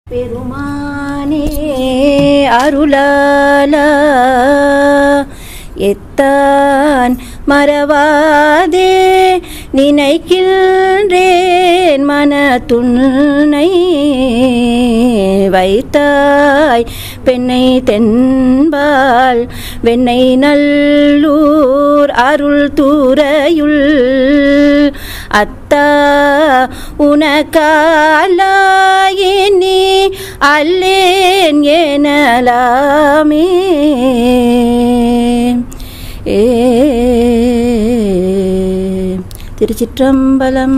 பெருமானே அருளாலா எத்தான் மறவாதே நினைக்கின்றேன் மனத்துன்னை வைத்தாய் பெண்ணை தென்பால் வெண்ணை நல்லூர் அருள் தூரையுள் அத்தா உனக்காலாயினி அல்லேன் எனலாமே ஏ திருச்சிற்றம்பலம்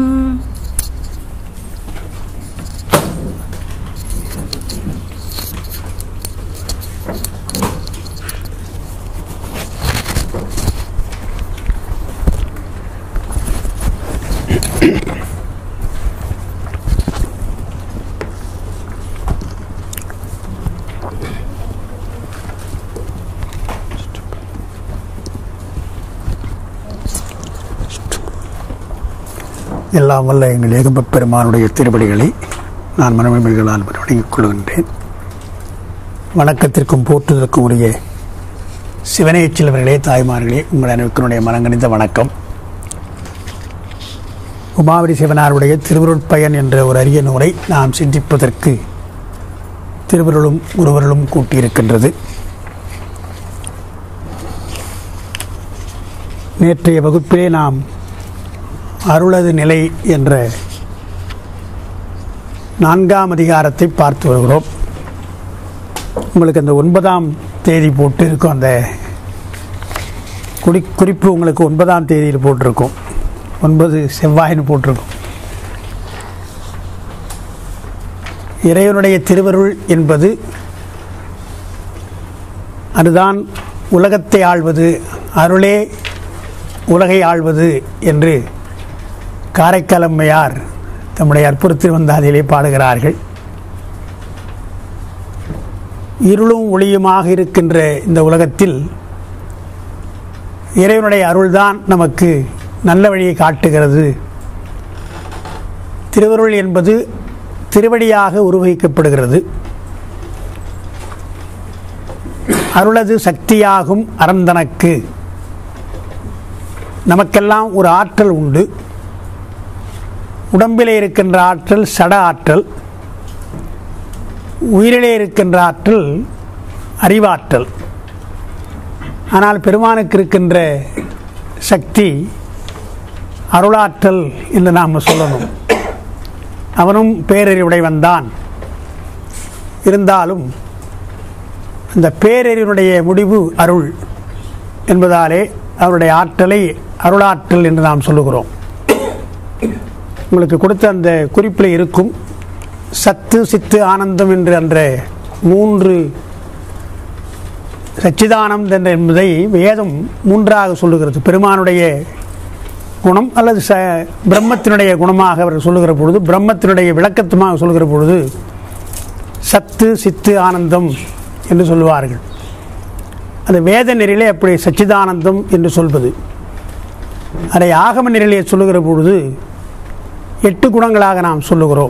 எல்லாம் வல்ல எங்கள் ஏகம்பப் பெருமானுடைய திருப்படிகளை நான் மனமிழ்களால் வணங்கிக் கொள்கின்றேன் வணக்கத்திற்கும் போற்றுதற்கும் உரிய சிவனையச் செல்வர்களே தாய்மார்களே உங்கள் அனைவருடைய மனங்கணிந்த வணக்கம் உமாவதி சிவனாருடைய திருவருட்பயன் என்ற ஒரு அரிய நூலை நாம் சிந்திப்பதற்கு திருவருளும் குருவருளும் கூட்டியிருக்கின்றது நேற்றைய வகுப்பிலே நாம் அருளது நிலை என்ற நான்காம் அதிகாரத்தை பார்த்து வருகிறோம் உங்களுக்கு அந்த ஒன்பதாம் தேதி போட்டு இருக்கும் அந்த குறி குறிப்பு உங்களுக்கு ஒன்பதாம் தேதியில் போட்டிருக்கும் ஒன்பது செவ்வாயின்னு போட்டிருக்கும் இறைவனுடைய திருவருள் என்பது அதுதான் உலகத்தை ஆள்வது அருளே உலகை ஆள்வது என்று காரைக்காலம்மையார் தம்முடைய அற்புதத்தில் வந்தாதிலே பாடுகிறார்கள் இருளும் ஒளியுமாக இருக்கின்ற இந்த உலகத்தில் இறைவனுடைய அருள்தான் நமக்கு நல்ல வழியை காட்டுகிறது திருவருள் என்பது திருவடியாக உருவகிக்கப்படுகிறது அருளது சக்தியாகும் அறந்தனக்கு நமக்கெல்லாம் ஒரு ஆற்றல் உண்டு உடம்பிலே இருக்கின்ற ஆற்றல் சட ஆற்றல் உயிரிலே இருக்கின்ற ஆற்றல் அறிவாற்றல் ஆனால் பெருமானுக்கு இருக்கின்ற சக்தி அருளாற்றல் என்று நாம் சொல்லணும் அவனும் பேரறிவுடையவன் தான் இருந்தாலும் அந்த பேரறிவுடைய முடிவு அருள் என்பதாலே அவருடைய ஆற்றலை அருளாற்றல் என்று நாம் சொல்லுகிறோம் உங்களுக்கு கொடுத்த அந்த குறிப்பில் இருக்கும் சத்து சித்து ஆனந்தம் என்று என்ற மூன்று சச்சிதானந்தம் என்பதை வேதம் மூன்றாக சொல்லுகிறது பெருமானுடைய குணம் அல்லது ச பிரம்மத்தினுடைய குணமாக அவர் சொல்லுகிற பொழுது பிரம்மத்தினுடைய விளக்கத்துமாக சொல்லுகிற பொழுது சத்து சித்து ஆனந்தம் என்று சொல்லுவார்கள் அந்த வேத நெறியிலே அப்படி சச்சிதானந்தம் என்று சொல்வது அதை ஆகம நெறியிலே சொல்லுகிற பொழுது எட்டு குணங்களாக நாம் சொல்லுகிறோம்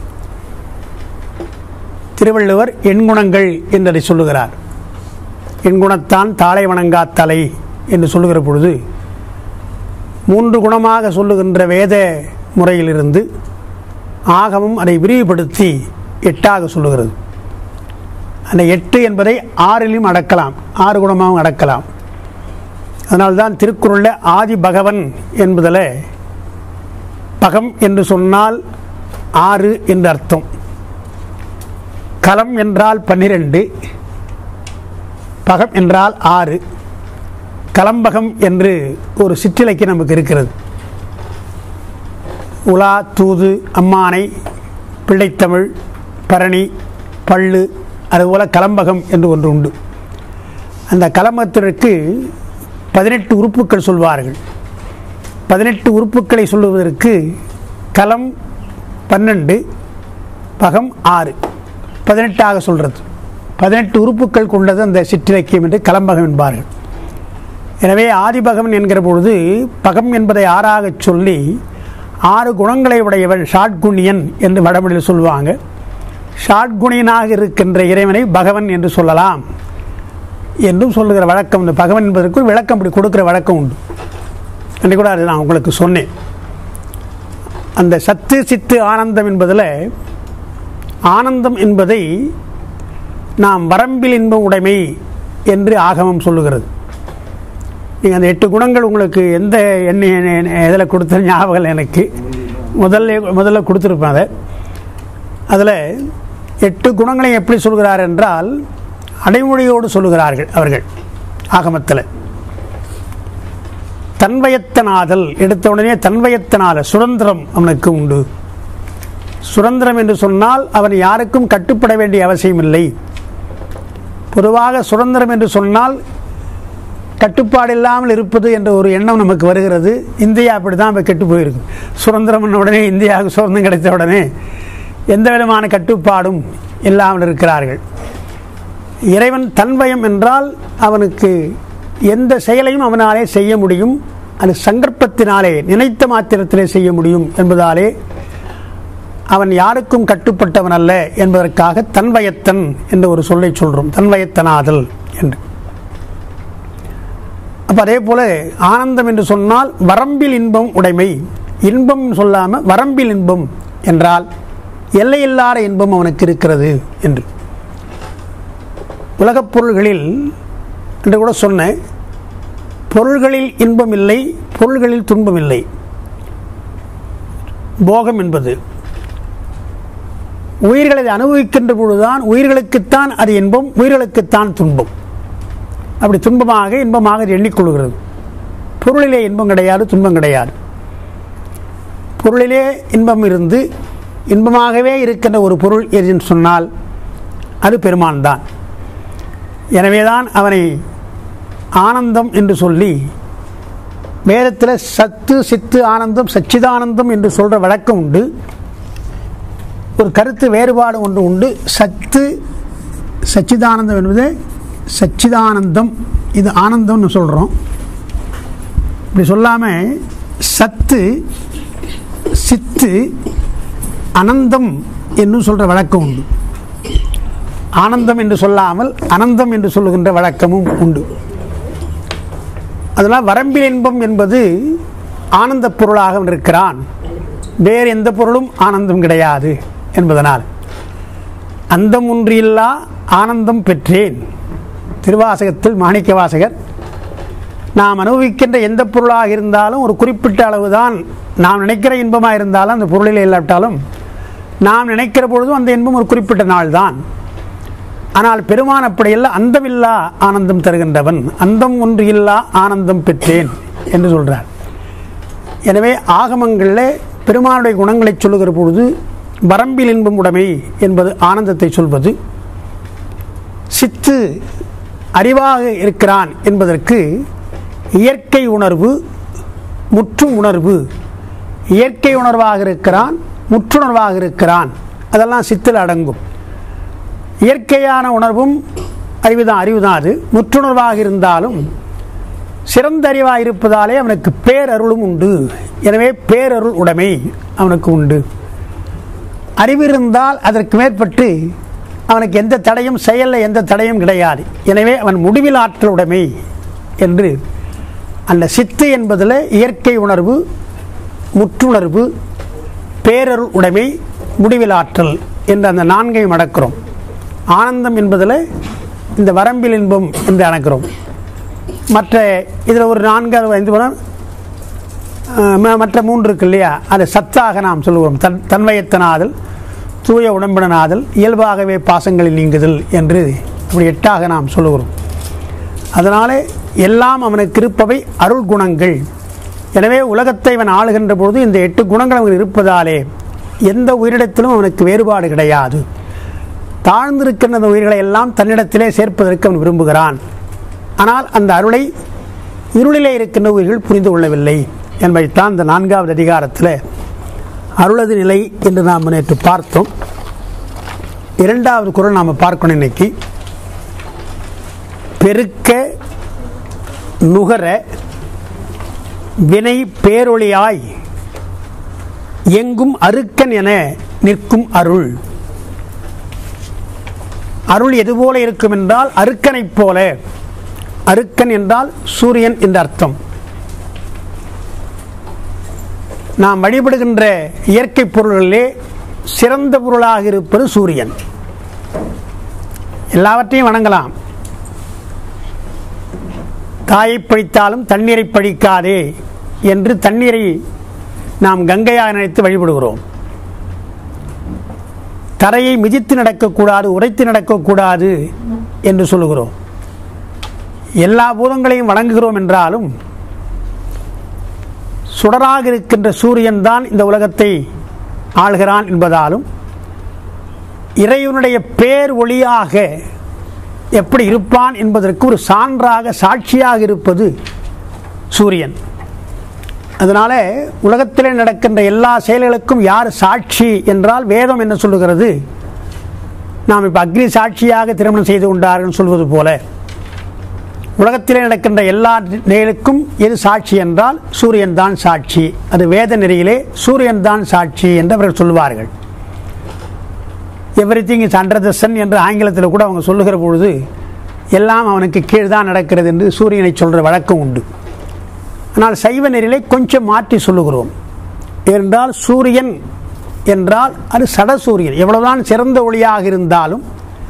திருவள்ளுவர் எண்குணங்கள் என்றதை சொல்லுகிறார் எண்குணத்தான் தாளை வணங்கா தலை என்று சொல்லுகிற பொழுது மூன்று குணமாக சொல்லுகின்ற வேத முறையிலிருந்து ஆகமும் அதை விரிவுபடுத்தி எட்டாக சொல்லுகிறது அந்த எட்டு என்பதை ஆறிலும் அடக்கலாம் ஆறு குணமாகவும் அடக்கலாம் அதனால்தான் திருக்குறளில் ஆதி பகவன் என்பதில் பகம் என்று சொன்னால் ஆறு என்று அர்த்தம் களம் என்றால் பன்னிரண்டு பகம் என்றால் ஆறு கலம்பகம் என்று ஒரு சிற்றிலக்கியம் நமக்கு இருக்கிறது உலா தூது அம்மானை பிள்ளைத்தமிழ் பரணி பள்ளு அதுபோல கலம்பகம் என்று ஒன்று உண்டு அந்த கலம்பகத்திற்கு பதினெட்டு உறுப்புகள் சொல்வார்கள் பதினெட்டு உறுப்புகளை சொல்லுவதற்கு களம் பன்னெண்டு பகம் ஆறு பதினெட்டாக சொல்கிறது பதினெட்டு உறுப்புகள் கொண்டது அந்த சிற்றிலக்கியம் என்று கலம்பகம் என்பார்கள் எனவே ஆதிபகவன் என்கிற பொழுது பகம் என்பதை ஆறாகச் சொல்லி ஆறு குணங்களை உடையவன் ஷாட்குண்யன் என்று வடமொழியில் சொல்லுவாங்க ஷாட்குணியனாக இருக்கின்ற இறைவனை பகவன் என்று சொல்லலாம் என்றும் சொல்லுகிற வழக்கம் இந்த பகவன் என்பதற்கு ஒரு விளக்கம் இப்படி கொடுக்கிற வழக்கம் உண்டு அன்றைக்கு கூட அது நான் உங்களுக்கு சொன்னேன் அந்த சத்து சித்து ஆனந்தம் என்பதில் ஆனந்தம் என்பதை நாம் வரம்பில் இன்பம் உடைமை என்று ஆகமம் சொல்லுகிறது நீங்கள் அந்த எட்டு குணங்கள் உங்களுக்கு எந்த எண்ணெய் இதில் கொடுத்த ஞாபகம் இல்லை எனக்கு முதல்ல முதல்ல கொடுத்துருப்பேன் அதை அதில் எட்டு குணங்களை எப்படி சொல்கிறார் என்றால் அடைமொழியோடு சொல்லுகிறார்கள் அவர்கள் ஆகமத்தில் தன்வயத்தனாதல் எடுத்த உடனே தன்வயத்தனால சுதந்திரம் அவனுக்கு உண்டு சுதந்திரம் என்று சொன்னால் அவன் யாருக்கும் கட்டுப்பட வேண்டிய அவசியம் இல்லை பொதுவாக சுதந்திரம் என்று சொன்னால் கட்டுப்பாடு இல்லாமல் இருப்பது என்ற ஒரு எண்ணம் நமக்கு வருகிறது இந்தியா அப்படி தான் இப்போ கெட்டு போயிருக்கு சுதந்திரம் உடனே இந்தியாவுக்கு சுதந்திரம் கிடைத்த உடனே எந்த விதமான கட்டுப்பாடும் இல்லாமல் இருக்கிறார்கள் இறைவன் தன்வயம் என்றால் அவனுக்கு எந்த செயலையும் அவனாலே செய்ய முடியும் அது சங்கற்பத்தினாலே நினைத்த மாத்திரத்திலே செய்ய முடியும் என்பதாலே அவன் யாருக்கும் கட்டுப்பட்டவன் அல்ல என்பதற்காக தன்வயத்தன் என்ற ஒரு சொல்லை சொல்றோம் தன்வயத்தனாதல் என்று அப்ப அதே போல ஆனந்தம் என்று சொன்னால் வரம்பில் இன்பம் உடைமை இன்பம் சொல்லாம வரம்பில் இன்பம் என்றால் எல்லையில்லாத இன்பம் அவனுக்கு இருக்கிறது என்று உலகப் பொருள்களில் என்று கூட சொன்னேன் பொருள்களில் இன்பம் இல்லை பொருள்களில் துன்பம் இல்லை போகம் என்பது உயிர்களை அனுபவிக்கின்ற பொழுதுதான் உயிர்களுக்குத்தான் அது இன்பம் உயிர்களுக்குத்தான் துன்பம் அப்படி துன்பமாக இன்பமாக அது எண்ணிக்கொள்கிறது பொருளிலே இன்பம் கிடையாது துன்பம் கிடையாது பொருளிலே இன்பம் இருந்து இன்பமாகவே இருக்கின்ற ஒரு பொருள் எதுன்னு சொன்னால் அது பெருமான் தான் எனவேதான் அவனை ஆனந்தம் என்று சொல்லி வேதத்தில் சத்து சித்து ஆனந்தம் சச்சிதானந்தம் என்று சொல்கிற வழக்கம் உண்டு ஒரு கருத்து வேறுபாடு ஒன்று உண்டு சத்து சச்சிதானந்தம் என்பது சச்சிதானந்தம் இது ஆனந்தம்னு சொல்கிறோம் இப்படி சொல்லாமல் சத்து சித்து அனந்தம் என்று சொல்கிற வழக்கம் உண்டு ஆனந்தம் என்று சொல்லாமல் அனந்தம் என்று சொல்லுகின்ற வழக்கமும் உண்டு அதனால் வரம்பில் இன்பம் என்பது ஆனந்த பொருளாக இருக்கிறான் வேறு எந்த பொருளும் ஆனந்தம் கிடையாது என்பதனால் அந்தம் ஒன்றில்லா ஆனந்தம் பெற்றேன் திருவாசகத்தில் மாணிக்க வாசகர் நாம் அனுபவிக்கின்ற எந்த பொருளாக இருந்தாலும் ஒரு குறிப்பிட்ட அளவுதான் நாம் நினைக்கிற இன்பமாக இருந்தாலும் அந்த பொருளில் இல்லாவிட்டாலும் நாம் நினைக்கிற பொழுதும் அந்த இன்பம் ஒரு குறிப்பிட்ட நாள் தான் ஆனால் பெருமான் அப்படியல்ல அந்தமில்லா ஆனந்தம் தருகின்றவன் அந்தம் ஒன்று இல்லா ஆனந்தம் பெற்றேன் என்று சொல்றார் எனவே ஆகமங்களில் பெருமானுடைய குணங்களை சொல்லுகிற பொழுது வரம்பில் இன்பம் உடைமை என்பது ஆனந்தத்தை சொல்வது சித்து அறிவாக இருக்கிறான் என்பதற்கு இயற்கை உணர்வு முற்று உணர்வு இயற்கை உணர்வாக இருக்கிறான் முற்றுணர்வாக இருக்கிறான் அதெல்லாம் சித்தில் அடங்கும் இயற்கையான உணர்வும் அறிவுதான் அறிவுதான் அது முற்றுணர்வாக இருந்தாலும் சிறந்த அறிவாக இருப்பதாலே அவனுக்கு பேரருளும் உண்டு எனவே பேரருள் உடைமை அவனுக்கு உண்டு அறிவு இருந்தால் அதற்கு மேற்பட்டு அவனுக்கு எந்த தடையும் செயலில் எந்த தடையும் கிடையாது எனவே அவன் முடிவில் ஆற்றல் உடைமை என்று அந்த சித்து என்பதில் இயற்கை உணர்வு முற்றுணர்வு பேரருள் உடைமை முடிவில் ஆற்றல் என்று அந்த நான்கையும் அடக்கிறோம் ஆனந்தம் என்பதில் இந்த வரம்பில் இன்பம் என்று அடக்கிறோம் மற்ற இதில் ஒரு நான்கு ஐந்து படம் மற்ற மூன்று இருக்கு இல்லையா அதை சத்தாக நாம் சொல்லுவோம் தன் தன்வயத்தனாதல் தூய உடம்பினனாதல் இயல்பாகவே பாசங்களில் நீங்குதல் என்று அப்படி எட்டாக நாம் சொல்லுகிறோம் அதனாலே எல்லாம் அவனுக்கு இருப்பவை அருள் குணங்கள் எனவே உலகத்தை அவன் ஆளுகின்ற பொழுது இந்த எட்டு குணங்கள் அவன் இருப்பதாலே எந்த உயிரிடத்திலும் அவனுக்கு வேறுபாடு கிடையாது தாழ்ந்திருக்கின்ற அந்த உயிர்களை எல்லாம் தன்னிடத்திலே சேர்ப்பதற்கு அவன் விரும்புகிறான் ஆனால் அந்த அருளை இருளிலே இருக்கின்ற உயிர்கள் புரிந்து கொள்ளவில்லை என்பதைத்தான் இந்த நான்காவது அதிகாரத்தில் அருளது நிலை என்று நாம் நேற்று பார்த்தோம் இரண்டாவது குரல் நாம் பார்க்கணும் இன்னைக்கு பெருக்க நுகர வினை பேரொளியாய் எங்கும் அருக்கன் என நிற்கும் அருள் அருள் எது போல இருக்கும் என்றால் அருக்கனைப் போல அருக்கன் என்றால் சூரியன் என்ற அர்த்தம் நாம் வழிபடுகின்ற இயற்கை பொருள்களிலே சிறந்த பொருளாக இருப்பது சூரியன் எல்லாவற்றையும் வணங்கலாம் தாயை பழித்தாலும் தண்ணீரை பழிக்காதே என்று தண்ணீரை நாம் கங்கையாக நினைத்து வழிபடுகிறோம் தரையை மிதித்து நடக்கக்கூடாது உரைத்து நடக்கக்கூடாது என்று சொல்லுகிறோம் எல்லா பூதங்களையும் வணங்குகிறோம் என்றாலும் சுடராக இருக்கின்ற சூரியன் தான் இந்த உலகத்தை ஆள்கிறான் என்பதாலும் இறைவனுடைய பேர் ஒளியாக எப்படி இருப்பான் என்பதற்கு ஒரு சான்றாக சாட்சியாக இருப்பது சூரியன் அதனால உலகத்திலே நடக்கின்ற எல்லா செயல்களுக்கும் யார் சாட்சி என்றால் வேதம் என்ன சொல்லுகிறது நாம் இப்போ அக்னி சாட்சியாக திருமணம் செய்து கொண்டார்கள் சொல்வது போல உலகத்திலே நடக்கின்ற எல்லா நிலைகளுக்கும் எது சாட்சி என்றால் சூரியன் தான் சாட்சி அது வேத நெறியிலே சூரியன் தான் சாட்சி என்று அவர்கள் சொல்வார்கள் everything is under the sun என்று ஆங்கிலத்தில் கூட அவங்க சொல்லுகிற பொழுது எல்லாம் அவனுக்கு கீழ் தான் நடக்கிறது என்று சூரியனை சொல்கிற வழக்கம் உண்டு ஆனால் சைவ நெறியிலே கொஞ்சம் மாற்றி சொல்லுகிறோம் என்றால் சூரியன் என்றால் அது சடசூரியன் எவ்வளவுதான் சிறந்த ஒளியாக இருந்தாலும்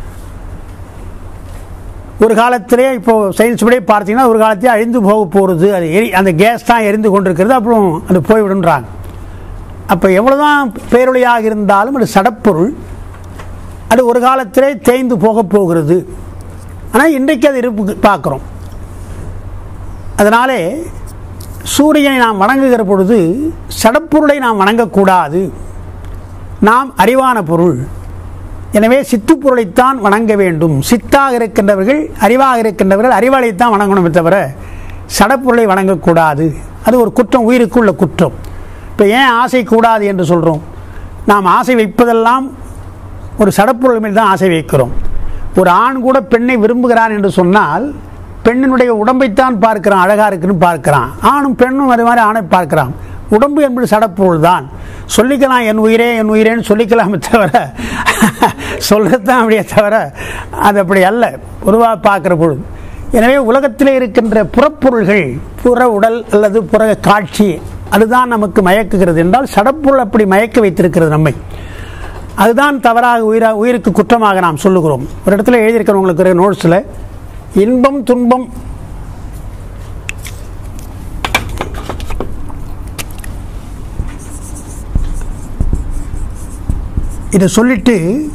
ஒரு காலத்திலே இப்போ சயின்ஸ் படி பார்த்தீங்கன்னா ஒரு காலத்திலே அழிந்து போக போகிறது அது எரி அந்த கேஸ் தான் எரிந்து கொண்டிருக்கிறது அப்புறம் அது போய்விடுன்றாங்க அப்போ எவ்வளோதான் பேரொழியாக இருந்தாலும் அது சடப்பொருள் அது ஒரு காலத்திலே தேய்ந்து போக போகிறது ஆனால் இன்றைக்கு அது இருப்பு பார்க்குறோம் அதனாலே சூரியனை நாம் வணங்குகிற பொழுது சடப்பொருளை நாம் வணங்கக்கூடாது நாம் அறிவான பொருள் எனவே சித்துப்பொருளைத்தான் வணங்க வேண்டும் சித்தாக இருக்கின்றவர்கள் அறிவாக இருக்கின்றவர்கள் அறிவாளைத்தான் வணங்கணுமே தவிர சடப்பொருளை வணங்கக்கூடாது அது ஒரு குற்றம் உயிருக்குள்ள குற்றம் இப்போ ஏன் ஆசை கூடாது என்று சொல்கிறோம் நாம் ஆசை வைப்பதெல்லாம் ஒரு சடப்பொருள் மேல் தான் ஆசை வைக்கிறோம் ஒரு ஆண் கூட பெண்ணை விரும்புகிறான் என்று சொன்னால் பெண்ணினுடைய உடம்பைத்தான் பார்க்கிறான் அழகாக இருக்குன்னு பார்க்கிறான் ஆணும் பெண்ணும் அது மாதிரி ஆணை பார்க்கிறான் உடம்பு என்பது சடப்பொருள் தான் சொல்லிக்கலாம் என் உயிரே என் உயிரேன்னு சொல்லிக்கலாமே தவிர சொல்கிறது தான் அப்படியே தவிர அது அப்படி அல்ல பொதுவாக பார்க்குற பொழுது எனவே உலகத்தில் இருக்கின்ற புறப்பொருள்கள் புற உடல் அல்லது புற காட்சி அதுதான் நமக்கு மயக்குகிறது என்றால் சடப்பொருள் அப்படி மயக்க வைத்திருக்கிறது நம்மை அதுதான் தவறாக உயிரா உயிருக்கு குற்றமாக நாம் சொல்லுகிறோம் ஒரு இடத்துல எழுதியிருக்கிறவங்களுக்கு நோட்ஸில் இன்பம் துன்பம் இதை சொல்லிட்டு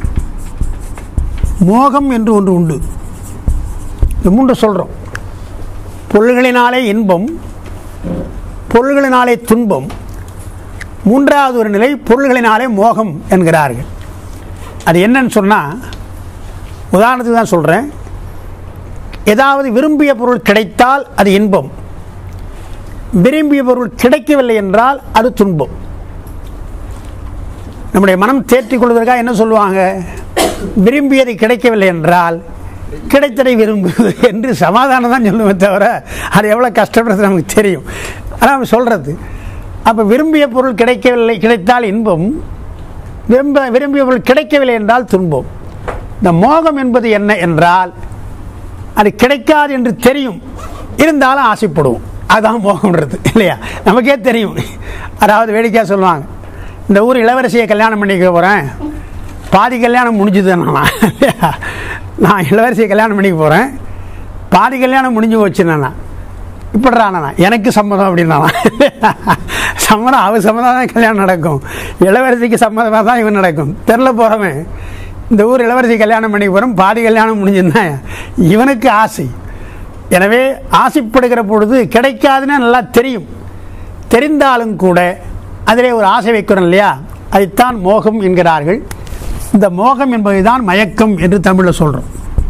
மோகம் என்று ஒன்று உண்டு இந்த மூன்று சொல்கிறோம் பொருள்களினாலே இன்பம் பொருள்களினாலே துன்பம் மூன்றாவது ஒரு நிலை பொருள்களினாலே மோகம் என்கிறார்கள் அது என்னன்னு சொன்னால் உதாரணத்துக்கு தான் சொல்கிறேன் ஏதாவது விரும்பிய பொருள் கிடைத்தால் அது இன்பம் விரும்பிய பொருள் கிடைக்கவில்லை என்றால் அது துன்பம் நம்முடைய மனம் தேற்றிக் கொள்வதற்காக என்ன சொல்லுவாங்க விரும்பியது கிடைக்கவில்லை என்றால் கிடைத்ததை விரும்புவது என்று சமாதானம் தான் சொல்லுமே தவிர அது எவ்வளோ கஷ்டப்படுறது நமக்கு தெரியும் ஆனால் சொல்கிறது அப்போ விரும்பிய பொருள் கிடைக்கவில்லை கிடைத்தால் இன்பம் விரும்ப விரும்பிய பொருள் கிடைக்கவில்லை என்றால் துன்பம் இந்த மோகம் என்பது என்ன என்றால் அது கிடைக்காது என்று தெரியும் இருந்தாலும் ஆசைப்படுவோம் அதுதான் மோகம்ன்றது இல்லையா நமக்கே தெரியும் அதாவது வேடிக்கையாக சொல்லுவாங்க இந்த ஊர் இளவரசியை கல்யாணம் பண்ணிக்க போகிறேன் பாதி கல்யாணம் முடிஞ்சுது நான் நான் இளவரசியை கல்யாணம் பண்ணிக்க போகிறேன் பாதி கல்யாணம் முடிஞ்சு போச்சுன்னா இப்படிறானா எனக்கு சம்மதம் அப்படின்னா சம்மதம் அவர் சம்மதம் தான் கல்யாணம் நடக்கும் இளவரசிக்கு சம்மதமாக தான் இவன் நடக்கும் தெரில போகிறவன் இந்த ஊர் இளவரசி கல்யாணம் பண்ணி போகிறோம் பாதி கல்யாணம் முடிஞ்சுன்னா இவனுக்கு ஆசை எனவே ஆசைப்படுகிற பொழுது கிடைக்காதுன்னு நல்லா தெரியும் தெரிந்தாலும் கூட அதிலே ஒரு ஆசை வைக்கிறோம் இல்லையா அதைத்தான் மோகம் என்கிறார்கள் இந்த மோகம் என்பதுதான் மயக்கம் என்று தமிழில் சொல்கிறோம்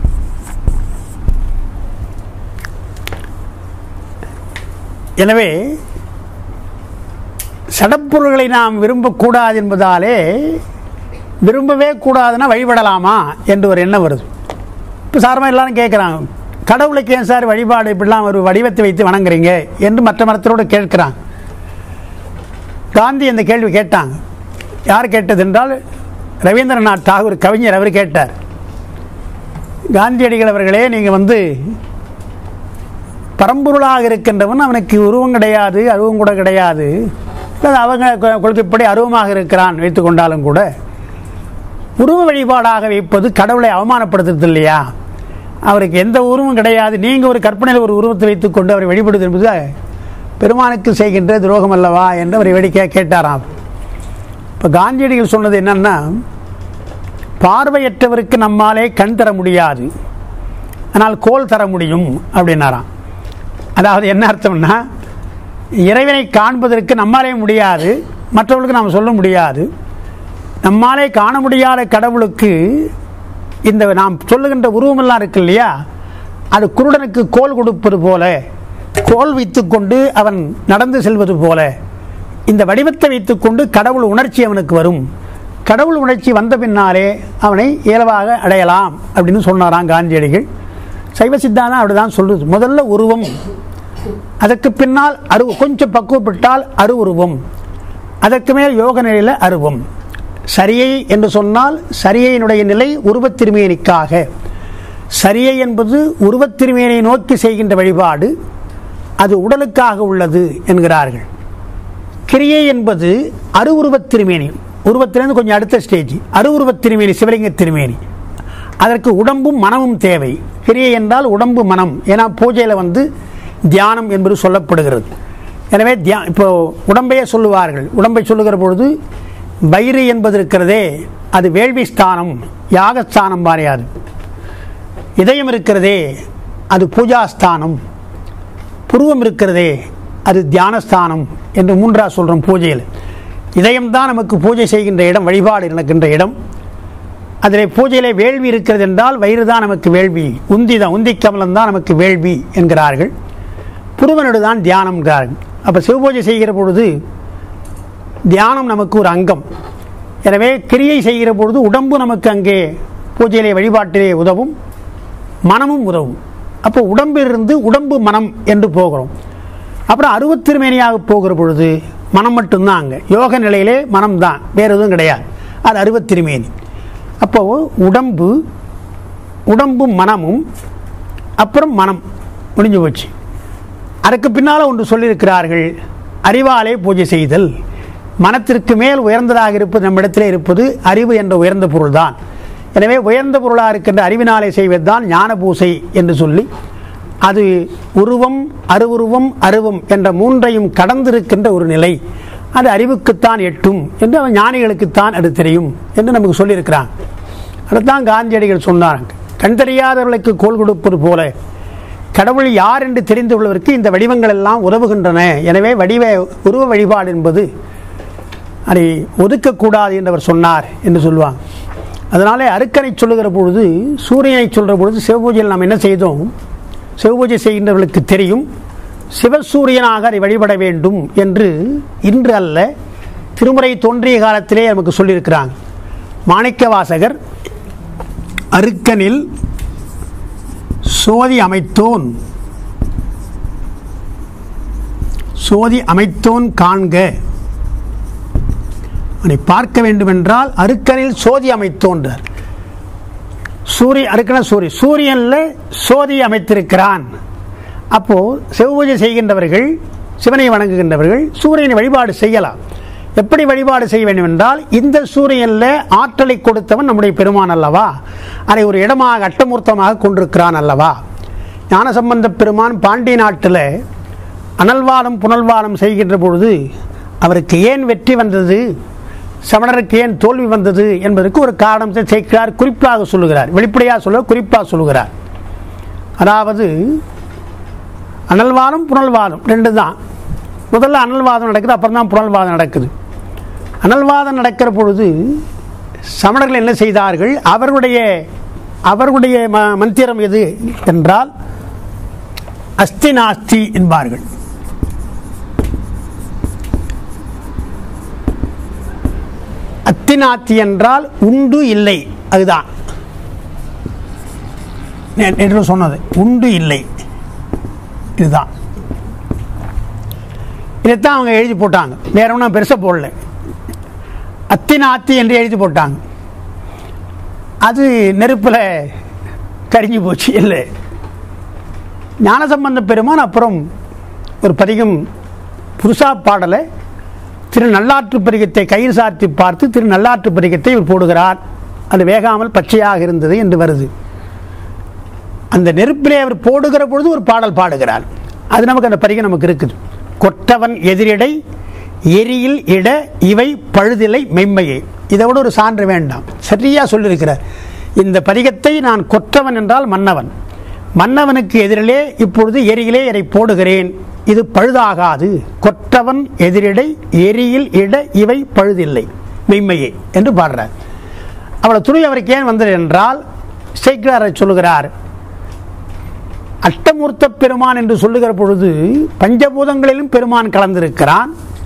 எனவே சடப்பொருள்களை நாம் விரும்பக்கூடாது என்பதாலே விரும்பவே கூடாதுன்னா வழிபடலாமா என்று ஒரு எண்ணம் வருது இப்போ சாரமாக எல்லாரும் கேட்குறாங்க கடவுளுக்கு ஏன் சார் வழிபாடு இப்படிலாம் ஒரு வடிவத்தை வைத்து வணங்குறீங்க என்று மற்ற மரத்தரோடு கேட்குறாங்க காந்தி அந்த கேள்வி கேட்டாங்க யார் கேட்டது என்றால் ரவீந்திரநாத் தாகூர் கவிஞர் அவர் கேட்டார் காந்தியடிகள் அவர்களே நீங்கள் வந்து பரம்பொருளாக இருக்கின்றவன் அவனுக்கு உருவம் கிடையாது அருவம் கூட கிடையாது அல்லது அவங்க கொ- கொள்கைப்படி அருவமாக இருக்கிறான் வைத்துக் கொண்டாலும் கூட உருவ வழிபாடாக வைப்பது கடவுளை அவமானப்படுத்துறது இல்லையா அவருக்கு எந்த உருவம் கிடையாது நீங்கள் ஒரு கற்பனையில் ஒரு உருவத்தை வைத்துக்கொண்டு அவரை வழிபடுவது என்பது பெருமானுக்கு செய்கின்ற துரோகம் அல்லவா என்று அவரை வேடிக்கையாக கேட்டாராம் இப்போ காந்தியடிகள் சொன்னது என்னன்னா பார்வையற்றவருக்கு நம்மாலே கண் தர முடியாது ஆனால் கோல் தர முடியும் அப்படின்னாராம் அதாவது என்ன அர்த்தம்னா இறைவனை காண்பதற்கு நம்மாலே முடியாது மற்றவர்களுக்கு நாம் சொல்ல முடியாது நம்மாலே காண முடியாத கடவுளுக்கு இந்த நாம் சொல்லுகின்ற உருவமெல்லாம் இருக்கு இல்லையா அது குருடனுக்கு கோல் கொடுப்பது போல கோல் வைத்துக்கொண்டு அவன் நடந்து செல்வது போல இந்த வடிவத்தை வைத்துக்கொண்டு கடவுள் உணர்ச்சி அவனுக்கு வரும் கடவுள் உணர்ச்சி வந்த பின்னாலே அவனை இயல்பாக அடையலாம் அப்படின்னு சொன்னாராம் காந்தியடிகள் சைவ சித்தாந்தம் அப்படிதான் சொல்லுது முதல்ல உருவம் அதற்கு பின்னால் அரு கொஞ்சம் பக்குவப்பட்டால் அரு உருவம் அதற்கு மேல் யோக நிலையில் அருவம் சரியை என்று சொன்னால் சரியையினுடைய நிலை உருவத்திருமேனிக்காக சரியை என்பது உருவத்திருமேனை நோக்கி செய்கின்ற வழிபாடு அது உடலுக்காக உள்ளது என்கிறார்கள் கிரியை என்பது அருவுருவத் திருமேனி உருவத்திலிருந்து கொஞ்சம் அடுத்த ஸ்டேஜ் அருவுருவத் திருமேனி சிவலிங்க திருமேனி அதற்கு உடம்பும் மனமும் தேவை கிரியை என்றால் உடம்பு மனம் ஏன்னா பூஜையில் வந்து தியானம் என்பது சொல்லப்படுகிறது எனவே தியா இப்போ உடம்பையே சொல்லுவார்கள் உடம்பை சொல்லுகிற பொழுது வயிறு என்பது இருக்கிறதே அது வேள்வி ஸ்தானம் யாகஸ்தானம் பாரியாது இதயம் இருக்கிறதே அது பூஜாஸ்தானம் புருவம் இருக்கிறதே அது தியானஸ்தானம் என்று மூன்றா சொல்கிறோம் பூஜையில் இதயம்தான் நமக்கு பூஜை செய்கின்ற இடம் வழிபாடு நடக்கின்ற இடம் அதில் பூஜையிலே வேள்வி இருக்கிறது என்றால் வயிறு தான் நமக்கு வேள்வி உந்தி தான் உந்தி கமலம் தான் நமக்கு வேள்வி என்கிறார்கள் புருவனோடு தான் தியானம்ங்கிறார்கள் அப்போ சிவபூஜை செய்கிற பொழுது தியானம் நமக்கு ஒரு அங்கம் எனவே கிரியை செய்கிற பொழுது உடம்பு நமக்கு அங்கே பூஜையிலே வழிபாட்டிலே உதவும் மனமும் உதவும் அப்போ உடம்பிலிருந்து உடம்பு மனம் என்று போகிறோம் அப்புறம் அருவத்திருமேனியாக போகிற பொழுது மனம் மட்டும்தான் அங்கே யோக நிலையிலே மனம்தான் வேறு எதுவும் கிடையாது அது அருவத்திருமேனி அப்போ உடம்பு உடம்பும் மனமும் அப்புறம் மனம் முடிஞ்சு போச்சு அதுக்கு பின்னால் ஒன்று சொல்லியிருக்கிறார்கள் அறிவாலே பூஜை செய்தல் மனத்திற்கு மேல் உயர்ந்ததாக இருப்பது நம்மிடத்திலே இருப்பது அறிவு என்ற உயர்ந்த பொருள்தான் எனவே உயர்ந்த பொருளாக இருக்கின்ற அறிவினாலே செய்வதுதான் ஞான பூசை என்று சொல்லி அது உருவம் அருவுருவம் அருவம் என்ற மூன்றையும் கடந்திருக்கின்ற ஒரு நிலை அது அறிவுக்குத்தான் எட்டும் என்று அவன் ஞானிகளுக்குத்தான் அது தெரியும் என்று நமக்கு சொல்லியிருக்கிறான் அதுதான் காந்தியடிகள் சொன்னாங்க கண் தெரியாதவர்களுக்கு கோல் கொடுப்பது போல கடவுள் யார் என்று தெரிந்து கொள்வதற்கு இந்த வடிவங்கள் எல்லாம் உதவுகின்றன எனவே வடிவ உருவ வழிபாடு என்பது அதை ஒதுக்கக்கூடாது என்று அவர் சொன்னார் என்று சொல்லுவாங்க அதனாலே அருக்கனை சொல்லுகிற பொழுது சூரியனை சொல்கிற பொழுது சிவபூஜையில் நாம் என்ன செய்தோம் சிவபூஜை செய்கின்றவர்களுக்கு தெரியும் சிவசூரியனாக அதை வழிபட வேண்டும் என்று இன்று அல்ல திருமுறை தோன்றிய காலத்திலே நமக்கு சொல்லியிருக்கிறாங்க மாணிக்க வாசகர் அருக்கனில் சோதி அமைத்தோன் சோதி அமைத்தோன் காண்க அவனை பார்க்க வேண்டுமென்றால் அருக்கனில் சோதி அமைத்தோன்றார் சூரிய அருக்கன சூரிய சூரியனில் சோதி அமைத்திருக்கிறான் அப்போ சிவபூஜை செய்கின்றவர்கள் சிவனை வணங்குகின்றவர்கள் சூரியனை வழிபாடு செய்யலாம் எப்படி வழிபாடு செய்ய வேண்டும் என்றால் இந்த சூரியனில் ஆற்றலை கொடுத்தவன் நம்முடைய பெருமான் அல்லவா அதை ஒரு இடமாக அட்டமூர்த்தமாக கொண்டிருக்கிறான் அல்லவா ஞானசம்பந்த பெருமான் பாண்டிய நாட்டில் அனல்வாதம் புனல்வாதம் செய்கின்ற பொழுது அவருக்கு ஏன் வெற்றி வந்தது சமணருக்கு ஏன் தோல்வி வந்தது என்பதற்கு ஒரு காரணத்தை சேர்க்கிறார் குறிப்பாக சொல்லுகிறார் வெளிப்படையாக சொல்ல குறிப்பாக சொல்லுகிறார் அதாவது அனல்வாதம் புனல்வாதம் ரெண்டு தான் முதல்ல அனல்வாதம் நடக்குது அப்புறம் தான் புனல்வாதம் நடக்குது அனல்வாதம் நடக்கிற பொழுது சமணர்கள் என்ன செய்தார்கள் அவர்களுடைய அவர்களுடைய ம மந்திரம் எது என்றால் அஸ்தி நாஸ்தி என்பார்கள் அத்தினாத்தி என்றால் உண்டு இல்லை அதுதான் நே- நேற்று சொன்னது உண்டு இல்லை இதுதான் இதைத்தான் அவங்க எழுதி போட்டாங்க வேற ஒன்றும் பெருசாக போடல அத்தினாத்தி என்று எழுதி போட்டாங்க அது நெருப்பில் கரிஞ்சு போச்சு இல்லை ஞானசம்பந்த பெருமான் அப்புறம் ஒரு பதிகம் புதுசா பாடலை திரு நல்லாற்று பதிகத்தை கையில் சாத்தி பார்த்து திரு நல்லாற்று பதிகத்தை இவர் போடுகிறார் அது வேகாமல் பச்சையாக இருந்தது என்று வருது அந்த நெருப்பிலே அவர் போடுகிற பொழுது ஒரு பாடல் பாடுகிறார் அது நமக்கு அந்த பதிகம் நமக்கு இருக்குது கொற்றவன் எதிரிடை எரியில் இட இவை பழுதிலை மெம்மையே இதை விட ஒரு சான்று வேண்டாம் சரியா சொல்லியிருக்கிறார் இந்த பதிகத்தை நான் கொற்றவன் என்றால் மன்னவன் மன்னவனுக்கு எதிரிலே இப்பொழுது எரியிலே இதை போடுகிறேன் இது பழுதாகாது கொற்றவன் எதிரிடை எரியில் இட இவை பழுதில்லை மெய்மையே என்று பாடுறார் அவ்வளவு துணி அவருக்கு ஏன் வந்தது என்றால் சேக்கிராரை சொல்லுகிறார் அஷ்டமூர்த்த பெருமான் என்று சொல்லுகிற பொழுது பஞ்சபூதங்களிலும் பெருமான் கலந்திருக்கிறான்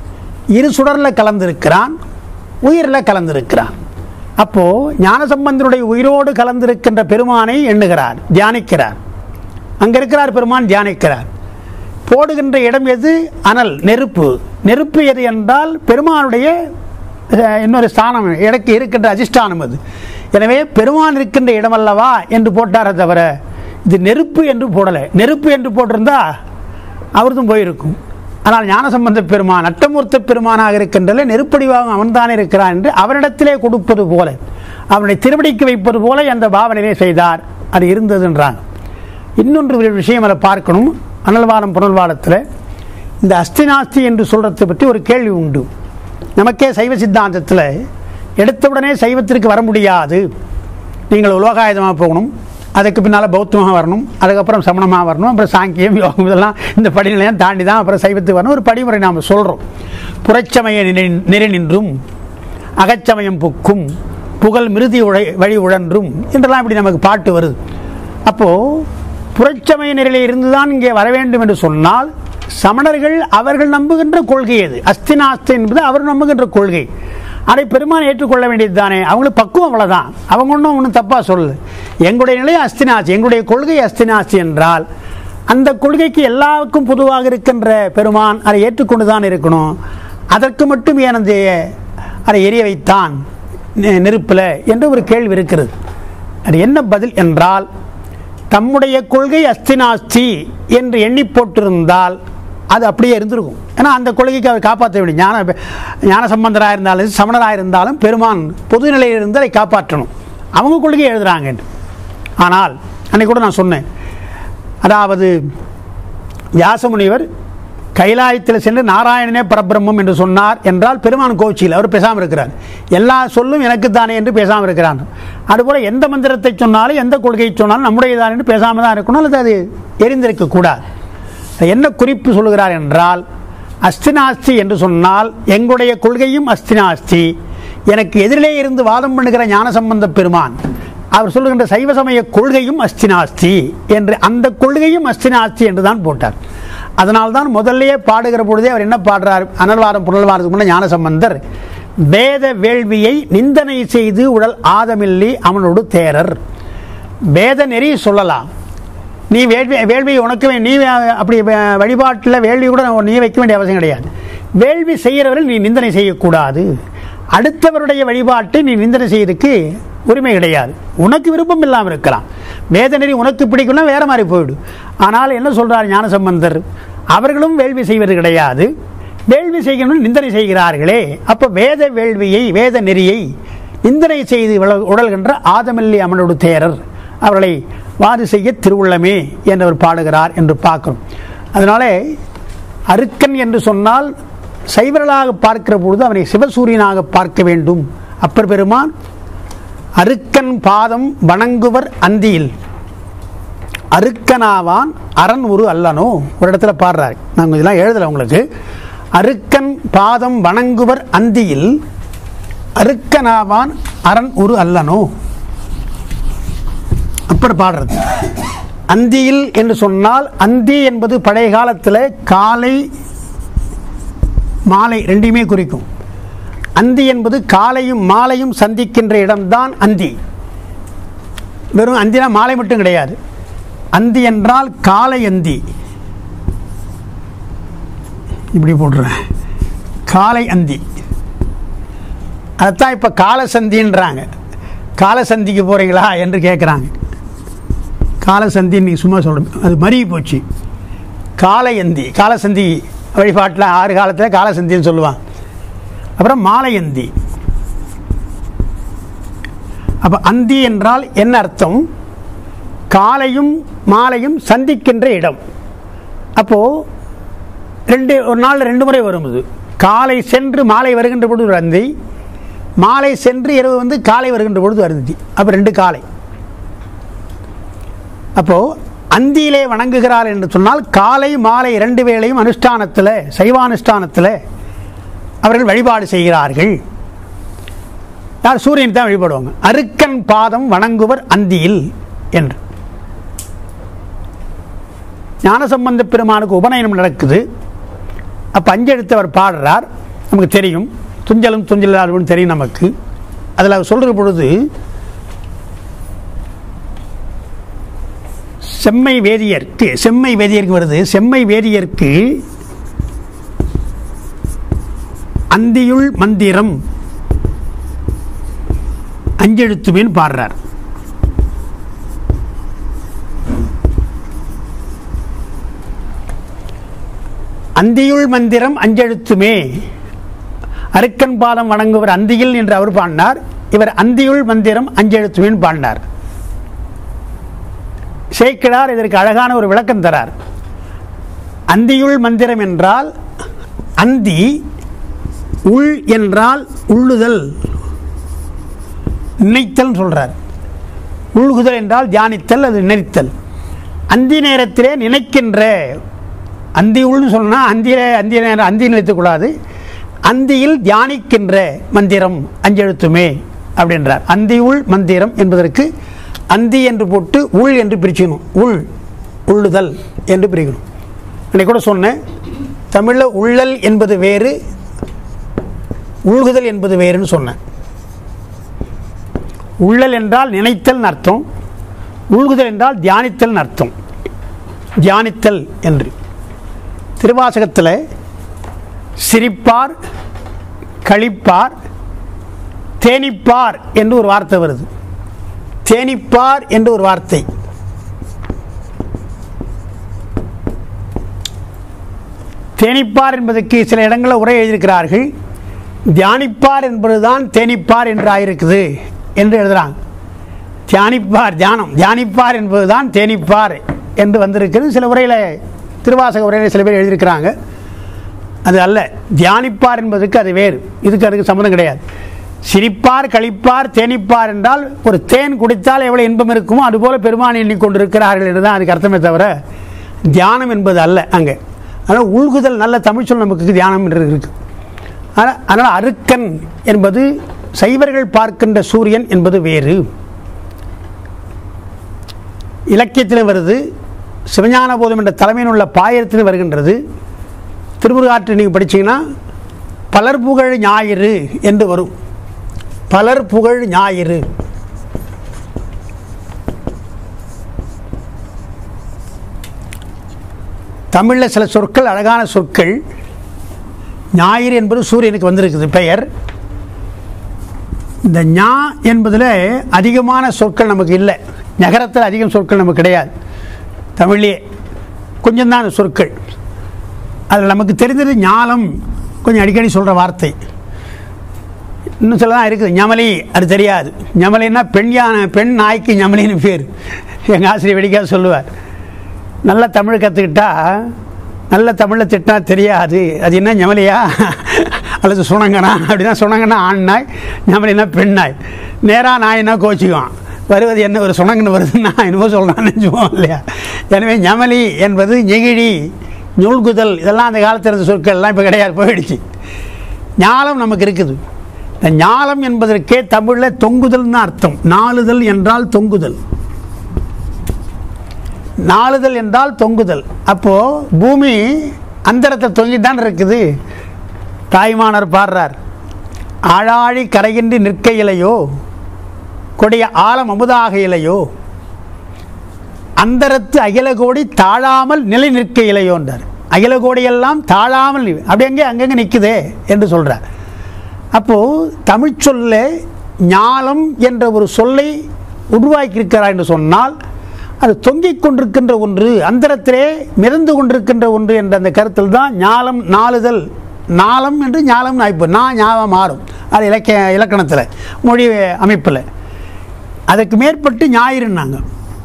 இரு சுடர்ல கலந்திருக்கிறான் உயிரில் கலந்திருக்கிறான் அப்போ ஞானசம்பந்தனுடைய உயிரோடு கலந்திருக்கின்ற பெருமானை எண்ணுகிறார் தியானிக்கிறார் அங்க இருக்கிறார் பெருமான் தியானிக்கிறார் போடுகின்ற இடம் எது அனல் நெருப்பு நெருப்பு எது என்றால் பெருமானுடைய அஹ், இன்னொரு ஸ்தானம் எனக்கு இருக்கின்ற அதிஷ்டானம் அது எனவே பெருமான் இருக்கின்ற இடமல்லவா என்று போட்டாரே தவிர இது நெருப்பு என்று போடலை நெருப்பு என்று போட்டிருந்தா அவர்தும் போயிருக்கும் ஆனால் ஞானசம்பந்த பெருமான் அட்டமூர்த்த பெருமானாக இருக்கின்றன நெருப்படிவாக அவன்தானே இருக்கிறான் என்று அவரிடத்திலே கொடுப்பது போல அவனுடைய திருவடிக்கு வைப்பது போல அந்த பாவனையிலே செய்தார் அது இருந்ததுன்றாங்க இன்னொன்று ஒரு விஷயம் அதை பார்க்கணும் அனல்வாரம் புனல்வாரத்தில் இந்த அஸ்தினாஸ்தி என்று சொல்றதை பற்றி ஒரு கேள்வி உண்டு நமக்கே சைவ சித்தாந்தத்தில் எடுத்தவுடனே சைவத்திற்கு வர முடியாது நீங்கள் உலோகாயுதமாக போகணும் அதுக்கு பின்னால் பௌத்தமாக வரணும் அதுக்கப்புறம் சமணமாக வரணும் அப்புறம் சாங்கியம் யோகம் இதெல்லாம் இந்த படிநிலையம் தாண்டி தான் அப்புறம் சைவத்துக்கு வரணும் ஒரு படிமுறை நாம் சொல்கிறோம் புறச்சமய நினை- நிறை நின்றும் அகச்சமயம் புக்கும் புகழ் மிருதி உழை வழி உழன்றும் என்றெல்லாம் இப்படி நமக்கு பாட்டு வருது அப்போது புறச்சமய நிலையில் இருந்துதான் இங்கே வர வேண்டும் என்று சொன்னால் சமணர்கள் அவர்கள் நம்புகின்ற கொள்கை அது அஸ்தினாஸ்தி என்பது அவர் நம்புகின்ற கொள்கை அதை பெருமான் ஏற்றுக்கொள்ள வேண்டியது தானே அவங்களுக்கு பக்குவம் அவ்வளவுதான் அவங்க ஒன்றும் ஒன்றும் தப்பா சொல்லு எங்களுடைய நிலை அஸ்தினாசி எங்களுடைய கொள்கை அஸ்தினாசி என்றால் அந்த கொள்கைக்கு எல்லாருக்கும் பொதுவாக இருக்கின்ற பெருமான் அதை ஏற்றுக்கொண்டு தான் இருக்கணும் அதற்கு மட்டும் ஏன் அந்த அதை எரிய வைத்தான் நெ- நெருப்புல என்று ஒரு கேள்வி இருக்கிறது அது என்ன பதில் என்றால் தம்முடைய கொள்கை அஸ்தினாஸ்தி என்று எண்ணி போட்டிருந்தால் அது அப்படியே இருந்திருக்கும் ஏன்னா அந்த கொள்கைக்கு அவர் காப்பாற்ற வேண்டும் ஞான ஞான சம்பந்தராக இருந்தாலும் சமணராக இருந்தாலும் பெருமான் பொதுநிலையில் இருந்து அதை காப்பாற்றணும் அவங்க கொள்கையை எழுதுறாங்க என்று. ஆனால் அன்னைக்கு கூட நான் சொன்னேன் அதாவது வியாசமுனிவர் கைலாயத்தில் சென்று நாராயணனே பரபிரம்மம் என்று சொன்னார் என்றால் பெருமான் கோச்சியில் அவர் பேசாமல் இருக்கிறார் எல்லா சொல்லும் எனக்குத்தானே என்று பேசாமல் இருக்கிறார் அதுபோல எந்த மந்திரத்தை சொன்னாலும் எந்த கொள்கையை சொன்னாலும் நம்முடையதான் என்று பேசாமல் தான் இருக்கணும் அல்லது அது எரிந்திருக்க கூடாது என்ன குறிப்பு சொல்கிறார் என்றால் அஸ்தினாஸ்தி என்று சொன்னால் எங்களுடைய கொள்கையும் அஸ்தினாஸ்தி எனக்கு எதிரிலே இருந்து வாதம் பண்ணுகிற ஞானசம்பந்த பெருமான் அவர் சொல்லுகின்ற சைவ சமய கொள்கையும் அஸ்தினாஸ்தி என்று அந்த கொள்கையும் அஸ்தினாஸ்தி என்று தான் போட்டார் அதனால்தான் முதல்லயே பாடுகிற பொழுதே அவர் என்ன பாடுறார் அனல்வாரம் புனல்வாரத்துக்கு முன்ன ஞானசம்பந்தர் வேத வேள்வியை நிந்தனை செய்து உடல் ஆதமில்லி அவனோடு தேரர் வேத நெறி சொல்லலாம் நீ வேள்வி வேள்வி உனக்கு வே- நீ வே- அப்படி வே- வழிபாட்டில் வேள்வி கூட நீ வைக்க வேண்டிய அவசியம் கிடையாது வேள்வி செய்கிறவர்கள் நீ நிந்தனை செய்யக்கூடாது அடுத்தவருடைய வழிபாட்டை நீ நிந்தனை செய்யறதுக்கு உரிமை கிடையாது உனக்கு விருப்பம் இல்லாமல் இருக்கலாம் வேத நெறி உனக்கு பிடிக்கும்னா வேற மாதிரி போயிடும் ஆனால் என்ன சொல்றார் ஞானசம்பந்தர் அவர்களும் வேள்வி செய்வது கிடையாது வேள்வி செய்யணும் நிந்தனை செய்கிறார்களே அப்ப வேத வேள்வியை வேத நெறியை நிந்தனை செய்து உழ- உழல்கின்ற ஆதமல்லி அமனோடு தேரர் அவர்களை வாது செய்ய திருவுள்ளமே என்றவர் பாடுகிறார் என்று பார்க்கிறோம் அதனாலே அருக்கன் என்று சொன்னால் சைவர்களாக பார்க்கிற பொழுது அவனை சிவசூரியனாக பார்க்க வேண்டும் அப்பர் பெருமான் அருக்கன் பாதம் வணங்குவர் அந்தியில் அருக்கனாவான் அரண் உரு அல்லனோ ஒரு இடத்துல பாடுறாரு நாங்கள் இதெல்லாம் எழுதலை உங்களுக்கு அருக்கன் பாதம் வணங்குவர் அந்தியில் அருக்கனாவான் அரண் உரு அல்லனோ அப்படி பாடுறது அந்தியில் என்று சொன்னால் அந்தி என்பது பழைய காலத்தில் காலை மாலை ரெண்டையுமே குறிக்கும் அந்தி என்பது காலையும் மாலையும் சந்திக்கின்ற இடம்தான் அந்தி வெறும் அந்தினா மாலை மட்டும் கிடையாது அந்தி என்றால் காலை அந்தி இப்படி போட்டுறேன் காலை அந்தி அதைத்தான் இப்போ காலசந்தின்றாங்க காலசந்திக்கு போறீங்களா என்று கேட்குறாங்க காலசந்தி நீ சும்மா சொல்கிறேன் அது மருகி போச்சு காலையந்தி காலசந்தி வழிபாட்டில் ஆறு காலத்தில் காலசந்தின்னு சொல்லுவான் அப்புறம் மாலையந்தி அப்போ அந்தி என்றால் என்ன அர்த்தம் காலையும் மாலையும் சந்திக்கின்ற இடம் அப்போது ரெண்டு ஒரு நாள் ரெண்டு முறை வரும் இது காலை சென்று மாலை வருகின்ற பொழுது ஒரு அந்தி மாலை சென்று இரவு வந்து காலை வருகின்ற பொழுது அருந்தி அப்போ ரெண்டு காலை அப்போது அந்தியிலே வணங்குகிறார் என்று சொன்னால் காலை மாலை இரண்டு வேளையும் அனுஷ்டானத்தில் சைவானுஷ்டானத்தில் அவர்கள் வழிபாடு செய்கிறார்கள் யார் சூரியன் தான் வழிபடுவாங்க அருக்கன் பாதம் வணங்குவர் அந்தியில் என்று ஞானசம்பந்த பெருமானுக்கு உபநயனம் நடக்குது அப்போ அஞ்செழுத்து அவர் பாடுறார் நமக்கு தெரியும் துஞ்சலும் துஞ்சலாலும் தெரியும் நமக்கு அதில் அவர் சொல்கிற பொழுது செம்மை வேதியர்க்கு செம்மை வேதியருக்கு வருது செம்மை வேதியர்க்கு அந்தியுள் மந்திரம் அஞ்செழுத்துமேன்னு பாடுறார் அந்தியுள் மந்திரம் அஞ்செழுத்துமே அருக்கன் பாதம் வணங்குவர் அந்தியில் என்று அவர் பாடினார் இவர் அந்தியுள் மந்திரம் அஞ்செழுத்துமேன்னு பாடினார் சேக்கிழார் இதற்கு அழகான ஒரு விளக்கம் தரார் அந்தியுள் மந்திரம் என்றால் அந்தி உள் என்றால் உள்ளுதல் நினைத்தல் சொல்றார் உள்குதல் என்றால் தியானித்தல் அது நினைத்தல் அந்தி நேரத்திலே நினைக்கின்ற அந்தி உள்னு சொன்னா அந்தியில அந்திய நேரம் அந்தி நினைத்துக்கூடாது அந்தியில் தியானிக்கின்ற மந்திரம் அஞ்செழுத்துமே அப்படின்றார் அந்தி உள் மந்திரம் என்பதற்கு அந்தி என்று போட்டு உள் என்று பிரிச்சுக்கணும் உள் உள்ளுதல் என்று பிரிக்கணும் அன்னைக்கு கூட சொன்னேன் தமிழில் உள்ளல் என்பது வேறு உள்குதல் என்பது வேறுன்னு சொன்னேன் உள்ளல் என்றால் நினைத்தல் அர்த்தம் உள்குதல் என்றால் தியானித்தல் அர்த்தம் தியானித்தல் என்று திருவாசகத்தில் சிரிப்பார் கழிப்பார் தேனிப்பார் என்று ஒரு வார்த்தை வருது தேனிப்பார் என்று ஒரு வார்த்தை தேனிப்பார் என்பதற்கு சில இடங்களில் உரை எழுதியிருக்கிறார்கள் தியானிப்பார் என்பதுதான் தேனிப்பார் என்று ஆயிருக்குது என்று எழுதுறாங்க தியானிப்பார் தியானம் தியானிப்பார் என்பதுதான் தேனிப்பார் என்று வந்திருக்கிறது சில உரையில் திருவாசக உரையில் சில பேர் எழுதியிருக்கிறாங்க அது அல்ல தியானிப்பார் என்பதுக்கு அது வேறு இதுக்கு அதுக்கு சம்மந்தம் கிடையாது சிரிப்பார் கழிப்பார் தேனிப்பார் என்றால் ஒரு தேன் குடித்தால் எவ்வளவு இன்பம் இருக்குமோ அதுபோல பெருமான் எண்ணிக்கொண்டிருக்கிறார்கள் என்று தான் அதுக்கு அர்த்தமே தவிர தியானம் என்பது அல்ல அங்கே அதனால் உள்குதல் நல்ல தமிழ் சொல் நமக்கு தியானம் என்று இருக்கு ஆனால் அதனால் அருக்கன் என்பது சைவர்கள் பார்க்கின்ற சூரியன் என்பது வேறு இலக்கியத்தில் வருது சிவஞான போதம் என்ற தலைமையில் உள்ள பாயத்தில் வருகின்றது திருமுருகாற்று நீங்கள் படிச்சீங்கன்னா பலர் புகழ் ஞாயிறு என்று வரும் பலர் புகழ் ஞாயிறு தமிழில் சில சொற்கள் அழகான சொற்கள் ஞாயிறு என்பது சூரியனுக்கு வந்திருக்குது பெயர் இந்த ஞா என்பதில் அதிகமான சொற்கள் நமக்கு இல்லை நகரத்தில் அதிகம் சொற்கள் நமக்கு கிடையாது தமிழ்லேயே கொஞ்சம் தான் சொற்கள் அதில் நமக்கு தெரிந்தது ஞாலம் கொஞ்சம் அடிக்கடி சொல்கிற வார்த்தை இன்னும் சில தான் இருக்குது ஞமலி அது தெரியாது ஞமலின்னா பெண் யானை பெண் நாய்க்கு ஞமலின்னு பேர் எங்கள் ஆசிரியர் வெடிக்காத சொல்லுவார் நல்ல தமிழ் கற்றுக்கிட்டா நல்ல தமிழில் திட்டினா தெரியாது அது என்ன ஞமலியா அல்லது சுணங்கனா அப்படின்னா சுணங்கனா ஆண் நாய் ஞமலினா பெண் நாய் நேராக நாயினா கோச்சிக்குவான் வருவது என்ன ஒரு சுணங்குன்னு வருதுன்னா என்னமோ சொல்கிறான்னு நினச்சுவோம் இல்லையா எனவே ஞமலி என்பது நெகிழி நுழ்குதல் இதெல்லாம் அந்த காலத்தில் இருந்த சொற்கள்லாம் இப்போ கிடையாது போயிடுச்சு ஞாலம் நமக்கு இருக்குது இந்த ஞாலம் என்பதற்கே தமிழில் தொங்குதல்னு அர்த்தம் நாளுதல் என்றால் தொங்குதல் நாளுதல் என்றால் தொங்குதல் அப்போது பூமி அந்தரத்தை தொங்கி தான் இருக்குது தாய்மானர் பாடுறார் ஆழாழி கரையின்றி நிற்க இலையோ கொடிய ஆழம் அமுதாக இலையோ அந்தரத்து அகிலகோடி தாழாமல் நிலை நிற்க இலையோன்றார் அகிலகோடியெல்லாம் தாழாமல் நி- அப்படி அங்கே அங்கங்கே நிற்குதே என்று சொல்கிறார் அப்போது தமிழ் சொல்ல ஞாலம் என்ற ஒரு சொல்லை உருவாக்கியிருக்கிறார் என்று சொன்னால் அது தொங்கிக் கொண்டிருக்கின்ற ஒன்று அந்தரத்திலே மிதந்து கொண்டிருக்கின்ற ஒன்று என்ற அந்த கருத்தில் தான் ஞாலம் நாளுதல் நாளம் என்று ஞாலம் ஆயிப்போ நான் ஞாபகம் மாறும் அது இலக்கிய இலக்கணத்தில் மொழி அமைப்பில் அதுக்கு மேற்பட்டு ஞாயிறுன்னாங்க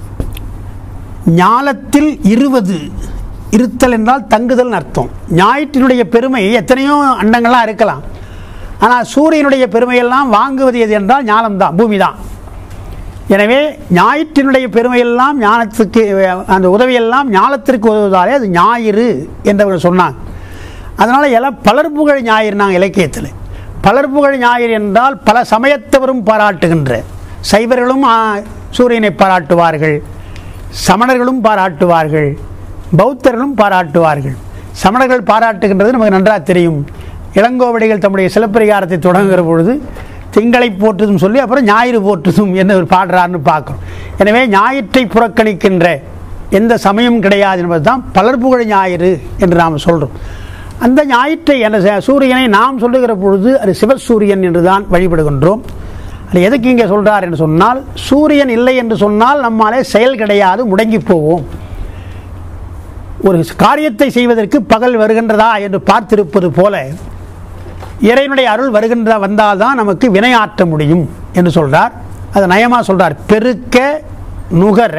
ஞாலத்தில் இருவது இருத்தல் என்றால் தங்குதல் அர்த்தம் ஞாயிற்றினுடைய பெருமை எத்தனையோ அண்டங்கள்லாம் இருக்கலாம் ஆனால் சூரியனுடைய பெருமையெல்லாம் வாங்குவது எது என்றால் ஞானம்தான் பூமி தான் எனவே ஞாயிற்றினுடைய பெருமையெல்லாம் ஞானத்துக்கு அந்த உதவியெல்லாம் ஞானத்திற்கு உதவுவதாலே அது ஞாயிறு என்றவர்கள் சொன்னாங்க அதனால் எல்லாம் பலர் புகழ் ஞாயிறு நாங்கள் இலக்கியத்தில் பலர் புகழ் ஞாயிறு என்றால் பல சமயத்தவரும் பாராட்டுகின்ற சைவர்களும் ஆ, சூரியனை பாராட்டுவார்கள் சமணர்களும் பாராட்டுவார்கள் பௌத்தர்களும் பாராட்டுவார்கள் சமணர்கள் பாராட்டுகின்றது நமக்கு நன்றாக தெரியும் இளங்கோவடிகள் தம்முடைய சிலப்பரிகாரத்தை தொடங்குகிற பொழுது திங்களை போற்றுதும் சொல்லி அப்புறம் ஞாயிறு போற்றுதும் என்ன ஒரு பாடுறாருன்னு பார்க்குறோம் எனவே ஞாயிற்றை புறக்கணிக்கின்ற எந்த சமயம் கிடையாது என்பது தான் பலர் புகழ் ஞாயிறு என்று நாம் சொல்கிறோம் அந்த ஞாயிற்றை அந்த ச- சூரியனை நாம் சொல்லுகிற பொழுது அது சிவசூரியன் என்று தான் வழிபடுகின்றோம் அது எதுக்கு இங்கே சொல்றார் என்று சொன்னால் சூரியன் இல்லை என்று சொன்னால் நம்மாலே செயல் கிடையாது முடங்கி போவோம் ஒரு காரியத்தை செய்வதற்கு பகல் வருகின்றதா என்று பார்த்திருப்பது போல இறைவனுடைய அருள் வருகின்ற வந்தால்தான் நமக்கு வினையாற்ற முடியும் என்று சொல்றார் அது நயமா சொல்றார் பெருக்க நுகர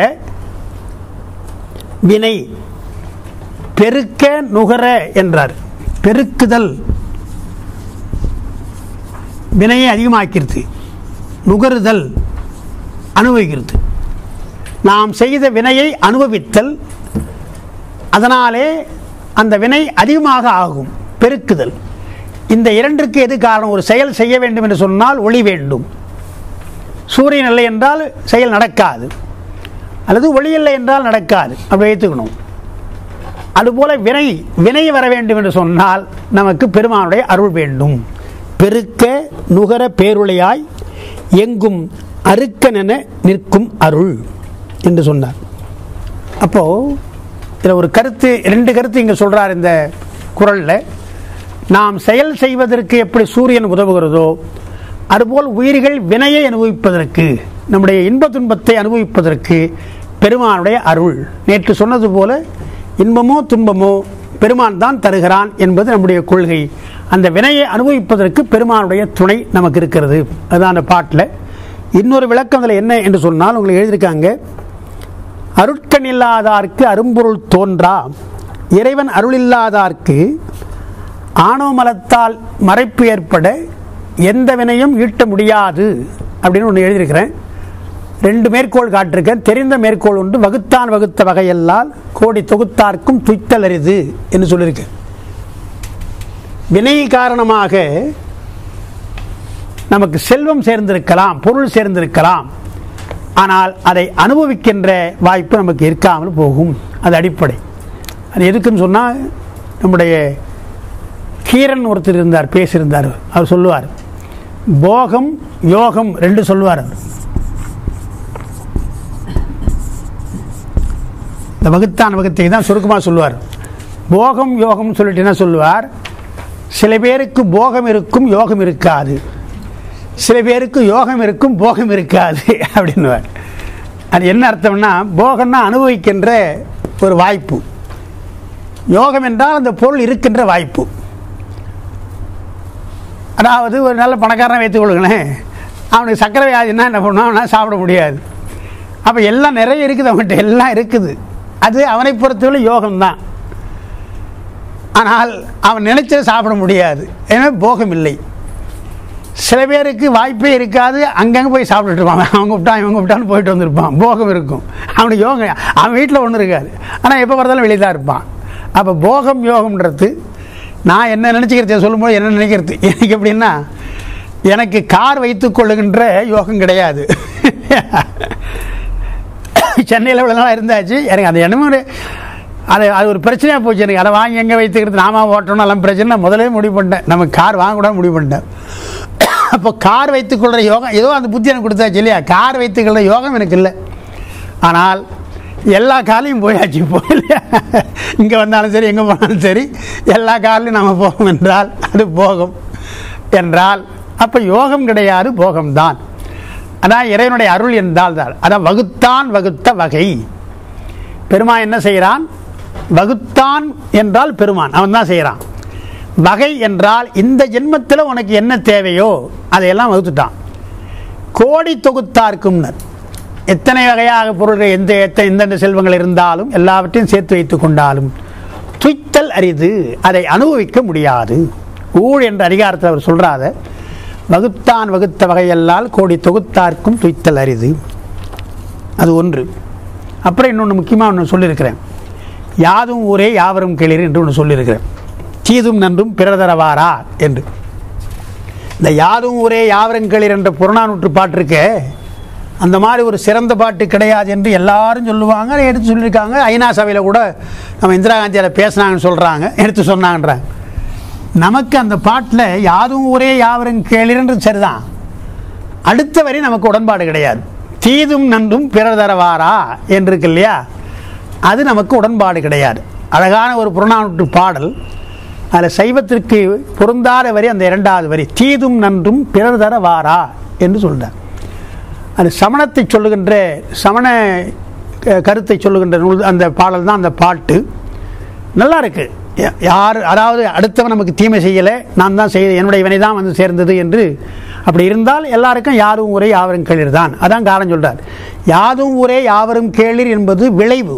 வினை பெருக்க நுகர என்றார் பெருக்குதல் வினையை அதிகமாக்கிறது நுகருதல் அனுபவிக்கிறது நாம் செய்த வினையை அனுபவித்தல் அதனாலே அந்த வினை அதிகமாக ஆகும் பெருக்குதல் இந்த இரண்டிற்கு எது காரணம் ஒரு செயல் செய்ய வேண்டும் என்று சொன்னால் ஒளி வேண்டும் சூரியன் இல்லை என்றால் செயல் நடக்காது அல்லது ஒளி இல்லை என்றால் நடக்காது அப்படி வைத்துக்கணும் அதுபோல வினை வினை வர வேண்டும் என்று சொன்னால் நமக்கு பெருமானுடைய அருள் வேண்டும் பெருக்க நுகர பேருளையாய் எங்கும் அருக்கனென நிற்கும் அருள் என்று சொன்னார் அப்போ இதில் ஒரு கருத்து ரெண்டு கருத்து இங்கே சொல்றார் இந்த குரல்ல நாம் செயல் செய்வதற்கு எப்படி சூரியன் உதவுகிறதோ அதுபோல் உயிர்கள் வினையை அனுபவிப்பதற்கு நம்முடைய இன்ப துன்பத்தை அனுபவிப்பதற்கு பெருமானுடைய அருள் நேற்று சொன்னது போல இன்பமோ துன்பமோ பெருமான் தான் தருகிறான் என்பது நம்முடைய கொள்கை அந்த வினையை அனுபவிப்பதற்கு பெருமானுடைய துணை நமக்கு இருக்கிறது அதுதான் அந்த பாட்டில் இன்னொரு விளக்கம் அதில் என்ன என்று சொன்னால் உங்களுக்கு எழுதியிருக்காங்க அருட்கண் இல்லாதார்க்கு அரும்பொருள் தோன்றா இறைவன் அருள் இல்லாதார்க்கு ஆணவ மலத்தால் மறைப்பு ஏற்பட எந்த வினையும் ஈட்ட முடியாது அப்படின்னு ஒன்று எழுதியிருக்கிறேன் ரெண்டு மேற்கோள் காட்டிருக்கேன் தெரிந்த மேற்கோள் உண்டு வகுத்தான் வகுத்த வகையல்லால் கோடி தொகுத்தார்க்கும் துய்த்தல் அரிது என்று சொல்லியிருக்கேன் வினை காரணமாக நமக்கு செல்வம் சேர்ந்திருக்கலாம் பொருள் சேர்ந்திருக்கலாம் ஆனால் அதை அனுபவிக்கின்ற வாய்ப்பு நமக்கு இருக்காமல் போகும் அது அடிப்படை அது எதுக்குன்னு சொன்னால் நம்முடைய கீரன் ஒருத்தர் இருந்தார் பேசியிருந்தார் அவர் சொல்லுவார் போகம் யோகம் ரெண்டு சொல்லுவார் அவர் இந்த வகுத்தான் வகுத்தை தான் சுருக்கமாக சொல்லுவார் போகம் யோகம் சொல்லிட்டு என்ன சொல்லுவார் சில பேருக்கு போகம் இருக்கும் யோகம் இருக்காது சில பேருக்கு யோகம் இருக்கும் போகம் இருக்காது அப்படின்னுவார் அது என்ன அர்த்தம்னா போகம்னா அனுபவிக்கின்ற ஒரு வாய்ப்பு யோகம் என்றால் அந்த பொருள் இருக்கின்ற வாய்ப்பு அதாவது ஒரு நல்ல பணக்காரனை வைத்துக் கொள்ளுங்களேன் அவனுக்கு சக்கரை வியாதினா என்ன பண்ணுவான் அவனால் சாப்பிட முடியாது அப்போ எல்லாம் நிறைய இருக்குது அவன்கிட்ட எல்லாம் இருக்குது அது அவனை பொறுத்தவரை யோகம்தான் ஆனால் அவன் நினைச்சதை சாப்பிட முடியாது எனவே போகம் இல்லை சில பேருக்கு வாய்ப்பே இருக்காது அங்கங்கே போய் சாப்பிட்டுட்டு இருப்பான் அவங்க விட்டான் இவங்க விட்டான்னு போயிட்டு வந்திருப்பான் போகம் இருக்கும் அவனுக்கு யோகம் அவன் வீட்டில் ஒன்றும் இருக்காது ஆனால் எப்போ பார்த்தாலும் வெளியே தான் இருப்பான் அப்போ போகம் யோகம்ன்றது நான் என்ன நினச்சிக்கிறது சொல்லும்போது என்ன நினைக்கிறது எனக்கு எப்படின்னா எனக்கு கார் வைத்துக் கொள்ளுகின்ற யோகம் கிடையாது சென்னையில் இவ்வளோ நாளாக இருந்தாச்சு எனக்கு அந்த எண்ணமும் ஒரு- அது அது ஒரு பிரச்சனையாக போச்சு எனக்கு அதை வாங்கி எங்கே வைத்துக்கிறது நாம ஓட்டணும் எல்லாம் பிரச்சனை நான் முதலே முடிவு பண்ணிட்டேன் நமக்கு கார் வாங்கக்கூடாது முடிவு பண்ணிட்டேன் அப்போ கார் வைத்துக்கொள்கிற யோகம் ஏதோ அந்த புத்தி எனக்கு கொடுத்தாச்சு இல்லையா கார் வைத்துக்கொள்கிற யோகம் எனக்கு இல்லை ஆனால் எல்லா கார்லையும் போயாச்சு இப்போ இல்லையா இங்கே வந்தாலும் சரி எங்கே போனாலும் சரி எல்லா கார்லையும் நம்ம போகும் என்றால் அது போகும் என்றால் அப்போ யோகம் கிடையாது போகம்தான் அதான் இறைவனுடைய அருள் என்றால் தான் அதான் வகுத்தான் வகுத்த வகை பெருமான் என்ன செய்கிறான் வகுத்தான் என்றால் பெருமான் அவன் தான் செய்கிறான் வகை என்றால் இந்த ஜென்மத்தில் உனக்கு என்ன தேவையோ அதையெல்லாம் வகுத்துட்டான் கோடி தொகுத்தார்க்கும்னர் எத்தனை வகையாக பொருள்கள் எந்த எத்தனை எந்தெந்த செல்வங்கள் இருந்தாலும் எல்லாவற்றையும் சேர்த்து வைத்துக் கொண்டாலும் துய்த்தல் அரிது அதை அனுபவிக்க முடியாது ஊழ் என்ற அதிகாரத்தில் அவர் சொல்றாத வகுத்தான் வகுத்த வகையல்லால் கோடி தொகுத்தார்க்கும் துய்த்தல் அரிது அது ஒன்று அப்புறம் இன்னொன்று முக்கியமாக ஒன்று சொல்லியிருக்கிறேன் யாதும் ஊரே யாவரும் கேளீர் என்று ஒன்று சொல்லியிருக்கிறேன் தீதும் நன்றும் பிறதரவாரா என்று இந்த யாதும் ஊரே யாவரும் கேளீர் என்ற புறநானூற்று பாட்டு இருக்கே அந்த மாதிரி ஒரு சிறந்த பாட்டு கிடையாது என்று எல்லாரும் சொல்லுவாங்க அதை எடுத்து சொல்லியிருக்காங்க ஐநா சபையில் கூட நம்ம இந்திரா காந்தி அதை பேசுனாங்கன்னு சொல்கிறாங்க எடுத்து சொன்னாங்கன்றாங்க நமக்கு அந்த பாட்டில் யாதும் ஊரே யாவரும் கேளீர்ன்றது சரிதான் அடுத்த வரி நமக்கு உடன்பாடு கிடையாது தீதும் நன்றும் பிறர் தரவாரா என்று இருக்கு இல்லையா அது நமக்கு உடன்பாடு கிடையாது அழகான ஒரு புறநானூற்று பாடல் அதில் சைவத்திற்கு பொருந்தாத வரி அந்த இரண்டாவது வரி தீதும் நன்றும் பிறர் தரவாரா என்று சொல்றார் அது சமணத்தை சொல்லுகின்ற சமண க- கருத்தை சொல்லுகின்ற நூல் அந்த பாடல் தான் அந்த பாட்டு நல்லா இருக்கு யா- யார் அதாவது அடுத்தவன் நமக்கு தீமை செய்யலை நான் தான் செய்ய என்னுடைய வினை தான் வந்து சேர்ந்தது என்று அப்படி இருந்தால் எல்லாருக்கும் யாரும் ஊரே யாவரும் கேளிர் தான் அதான் காரணம் சொல்றார் யாதும் ஊரே யாவரும் கேளிர் என்பது விளைவு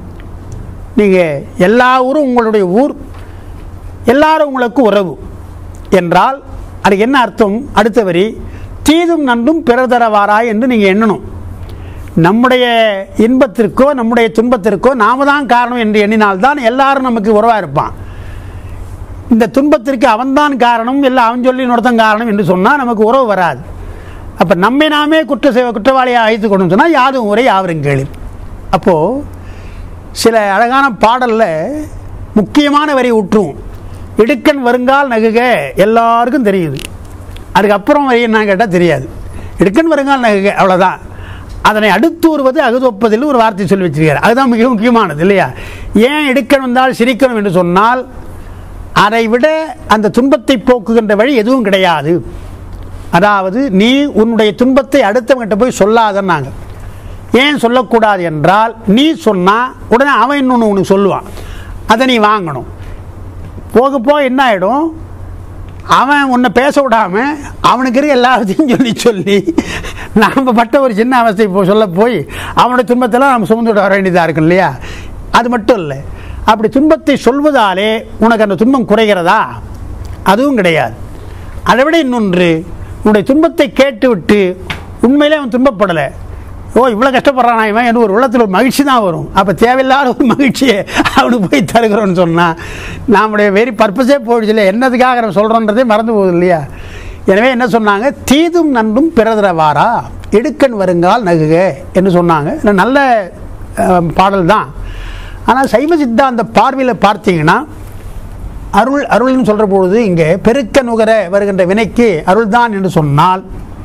நீங்கள் எல்லா ஊரும் உங்களுடைய ஊர் எல்லாரும் உங்களுக்கு உறவு என்றால் அதுக்கு என்ன அர்த்தம் அடுத்த வரி தீதும் நன்றும் பிறர் தரவாராய் என்று நீங்கள் எண்ணணும் நம்முடைய இன்பத்திற்கோ நம்முடைய துன்பத்திற்கோ நாம தான் காரணம் என்று எண்ணினால்தான் எல்லாரும் நமக்கு உறவாக இருப்பான் இந்த துன்பத்திற்கு அவன்தான் காரணம் இல்லை அவன் சொல்லி இன்னொருத்தன் காரணம் என்று சொன்னால் நமக்கு உறவு வராது அப்போ நம்மை நாமே குற்ற செய் குற்றவாளியாக அழைத்து கொண்டு சொன்னால் யாதும் உரை யாவரும் கேளிர் அப்போது சில அழகான பாடலில் முக்கியமான வரி விட்டுரும் இடுக்கன் வருங்கால் நகுக எல்லாருக்கும் தெரியுது அதுக்கப்புறம் வரி என்ன கேட்டால் தெரியாது இடுக்கன் வருங்கால் நகுக அவ்வளோதான் அதனை அடுத்து வருவது அகுதொப்பதில் ஒரு வார்த்தை சொல்லி வச்சிருக்காரு அதுதான் மிக முக்கியமானது இல்லையா ஏன் இடுக்கன் வந்தால் சிரிக்கணும் என்று சொன்னால் அதை விட அந்த துன்பத்தை போக்குகின்ற வழி எதுவும் கிடையாது அதாவது நீ உன்னுடைய துன்பத்தை அடுத்தவங்கிட்ட போய் சொல்லாதன்னாங்க ஏன் சொல்லக்கூடாது என்றால் நீ சொன்னா உடனே அவன் இன்னொன்று உனக்கு சொல்லுவான் அதை நீ வாங்கணும் போக போக என்ன ஆகிடும் அவன் உன்னை பேச விடாம அவனுக்கு இருக்க எல்லாத்தையும் சொல்லி சொல்லி நாம் பட்ட ஒரு சின்ன அவஸ்தை இப்போ சொல்ல போய் அவனுடைய துன்பத்தெல்லாம் நம்ம சுமந்து விட வர வேண்டியதாக இருக்கும் இல்லையா அது மட்டும் இல்லை அப்படி துன்பத்தை சொல்வதாலே உனக்கு அந்த துன்பம் குறைகிறதா அதுவும் கிடையாது அதை விட இன்னொன்று உன்னுடைய துன்பத்தை கேட்டுவிட்டு உண்மையிலே அவன் துன்பப்படலை ஓ இவ்வளோ கஷ்டப்படுறானா இவன் என்று ஒரு உள்ளத்தில் ஒரு மகிழ்ச்சி தான் வரும் அப்போ தேவையில்லாத ஒரு மகிழ்ச்சியை அவனுக்கு போய் தருகிறோன்னு சொன்னால் நம்முடைய வெறி பர்பஸே போயிடுச்சு இல்லையா என்னதுக்காக நம்ம சொல்கிறோன்றதே மறந்து போகுது இல்லையா எனவே என்ன சொன்னாங்க தீதும் நன்றும் பிறதரவாரா இடுக்கண் வருங்கால் நகுக என்று சொன்னாங்க இது நல்ல அஹ், பாடல் தான் ஆனால் சைவ சித்தாந்த பார்வையில் பார்த்தீங்கன்னா அருள் அருள்னு சொல்கிற பொழுது இங்கே பெருக்க நுகர வருகின்ற வினைக்கு அருள்தான் என்று சொன்னால்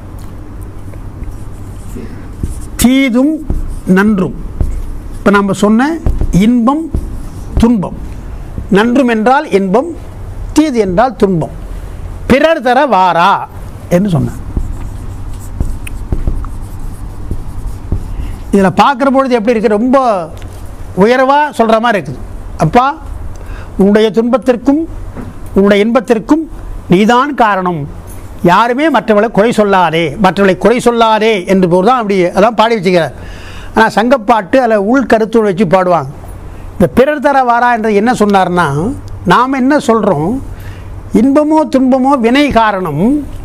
தீதும் நன்றும் இப்போ நம்ம சொன்ன இன்பம் துன்பம் நன்றும் என்றால் இன்பம் தீது என்றால் துன்பம் பிறர் தர வாரா என்று சொன்னார் இதில் பார்க்குற பொழுது எப்படி இருக்கு ரொம்ப உயர்வாக சொல்கிற மாதிரி இருக்குது அப்பா உன்னுடைய துன்பத்திற்கும் உன்னுடைய இன்பத்திற்கும் நீதான் காரணம் யாருமே மற்றவளை குறை சொல்லாதே மற்றவளை குறை சொல்லாதே என்று போது தான் அப்படி அதான் பாடி வச்சுக்கிறார் ஆனால் சங்கப்பாட்டு அதில் உள் கருத்து வச்சு பாடுவாங்க இந்த பிறர் தர வாரா என்று என்ன சொன்னார்னா நாம் என்ன சொல்கிறோம் இன்பமோ துன்பமோ வினை காரணம்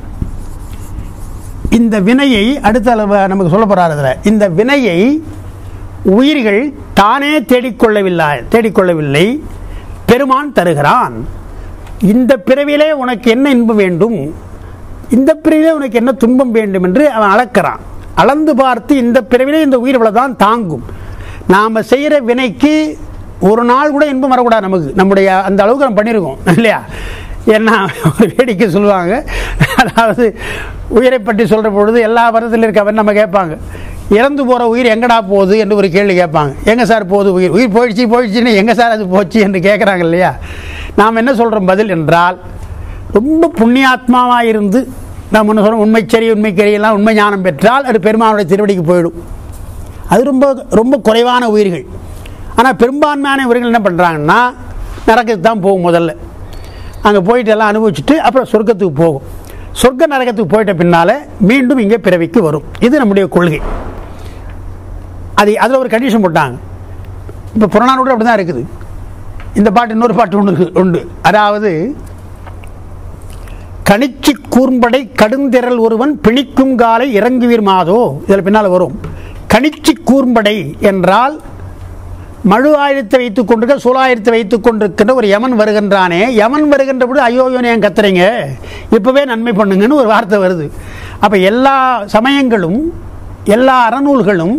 இந்த வினையை அடுத்த அளவு நமக்கு சொல்ல போறாரு அதுல இந்த வினையை உயிர்கள் தானே தேடிக்கொள்ளவில்லை தேடிக்கொள்ளவில்லை பெருமான் தருகிறான் இந்த பிறவிலே உனக்கு என்ன இன்பம் வேண்டும் இந்த பிறவிலே உனக்கு என்ன துன்பம் வேண்டும் என்று அவன் அளக்கிறான் அளந்து பார்த்து இந்த பிறவிலே இந்த உயிர் இவ்வளவுதான் தாங்கும் நாம் செய்கிற வினைக்கு ஒரு நாள் கூட இன்பம் வரக்கூடாது நமக்கு நம்முடைய அந்த அளவுக்கு நம்ம பண்ணியிருக்கோம் இல்லையா ஏன்னா ஒரு வேடிக்கை சொல்லுவாங்க அதாவது உயிரை பற்றி சொல்கிற பொழுது எல்லா வரத்தில் இருக்கவன் நம்ம கேட்பாங்க இறந்து போகிற உயிர் எங்கடா போகுது என்று ஒரு கேள்வி கேட்பாங்க எங்கே சார் போகுது உயிர் உயிர் போயிடுச்சு போயிடுச்சுன்னு எங்கே சார் அது போச்சு என்று கேட்குறாங்க இல்லையா நாம் என்ன சொல்கிறோம் பதில் என்றால் ரொம்ப புண்ணியாத்மாவாக இருந்து நாம் ஒன்று சொல்கிறோம் உண்மை சரி உண்மை எல்லாம் உண்மை ஞானம் பெற்றால் அது பெருமானுடைய திருவடிக்கு போயிடும் அது ரொம்ப ரொம்ப குறைவான உயிர்கள் ஆனால் பெரும்பான்மையான இவர்கள் என்ன பண்ணுறாங்கன்னா நரகத்துக்கு தான் போகும் முதல்ல அங்கே போயிட்டு எல்லாம் அனுபவிச்சுட்டு அப்புறம் சொர்க்கத்துக்கு போகும் சொர்க்க நரகத்துக்கு போயிட்ட பின்னால் மீண்டும் இங்கே பிறவிக்கு வரும் இது நம்முடைய கொள்கை அது அதில் ஒரு கண்டிஷன் போட்டாங்க இப்போ புறநானூறு அப்படி தான் இருக்குது இந்த பாட்டு இன்னொரு பாட்டு ஒன்று இருக்கு உண்டு அதாவது கணிச்சி கூர்ம்படை கடுந்திரல் ஒருவன் பிணிக்கும் காலை இறங்குவீர் மாதோ இதில் பின்னால் வரும் கணிச்சி கூர்ம்படை என்றால் மழு ஆயுதத்தை வைத்துக் கொண்டிருக்க சூலாயுதத்தை வைத்துக் கொண்டிருக்கின்ற ஒரு யமன் வருகின்றானே யமன் வருகின்ற பொழுது ஐயோ ஏன் கத்துறீங்க இப்பவே நன்மை பண்ணுங்கன்னு ஒரு வார்த்தை வருது அப்ப எல்லா சமயங்களும் எல்லா அறநூல்களும்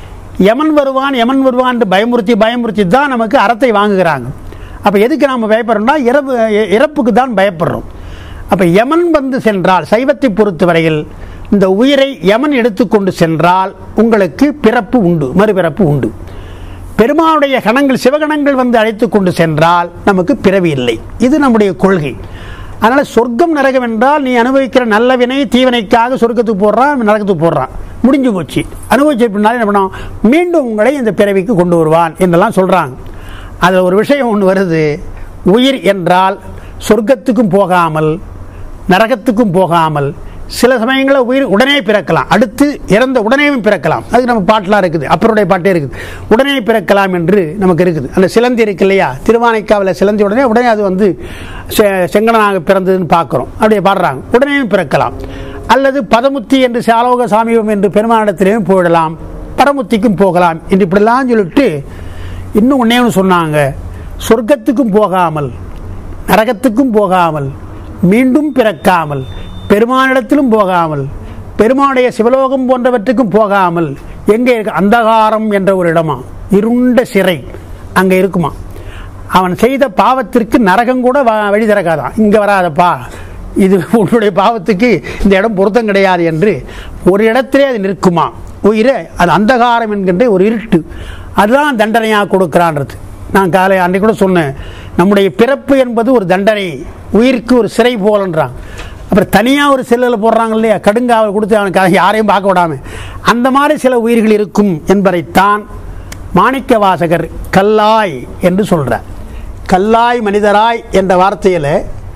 யமன் வருவான் யமன் வருவான் என்று பயமுறுத்தி பயமுறுத்தி தான் நமக்கு அறத்தை வாங்குகிறாங்க அப்ப எதுக்கு நாம பயப்படுறோம்னா இறப்பு இறப்புக்கு தான் பயப்படுறோம் அப்ப யமன் வந்து சென்றால் சைவத்தை பொறுத்தவரையில் இந்த உயிரை யமன் எடுத்துக்கொண்டு சென்றால் உங்களுக்கு பிறப்பு உண்டு மறுபிறப்பு உண்டு பெருமானுடைய கணங்கள் சிவகணங்கள் வந்து அழைத்து கொண்டு சென்றால் நமக்கு பிறவி இல்லை இது நம்முடைய கொள்கை அதனால சொர்க்கம் நரகம் என்றால் நீ அனுபவிக்கிற நல்ல வினை தீவினைக்காக சொர்க்கத்துக்கு போடுறான் நரகத்துக்கு போடுறான் முடிஞ்சு போச்சு அனுபவிச்ச பின்னாலே என்ன பண்ணும் மீண்டும் உங்களை இந்த பிறவிக்கு கொண்டு வருவான் என்றெல்லாம் சொல்றாங்க அதில் ஒரு விஷயம் ஒன்று வருது உயிர் என்றால் சொர்க்கத்துக்கும் போகாமல் நரகத்துக்கும் போகாமல் சில சமயங்களில் உயிர் உடனே பிறக்கலாம் அடுத்து இறந்த உடனேயும் பிறக்கலாம் அது நம்ம பாட்டெலாம் இருக்குது அப்பருடைய பாட்டே இருக்குது உடனே பிறக்கலாம் என்று நமக்கு இருக்குது அந்த சிலந்தி இருக்கு இல்லையா திருவானைக்காவில் சிலந்தி உடனே உடனே அது வந்து செ- செங்கடனாக பிறந்ததுன்னு பார்க்குறோம் அப்படியே பாடுறாங்க உடனேயும் பிறக்கலாம் அல்லது பதமுத்தி என்று சாலோக சாமியம் என்று பெருமானிடத்திலேயும் போயிடலாம் பரமுத்திக்கும் போகலாம் என்று இப்படிலாம் சொல்லிட்டு இன்னும் ஒன்னே ஒன்று சொன்னாங்க சொர்க்கத்துக்கும் போகாமல் நரகத்துக்கும் போகாமல் மீண்டும் பிறக்காமல் பெருமானிடத்திலும் போகாமல் பெருமானுடைய சிவலோகம் போன்றவற்றுக்கும் போகாமல் எங்கே இருக்கு அந்தகாரம் என்ற ஒரு இடமா இருண்ட சிறை அங்கே இருக்குமா அவன் செய்த பாவத்திற்கு நரகம் கூட வ- வழி திறக்காதான் இங்கே வராதப்பா இது உன்னுடைய பாவத்துக்கு இந்த இடம் பொருத்தம் கிடையாது என்று ஒரு இடத்திலே அது நிற்குமா உயிரை அது அந்தகாரம் என்கின்ற ஒரு இருட்டு அதுதான் தண்டனையாக கொடுக்கிறான்றது நான் காலை அன்றைக்கு கூட சொன்னேன் நம்முடைய பிறப்பு என்பது ஒரு தண்டனை உயிருக்கு ஒரு சிறை போலன்றான் அப்புறம் தனியாக ஒரு செல்லில் போடுறாங்க இல்லையா கடுங்காவல் கொடுத்து அவனுக்கு யாரையும் பார்க்க விடாம அந்த மாதிரி சில உயிர்கள் இருக்கும் என்பதைத்தான் மாணிக்க வாசகர் கல்லாய் என்று சொல்றார் கல்லாய் மனிதராய் என்ற வார்த்தையில்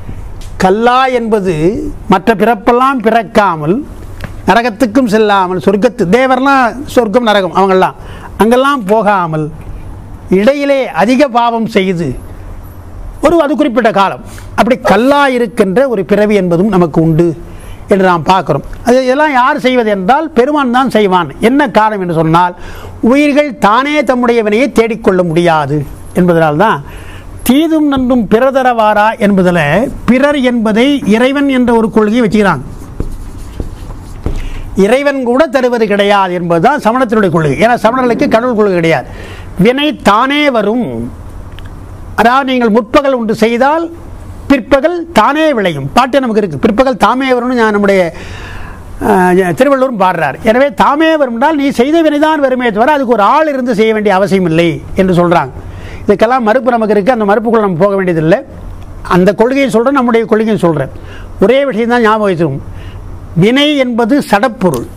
கல்லாய் என்பது மற்ற பிறப்பெல்லாம் பிறக்காமல் நரகத்துக்கும் செல்லாமல் சொர்க்கத்து தேவர்லாம் சொர்க்கம் நரகம் அவங்கெல்லாம் அங்கெல்லாம் போகாமல் இடையிலே அதிக பாவம் செய்து ஒரு அது குறிப்பிட்ட காலம் அப்படி கல்லா இருக்கின்ற ஒரு பிறவி என்பதும் நமக்கு உண்டு என்று நாம் பார்க்கிறோம் அது இதெல்லாம் யார் செய்வது என்றால் பெருமான் தான் செய்வான் என்ன காரணம் என்று சொன்னால் உயிர்கள் தானே தம்முடைய வினையை தேடிக்கொள்ள முடியாது என்பதனால் தான் தீதும் நன்றும் பிறதரவாரா என்பதில் பிறர் என்பதை இறைவன் என்ற ஒரு கொள்கையை வச்சுக்கிறாங்க இறைவன் கூட தருவது கிடையாது என்பதுதான் சமணத்தினுடைய கொள்கை ஏன்னா சமணர்களுக்கு கடவுள் கொள்கை கிடையாது வினை தானே வரும் அதாவது நீங்கள் முற்பகல் ஒன்று செய்தால் பிற்பகல் தானே விளையும் பாட்டு நமக்கு இருக்கு பிற்பகல் தாமே வரும்னு நான் நம்முடைய அஹ், திருவள்ளுவரும் பாடுறார் எனவே தாமே வரும் என்றால் நீ செய்த வினைதான் வருமே தவிர அதுக்கு ஒரு ஆள் இருந்து செய்ய வேண்டிய அவசியம் இல்லை என்று சொல்றாங்க இதுக்கெல்லாம் மறுப்பு நமக்கு இருக்கு அந்த மறுப்புக்குள்ள நம்ம போக வேண்டியதில்லை அந்த கொள்கையை சொல்றேன் நம்முடைய கொள்கையை சொல்றேன் ஒரே விஷயம் தான் ஞாபகம் வச்சுக்கணும் வினை என்பது சடப்பொருள்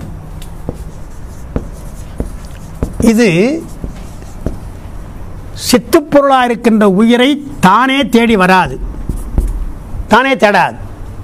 இது சித்துப்பொருளாக இருக்கின்ற உயிரை தானே தேடி வராது தானே தேடாது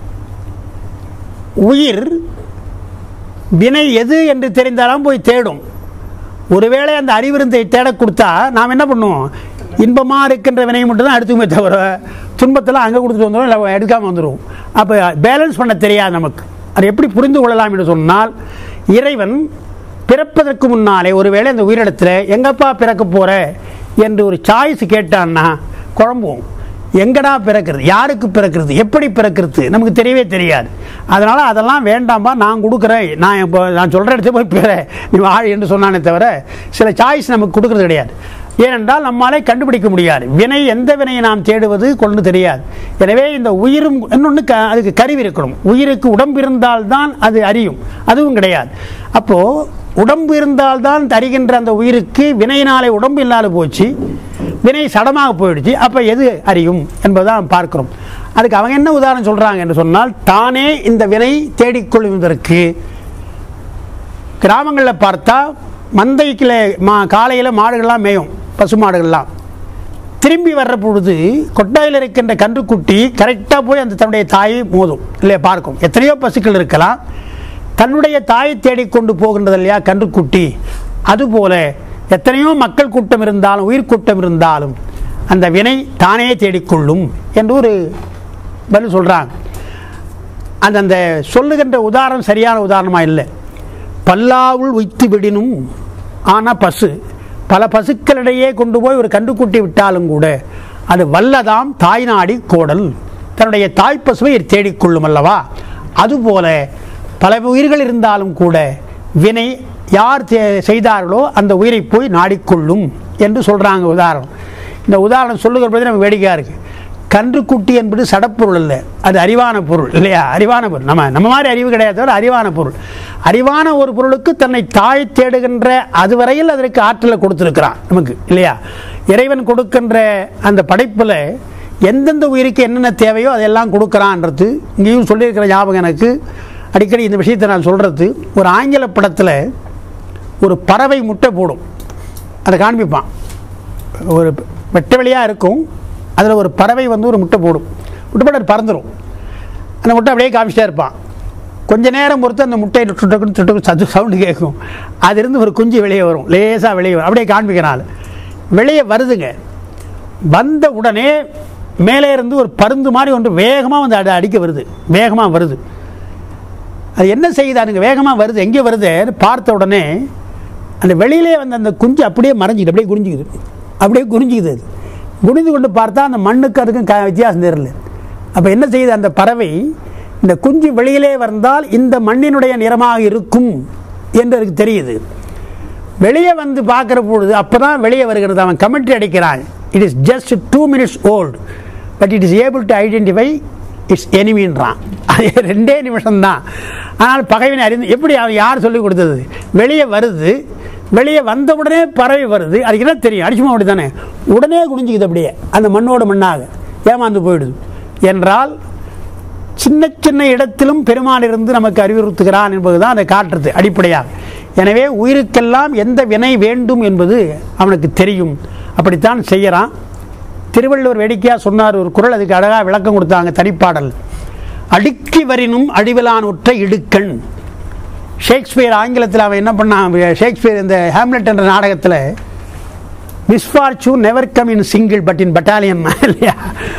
உயிர் வினை எது என்று தெரிந்தாலும் போய் தேடும் ஒருவேளை அந்த அறிவிருந்தை தேட கொடுத்தா நாம் என்ன பண்ணுவோம் இன்பமாக இருக்கின்ற வினையை மட்டும் தான் எடுத்துக்குமே தவிர துன்பத்தில் அங்கே கொடுத்துட்டு வந்துடும் இல்லை எடுக்காமல் வந்துடும் அப்போ பேலன்ஸ் பண்ண தெரியாது நமக்கு அதை எப்படி புரிந்து கொள்ளலாம் என்று சொன்னால் இறைவன் பிறப்பதற்கு முன்னாலே ஒருவேளை அந்த உயிரிடத்தில் எங்கப்பா பிறக்க போற என்று ஒரு சாய்ஸ் கேட்டான்னா குழம்புவோம் எங்கடா பிறக்கிறது யாருக்கு பிறக்கிறது எப்படி பிறக்கிறது நமக்கு தெரியவே தெரியாது அதனால அதெல்லாம் வேண்டாம்பா நான் கொடுக்குறேன் நான் இப்போ நான் சொல்கிற இடத்துல போய் பிற நீ வாழ் என்று சொன்னானே தவிர சில சாய்ஸ் நமக்கு கொடுக்கறது கிடையாது ஏனென்றால் நம்மாலே கண்டுபிடிக்க முடியாது வினை எந்த வினையை நாம் தேடுவது கொண்டு தெரியாது எனவே இந்த உயிரும் இன்னொன்று க அதுக்கு கருவி இருக்கணும் உயிருக்கு உடம்பு இருந்தால்தான் அது அறியும் அதுவும் கிடையாது அப்போ உடம்பு இருந்தால்தான் தருகின்ற அந்த உயிருக்கு வினையினாலே உடம்பு இல்லாத போச்சு வினை சடமாக போயிடுச்சு அப்போ எது அறியும் என்பதுதான் பார்க்கிறோம் அதுக்கு அவங்க என்ன உதாரணம் சொல்றாங்க என்று சொன்னால் தானே இந்த வினை தேடிக்கொள்வதற்கு கிராமங்களில் பார்த்தா மந்தைக்கில் மா காலையில் மாடுகள்லாம் மேயும் பசு மாடுகள்லாம் திரும்பி வர்ற பொழுது கொட்டாயில் இருக்கின்ற கன்றுக்குட்டி கரெக்டாக போய் அந்த தன்னுடைய தாயை மோதும் இல்லையா பார்க்கும் எத்தனையோ பசுக்கள் இருக்கலாம் தன்னுடைய தாயை தேடிக்கொண்டு போகின்றது இல்லையா கன்றுக்குட்டி அதுபோல எத்தனையோ மக்கள் கூட்டம் இருந்தாலும் உயிர் கூட்டம் இருந்தாலும் அந்த வினை தானே தேடிக்கொள்ளும் என்று ஒரு பதில் சொல்கிறாங்க அந்த அந்த சொல்லுகின்ற உதாரணம் சரியான உதாரணமாக இல்லை பல்லாவுள் உய்த்து விடினும் ஆனால் பசு பல பசுக்களிடையே கொண்டு போய் ஒரு கண்டுக்குட்டி விட்டாலும் கூட அது வல்லதாம் தாய் நாடி கோடல் தன்னுடைய தாய் பசுவை இது தேடிக்கொள்ளும் அல்லவா அதுபோல பல உயிர்கள் இருந்தாலும் கூட வினை யார் தே- செய்தார்களோ அந்த உயிரை போய் நாடிக்கொள்ளும் என்று சொல்கிறாங்க உதாரணம் இந்த உதாரணம் சொல்லுகிற பொழுது நமக்கு வேடிக்கையாக இருக்குது கன்றுக்குட்டி என்பது சடப்பொருள் இல்லை அது அறிவான பொருள் இல்லையா அறிவான பொருள் நம்ம நம்ம மாதிரி அறிவு கிடையாது தவிர அறிவான பொருள் அறிவான ஒரு பொருளுக்கு தன்னை தாய் தேடுகின்ற அதுவரையில் அதற்கு ஆற்றலை கொடுத்துருக்கிறான் நமக்கு இல்லையா இறைவன் கொடுக்கின்ற அந்த படைப்பில் எந்தெந்த உயிருக்கு என்னென்ன தேவையோ அதெல்லாம் கொடுக்குறான்றது இங்கேயும் சொல்லியிருக்கிற ஞாபகம் எனக்கு அடிக்கடி இந்த விஷயத்தை நான் சொல்கிறது ஒரு ஆங்கில படத்தில் ஒரு பறவை முட்டை போடும் அதை காண்பிப்பான் ஒரு வெட்ட வெளியாக இருக்கும் அதில் ஒரு பறவை வந்து ஒரு முட்டை போடும் முட்டை போட்டு அது பறந்துடும் அந்த முட்டை அப்படியே காமிச்சிட்டே இருப்பான் கொஞ்ச நேரம் பொறுத்து அந்த முட்டையை சுட்டுக்குன்னு சுட்டுக்கு சத்து சவுண்டு கேட்கும் அதிலிருந்து ஒரு குஞ்சு வெளியே வரும் லேசாக வெளியே வரும் அப்படியே காண்பிக்கிறாள் வெளியே வருதுங்க வந்த உடனே மேலே இருந்து ஒரு பருந்து மாதிரி ஒன்று வேகமாக வந்து அடி அடிக்க வருது வேகமாக வருது அது என்ன செய்யுதானுங்க வேகமாக வருது எங்கே வருதுன்னு பார்த்த உடனே அந்த வெளியிலே வந்த அந்த குஞ்சு அப்படியே மறைஞ்சிக்குது அப்படியே குனிஞ்சிக்குது அப்படியே குனிஞ்சிக்குது அது குனிந்து கொண்டு பார்த்தா அந்த மண்ணுக்கு அதுக்கும் க வித்தியாசம் தெரியல அப்போ என்ன செய்யுது அந்த பறவை இந்த குஞ்சு வெளியிலே வந்தால் இந்த மண்ணினுடைய நிறமாக இருக்கும் என்று அதுக்கு தெரியுது வெளியே வந்து பார்க்குற பொழுது அப்போ தான் வெளியே வருகிறது அவன் கமெண்ட்ரி அடிக்கிறான் it is just two minutes old but it is able to identify its எனிமின்றான் அது ரெண்டே நிமிஷம்தான் ஆனால் பகைவனை அறிந்து எப்படி அவன் யார் சொல்லி கொடுத்தது வெளியே வருது வெளியே வந்த உடனே பறவை வருது அதுக்கு என்ன தெரியும் அடிச்சுமா அப்படி தானே உடனே குனிஞ்சிக்குது அப்படியே அந்த மண்ணோட மண்ணாக ஏமாந்து போயிடுது என்றால் சின்ன சின்ன இடத்திலும் பெருமான் இருந்து நமக்கு அறிவுறுத்துகிறான் என்பதுதான் அதை காட்டுறது அடிப்படையாக எனவே உயிருக்கெல்லாம் எந்த வினை வேண்டும் என்பது அவனுக்கு தெரியும் அப்படித்தான் செய்யறான் திருவள்ளுவர் வேடிக்கையாக சொன்னார் ஒரு குரல் அதுக்கு அழகாக விளக்கம் கொடுத்தாங்க தனிப்பாடல் அடுக்கி வரினும் அடிவிலான் உற்ற இடுக்கண் ஷேக்ஸ்பியர் ஆங்கிலத்தில் அவன் என்ன பண்ணான் ஷேக்ஸ்பியர் இந்த ஹேம்லெட் என்ற நாடகத்தில் misfortune never come in single but in battalion இல்லையா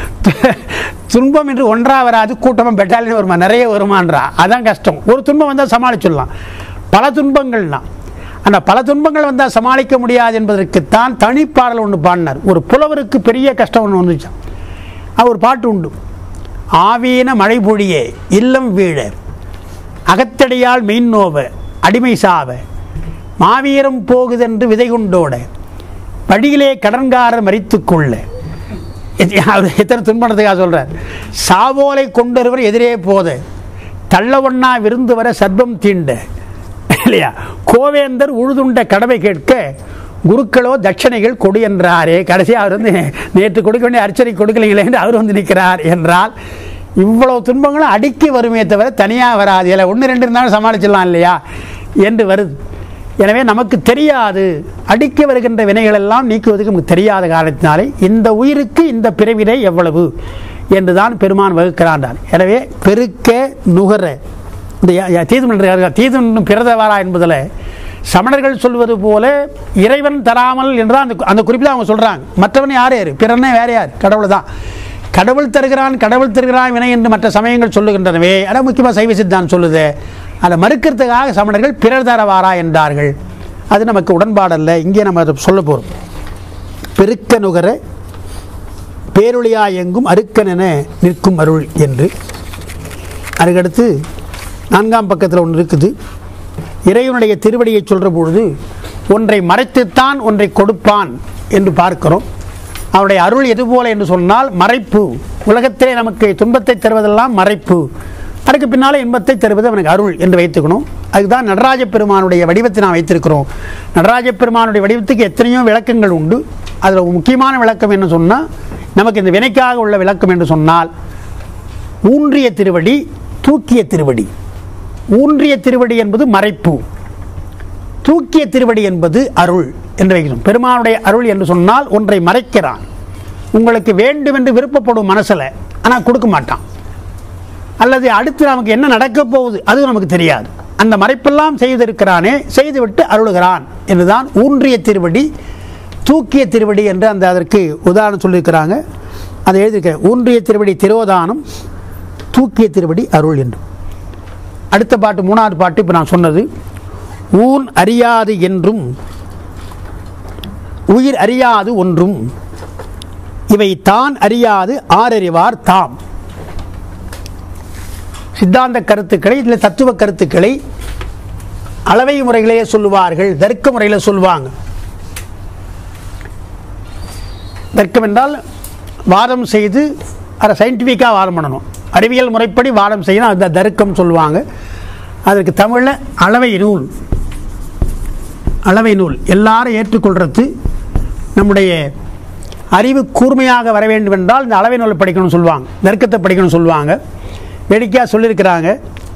துன்பம் என்று ஒன்றா வராது கூட்டமாக பெட்டாலியன் வருமா நிறைய வருமான்றா அதான் கஷ்டம் ஒரு துன்பம் வந்தால் சமாளிச்சிடலாம் பல துன்பங்கள்னா அந்த பல துன்பங்கள் வந்தால் சமாளிக்க முடியாது என்பதற்குத்தான் தனிப்பாடல் ஒன்று பாடினார் ஒரு புலவருக்கு பெரிய கஷ்டம் ஒன்று வந்துச்சான் அது ஒரு பாட்டு உண்டு ஆவீன மழை பொழியே இல்லம் வீழ அகத்தடியால் மெயின் நோவ அடிமை சாவ மாவீரம் போகுதென்று விதை கொண்டோட வழியிலே கடன்காரர் மறித்துக் கொள்ள இது அவர் எத்தனை துன்பணத்துக்காக சொல்றார் சாவோலை கொண்டொருவர் எதிரே போத தள்ள ஒண்ணா விருந்து வர சர்ப்பம் தீண்ட இல்லையா கோவேந்தர் உழுதுண்ட கடமை கேட்க குருக்களோ தட்சணைகள் கொடு என்றாரே கடைசி அவர் வந்து நேற்று கொடுக்க வேண்டிய அர்ச்சனை கொடுக்கலீங்களே என்று அவர் வந்து நிற்கிறார் என்றால் இவ்வளவு துன்பங்களும் அடுக்கி வருமே தவிர தனியாக வராது இல்லை ஒன்று ரெண்டு இருந்தாலும் சமாளிச்சிடலாம் இல்லையா என்று வருது எனவே நமக்கு தெரியாது அடுக்கி வருகின்ற வினைகள் எல்லாம் நீக்குவதற்கு நமக்கு தெரியாத காரணத்தினாலே இந்த உயிருக்கு இந்த பிறவினை எவ்வளவு என்றுதான் பெருமான் வகுக்கிறான் எனவே பெருக்க நுகர இந்த தீதும் தீதும் பிறதவாரா என்பதில் சமணர்கள் சொல்வது போல இறைவன் தராமல் என்று அந்த அந்த குறிப்பில் அவங்க சொல்றாங்க மற்றவன் யார் யார் பிறனே வேற யார் கடவுள் தான் கடவுள் தருகிறான் கடவுள் தருகிறான் வினை என்று மற்ற சமயங்கள் சொல்லுகின்றனவே ஆனால் முக்கியமாக சைவ சித்தான் சொல்லுது அதை மறுக்கிறதுக்காக சமணர்கள் பிறர் தரவாரா என்றார்கள் அது நமக்கு உடன்பாடல்ல இங்கே நம்ம அதை சொல்ல போகிறோம் பெருக்க நுகர பேரொழியா எங்கும் அருக்கனென நிற்கும் அருள் என்று அதுக்கடுத்து நான்காம் பக்கத்தில் ஒன்று இருக்குது இறைவனுடைய திருவடியை சொல்கிற பொழுது ஒன்றை மறைத்துத்தான் ஒன்றை கொடுப்பான் என்று பார்க்கிறோம் அவருடைய அருள் எது போல என்று சொன்னால் மறைப்பு உலகத்திலே நமக்கு துன்பத்தை தருவதெல்லாம் மறைப்பு அதுக்கு பின்னாலே இன்பத்தை தருவது அவனுக்கு அருள் என்று வைத்துக்கணும் அதுதான் நடராஜ பெருமானுடைய வடிவத்தை நான் வைத்திருக்கிறோம் நடராஜ பெருமானுடைய வடிவத்துக்கு எத்தனையோ விளக்கங்கள் உண்டு அதில் முக்கியமான விளக்கம் என்ன சொன்னால் நமக்கு இந்த வினைக்காக உள்ள விளக்கம் என்று சொன்னால் ஊன்றிய திருவடி தூக்கிய திருவடி ஊன்றிய திருவடி என்பது மறைப்பு தூக்கிய திருவடி என்பது அருள் என்று வைக்கணும் பெருமானுடைய அருள் என்று சொன்னால் ஒன்றை மறைக்கிறான் உங்களுக்கு வேண்டும் என்று விருப்பப்படும் மனசில் ஆனால் கொடுக்க மாட்டான் அல்லது அடுத்து நமக்கு என்ன நடக்கப் போகுது அது நமக்கு தெரியாது அந்த மறைப்பெல்லாம் செய்திருக்கிறானே செய்துவிட்டு அருளுகிறான் என்றுதான் ஊன்றிய திருவடி தூக்கிய திருவடி என்று அந்த அதற்கு உதாரணம் சொல்லியிருக்கிறாங்க அதை எழுதியிருக்க ஊன்றிய திருவடி திரோதானம் தூக்கிய திருவடி அருள் என்று அடுத்த பாட்டு மூணாவது பாட்டு இப்போ நான் சொன்னது ஊன் அறியாது என்றும் உயிர் அறியாது ஒன்றும் இவை தான் அறியாது ஆரறிவார் தாம் சித்தாந்த கருத்துக்களை இதில் தத்துவ கருத்துக்களை அளவை முறைகளே சொல்லுவார்கள் தர்க்க முறையில் சொல்லுவாங்க தர்க்கம் என்றால் வாதம் செய்து அதை சயின்டிஃபிக்காக வாதம் பண்ணணும் அறிவியல் முறைப்படி வாதம் செய்யணும் அந்த தர்க்கம் சொல்லுவாங்க அதற்கு தமிழில் அளவை நூல் அளவை நூல் எல்லாரும் ஏற்றுக்கொள்றது நம்முடைய அறிவு கூர்மையாக வர வேண்டும் என்றால் இந்த அளவை நூலை படிக்கணும்னு சொல்லுவாங்க தர்க்கத்தை படிக்கணும்னு சொல்லுவாங்க வேடிக்கையாக சொல்லியிருக்கிறாங்க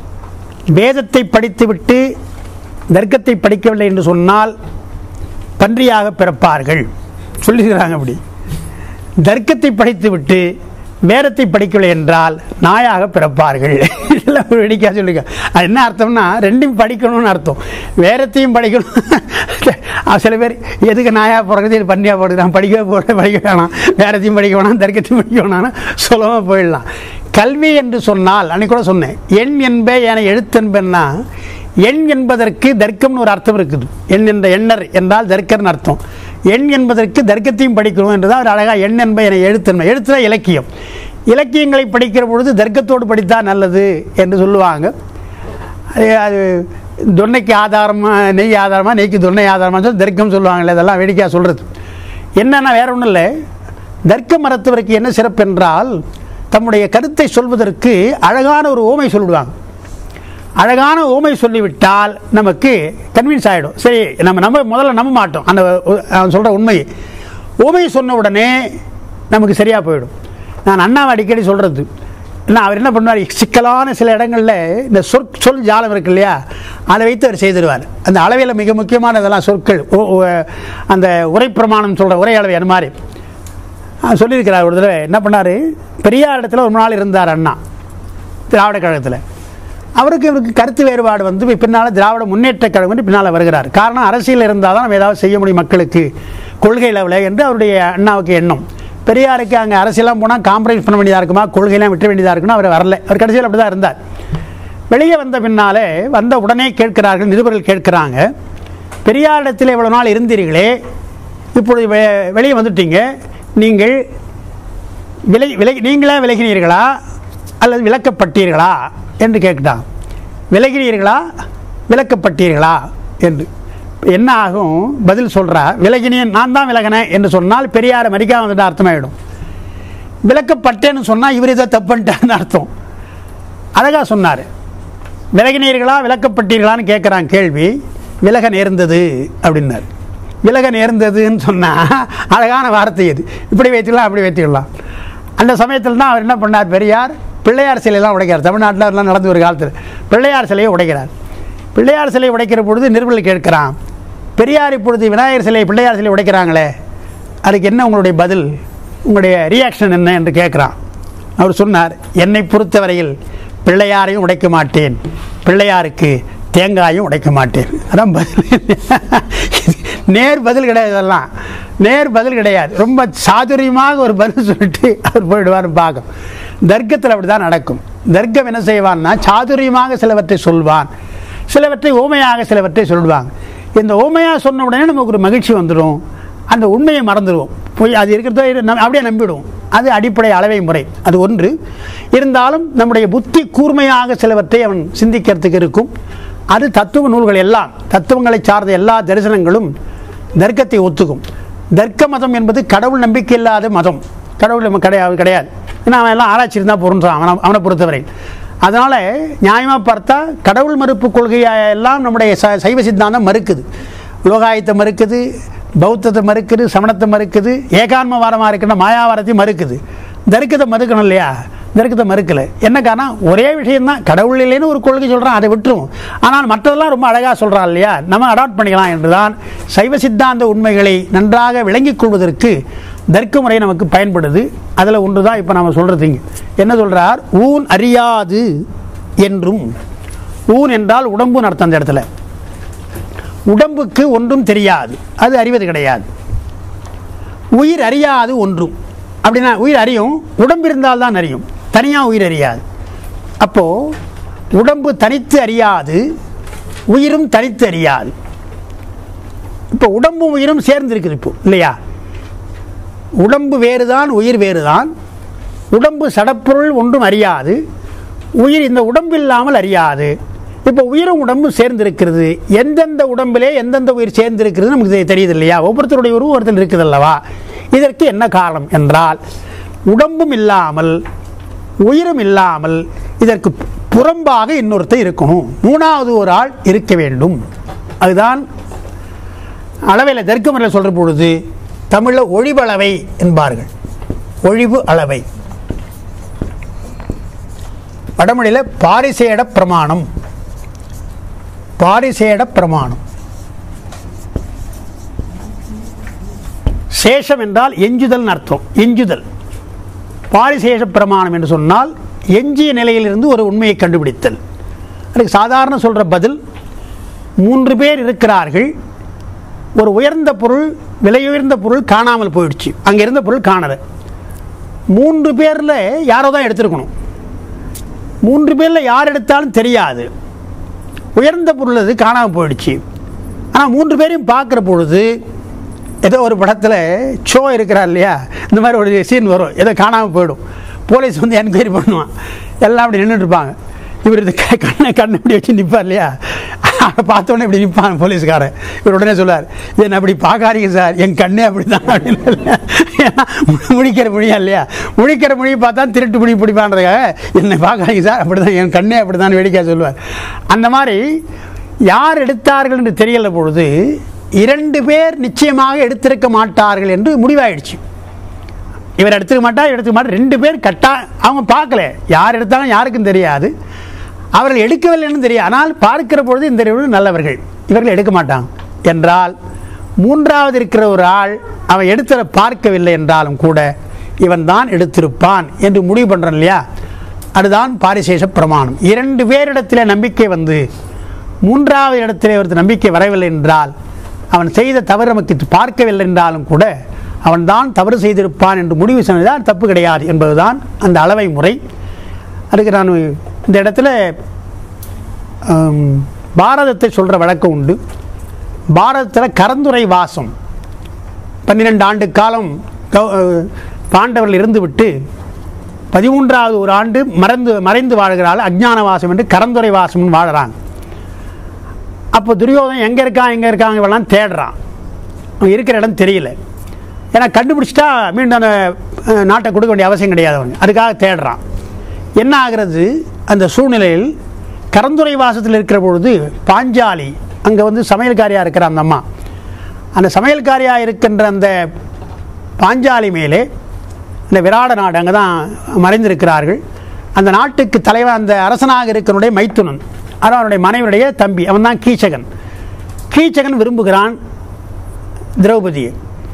வேதத்தை படித்துவிட்டு தர்க்கத்தை படிக்கவில்லை என்று சொன்னால் பன்றியாக பிறப்பார்கள் சொல்லியிருக்கிறாங்க அப்படி தர்க்கத்தை படித்துவிட்டு வேதத்தை படிக்கவில்லை என்றால் நாயாக பிறப்பார்கள் இதெல்லாம் ஒரு வேடிக்கையாக சொல்லியிருக்காங்க அது என்ன அர்த்தம்னா ரெண்டையும் படிக்கணும்னு அர்த்தம் வேதத்தையும் படிக்கணும் அது சில பேர் எதுக்கு நாயாக பிறகுது இது பன்னியாக போடுது நான் படிக்கவே போகிறேன் படிக்க வேணாம் வேதத்தையும் படிக்க வேணாம் தர்க்கத்தையும் படிக்க வேணாம்னு சொல்லாமல் போயிடலாம் கல்வி என்று சொன்னால் அன்னைக்கு கூட சொன்னேன் எண் என்ப என எழுத்தென்பன்னா எண் என்பதற்கு தர்க்கம்னு ஒரு அர்த்தம் இருக்குது எண் என்ற எண்ணர் என்றால் தர்க்கர்னு அர்த்தம் எண் என்பதற்கு தர்க்கத்தையும் படிக்கணும் என்றுதான் ஒரு அழகாக எண் என்ப என எழுத்தன்மை எழுத்துனா இலக்கியம் இலக்கியங்களை படிக்கிற பொழுது தர்க்கத்தோடு படித்தா நல்லது என்று சொல்லுவாங்க அது அது தொன்னைக்கு ஆதாரமாக நெய் ஆதாரமாக நெய்க்கு தொன்னை ஆதாரமாக சொல்லி தர்க்கம் சொல்லுவாங்கல்ல இதெல்லாம் வேடிக்கையாக சொல்கிறது என்னன்னா வேற ஒன்றும் இல்லை தர்க்க மரத்தவருக்கு என்ன சிறப்பு என்றால் தம்முடைய கருத்தை சொல்வதற்கு அழகான ஒரு ஓமை சொல்லிடுவாங்க அழகான ஓமை சொல்லிவிட்டால் நமக்கு கன்வின்ஸ் ஆகிடும் சரி நம்ம நம்ம முதல்ல நம்ப மாட்டோம் அந்த ஒ- அவன் சொல்கிற உண்மையை ஓமை சொன்ன உடனே நமக்கு சரியாக போயிடும் நான் அண்ணாவை அடிக்கடி சொல்கிறது என்ன அவர் என்ன பண்ணுவார் சிக்கலான சில இடங்களில் இந்த சொற் சொல் ஜாலம் இருக்கு இல்லையா அதை வைத்து அவர் செய்திருவார் அந்த அளவில் மிக முக்கியமான இதெல்லாம் சொற்கள் ஓ- ஓ- அந்த உரை பிரமாணம் சொல்கிற உரை அளவை அந்த மாதிரி ஆ, சொல்லியிருக்கிறார் ஒரு தடவை என்ன பண்ணார் பெரியார் இடத்துல ஒரு நாள் இருந்தார் அண்ணா திராவிட கழகத்தில் அவருக்கு இவருக்கு கருத்து வேறுபாடு வந்து பின்னால் திராவிட முன்னேற்ற கழகம் வந்து பின்னால் வருகிறார் காரணம் அரசியல் இருந்தால் தான் நம்ம ஏதாவது செய்ய முடியும் மக்களுக்கு கொள்கை லெவலில் என்று அவருடைய அண்ணாவுக்கு எண்ணம் பெரியாருக்கு அங்கே அரசியலாம் போனால் காம்ப்ரமைஸ் பண்ண வேண்டியதாக இருக்குமா கொள்கையெல்லாம் விட்ட வேண்டியதாக இருக்குன்னு அவர் வரல அவர் கடைசியில் அப்படி தான் இருந்தார் வெளியே வந்த பின்னாலே வந்த உடனே கேட்கிறார்கள் நிருபர்கள் கேட்கிறாங்க பெரியாரிடத்தில் இவ்வளோ நாள் இருந்தீர்களே இப்பொழுது வெ- வெளியே வந்துட்டீங்க நீங்கள் விலை விலை நீங்களே விலகினீர்களா அல்லது விலக்கப்பட்டீர்களா என்று கேட்டான் விலகினீர்களா விலக்கப்பட்டீர்களா என்று என்ன ஆகும் பதில் சொல்றா விலகினேன் நான் தான் விலகினேன் என்று சொன்னால் பெரியாரை மதிக்காம வந்துட்டு அர்த்தமாயிடும் விலக்கப்பட்டேன்னு சொன்னால் இவர் இதை தப்புன்ட்டான்னு அர்த்தம் அழகா சொன்னார் விலகினீர்களா விலக்கப்பட்டீர்களான்னு கேட்குறான் கேள்வி விலக நேர்ந்தது அப்படின்னார் விலக நேர்ந்ததுன்னு சொன்னால் அழகான வார்த்தை இது இப்படி வைத்துக்கலாம் அப்படி வைத்துக்கலாம் அந்த சமயத்தில் தான் அவர் என்ன பண்ணார் பெரியார் பிள்ளையார் சிலையெல்லாம் உடைக்கிறார் தமிழ்நாட்டில் அதெல்லாம் நடந்து ஒரு காலத்தில் பிள்ளையார் சிலையை உடைக்கிறார் பிள்ளையார் சிலையை உடைக்கிற பொழுது நிருபர்கள் கேட்கிறான் பெரியார் இப்பொழுது விநாயகர் சிலை பிள்ளையார் சிலை உடைக்கிறாங்களே அதுக்கு என்ன உங்களுடைய பதில் உங்களுடைய ரியாக்ஷன் என்ன என்று கேட்குறான் அவர் சொன்னார் என்னை பொறுத்தவரையில் பிள்ளையாரையும் உடைக்க மாட்டேன் பிள்ளையாருக்கு தேங்காயும் உடைக்க மாட்டேன் அதான் பதில் நேர் பதில் கிடையாது இதெல்லாம் நேர் பதில் கிடையாது ரொம்ப சாதுரியமாக ஒரு பதில் சொல்லிட்டு அவர் போயிடுவார் பார்க்கும் தர்க்கத்தில் அப்படி தான் நடக்கும் தர்க்கம் என்ன செய்வான்னா சாதுரியமாக சிலவற்றை சொல்வான் சிலவற்றை ஓமையாக சிலவற்றை சொல்லுவாங்க இந்த ஓமையாக சொன்ன உடனே நமக்கு ஒரு மகிழ்ச்சி வந்துடும் அந்த உண்மையை மறந்துடுவோம் போய் அது இருக்கிறதோ இரு- நம் அப்படியே நம்பிடுவோம் அது அடிப்படை அளவை முறை அது ஒன்று இருந்தாலும் நம்முடைய புத்தி கூர்மையாக சிலவற்றை அவன் சிந்திக்கிறதுக்கு இருக்கும் அது தத்துவ நூல்கள் எல்லாம் தத்துவங்களை சார்ந்த எல்லா தரிசனங்களும் தர்க்கத்தை ஒத்துக்கும் தர்க்க மதம் என்பது கடவுள் நம்பிக்கை இல்லாத மதம் கடவுள் நம்ம கிடையாது கிடையாது ஏன்னா அவன் எல்லாம் ஆராய்ச்சி இருந்தால் பொருன்றான் அவனை அவனை பொறுத்தவரை அதனால் நியாயமாக பார்த்தா கடவுள் மறுப்பு கொள்கையை எல்லாம் நம்முடைய ச சைவ சித்தாந்தம் மறுக்குது லோகாயத்தை மறுக்குது பௌத்தத்தை மறுக்குது சமணத்தை மறுக்குது ஏகான்மவாதமாக இருக்கின்ற மாயாவாரத்தையும் மறுக்குது தர்க்கத்தை மறுக்கணும் இல்லையா தர்க்கத்தை மறுக்கல என்ன காரணம் ஒரே விஷயம்தான் கடவுள் இல்லைன்னு ஒரு கொள்கை சொல்கிறான் அதை விட்டுரும் ஆனால் மற்றதெல்லாம் ரொம்ப அழகாக சொல்கிறான் இல்லையா நம்ம அடாப்ட் பண்ணிக்கலாம் என்றுதான் சைவ சித்தாந்த உண்மைகளை நன்றாக விளங்கிக் கொள்வதற்கு தர்க்க முறை நமக்கு பயன்படுது அதில் ஒன்று தான் இப்போ நம்ம சொல்கிறதுங்க என்ன சொல்கிறார் ஊன் அறியாது என்றும் ஊன் என்றால் உடம்புன்னு அர்த்தம் அந்த இடத்துல உடம்புக்கு ஒன்றும் தெரியாது அது அறிவது கிடையாது உயிர் அறியாது ஒன்றும் அப்படின்னா உயிர் அறியும் உடம்பு இருந்தால் தான் அறியும் தனியாக உயிர் அறியாது அப்போது உடம்பு தனித்து அறியாது உயிரும் தனித்து அறியாது இப்போ உடம்பும் உயிரும் சேர்ந்து இருக்குது இப்போ இல்லையா உடம்பு வேறுதான் உயிர் வேறுதான் உடம்பு சடப்பொருள் ஒன்றும் அறியாது உயிர் இந்த உடம்பு இல்லாமல் அறியாது இப்போ உயிரும் உடம்பும் சேர்ந்திருக்கிறது எந்தெந்த உடம்பிலே எந்தெந்த உயிர் சேர்ந்திருக்கிறது நமக்கு தெ- தெரியுது இல்லையா ஒவ்வொருத்தருடைய உருவம் ஒருத்தர் இருக்குது அல்லவா இதற்கு என்ன காரணம் என்றால் உடம்பும் இல்லாமல் உயிரும் இல்லாமல் இதற்கு புறம்பாக இன்னொருத்தர் இருக்கணும் மூணாவது ஒரு ஆள் இருக்க வேண்டும் அதுதான் அளவையில் தெற்குமறையில் சொல்கிற பொழுது தமிழில் ஒழிவளவை என்பார்கள் ஒழிவு அளவை வடமொழியில் பாரிசேட பிரமாணம் பாரிசேட பிரமாணம் சேஷம் என்றால் எஞ்சுதல் அர்த்தம் எஞ்சுதல் பாரிசேஷ பிரமாணம் என்று சொன்னால் எஞ்சிய நிலையிலிருந்து ஒரு உண்மையை கண்டுபிடித்தல் அதுக்கு சாதாரண சொல்கிற பதில் மூன்று பேர் இருக்கிறார்கள் ஒரு உயர்ந்த பொருள் விலையுயர்ந்த பொருள் காணாமல் போயிடுச்சு அங்கே இருந்த பொருள் காணல மூன்று பேரில் யாரோ தான் எடுத்திருக்கணும் மூன்று பேரில் யார் எடுத்தாலும் தெரியாது உயர்ந்த பொருள் அது காணாமல் போயிடுச்சு ஆனால் மூன்று பேரையும் பார்க்குற பொழுது ஏதோ ஒரு படத்தில் ஷோ இருக்கிறார் இல்லையா இந்த மாதிரி ஒரு சீன் வரும் ஏதோ காணாமல் போயிடும் போலீஸ் வந்து என்கொயரி பண்ணுவான் எல்லாம் அப்படி நின்றுட்டு இருப்பாங்க இவர் இது க- கண்ணை கண்ணை இப்படி வச்சு நிற்பார் இல்லையா அதை பார்த்தோன்னே இப்படி நிற்பான் போலீஸ்காரன் இவர் உடனே சொல்லுவார் இது என்ன அப்படி பார்க்காதீங்க சார் என் கண்ணே அப்படி தான் அப்படின்னு ஏன்னா மு- முழிக்கிற மொழியா இல்லையா முழிக்கிற மொழியை பார்த்தா திருட்டு மொழி பிடிப்பான்றதுக்காக என்னை பார்க்காதீங்க சார் அப்படி தான் என் கண்ணே அப்படி தான் வேடிக்கை சொல்லுவார் அந்த மாதிரி யார் எடுத்தார்கள் என்று தெரியல பொழுது இரண்டு பேர் நிச்சயமாக எடுத்திருக்க மாட்டார்கள் என்று முடிவாயிடுச்சு இவர் எடுத்துக்க மாட்டார் எடுத்துக்க மாட்டார் ரெண்டு பேர் கட்டா அவங்க பார்க்கல யார் எடுத்தாலும் யாருக்கும் தெரியாது அவர்கள் எடுக்கவில்லைன்னு தெரியும் ஆனால் பார்க்கிற பொழுது இந்த இருவரும் நல்லவர்கள் இவர்கள் எடுக்க மாட்டாங்க என்றால் மூன்றாவது இருக்கிற ஒரு ஆள் அவன் எடுத்த பார்க்கவில்லை என்றாலும் கூட இவன் தான் எடுத்திருப்பான் என்று முடிவு பண்ணுறான் இல்லையா அதுதான் பாரிசேஷ பிரமாணம் இரண்டு பேரிடத்தில் நம்பிக்கை வந்து மூன்றாவது இடத்திலே ஒருத்தர் நம்பிக்கை வரவில்லை என்றால் அவன் செய்த தவறு நமக்கு பார்க்கவில்லை என்றாலும் கூட அவன் தான் தவறு செய்திருப்பான் என்று முடிவு செய்வதுதான் தப்பு கிடையாது என்பதுதான் அந்த அளவை முறை அதுக்கு நான் இந்த இடத்துல ஆம், பாரதத்தை சொல்கிற வழக்கம் உண்டு பாரதத்தில் கரந்துரை வாசம் பன்னிரெண்டு ஆண்டு காலம் கௌ- அஹ், பாண்டவர்கள் இருந்துவிட்டு பதிமூன்றாவது ஒரு ஆண்டு மறைந்து மறைந்து வாழ்கிறாள் அஜ்ஞான வாசம் என்று கரந்துரை வாசம்னு வாழுறாங்க அப்போ துரியோதன் எங்கே இருக்கான் எங்கே இருக்காங்க இவெல்லாம் தேடுறான் அவன் இருக்கிற இடம் தெரியல ஏன்னா கண்டுபிடிச்சிட்டா மீண்டும் அந்த அஹ், நாட்டை கொடுக்க வேண்டிய அவசியம் கிடையாது அவங்க அதுக்காக தேடுறான் என்ன ஆகிறது அந்த சூழ்நிலையில் கரந்துரை வாசத்தில் இருக்கிற பொழுது பாஞ்சாலி அங்கே வந்து சமையல்காரியாக இருக்கிற அந்த அம்மா அந்த சமையல்காரியாக இருக்கின்ற அந்த பாஞ்சாலி மேலே இந்த விராட நாடு அங்கே தான் மறைந்திருக்கிறார்கள் அந்த நாட்டுக்கு தலைவன் அந்த அரசனாக இருக்கிறனுடைய மைத்துனன் அதான் அவனுடைய மனைவியுடைய தம்பி அவன் தான் கீச்சகன் கீச்சகன் விரும்புகிறான் திரௌபதியை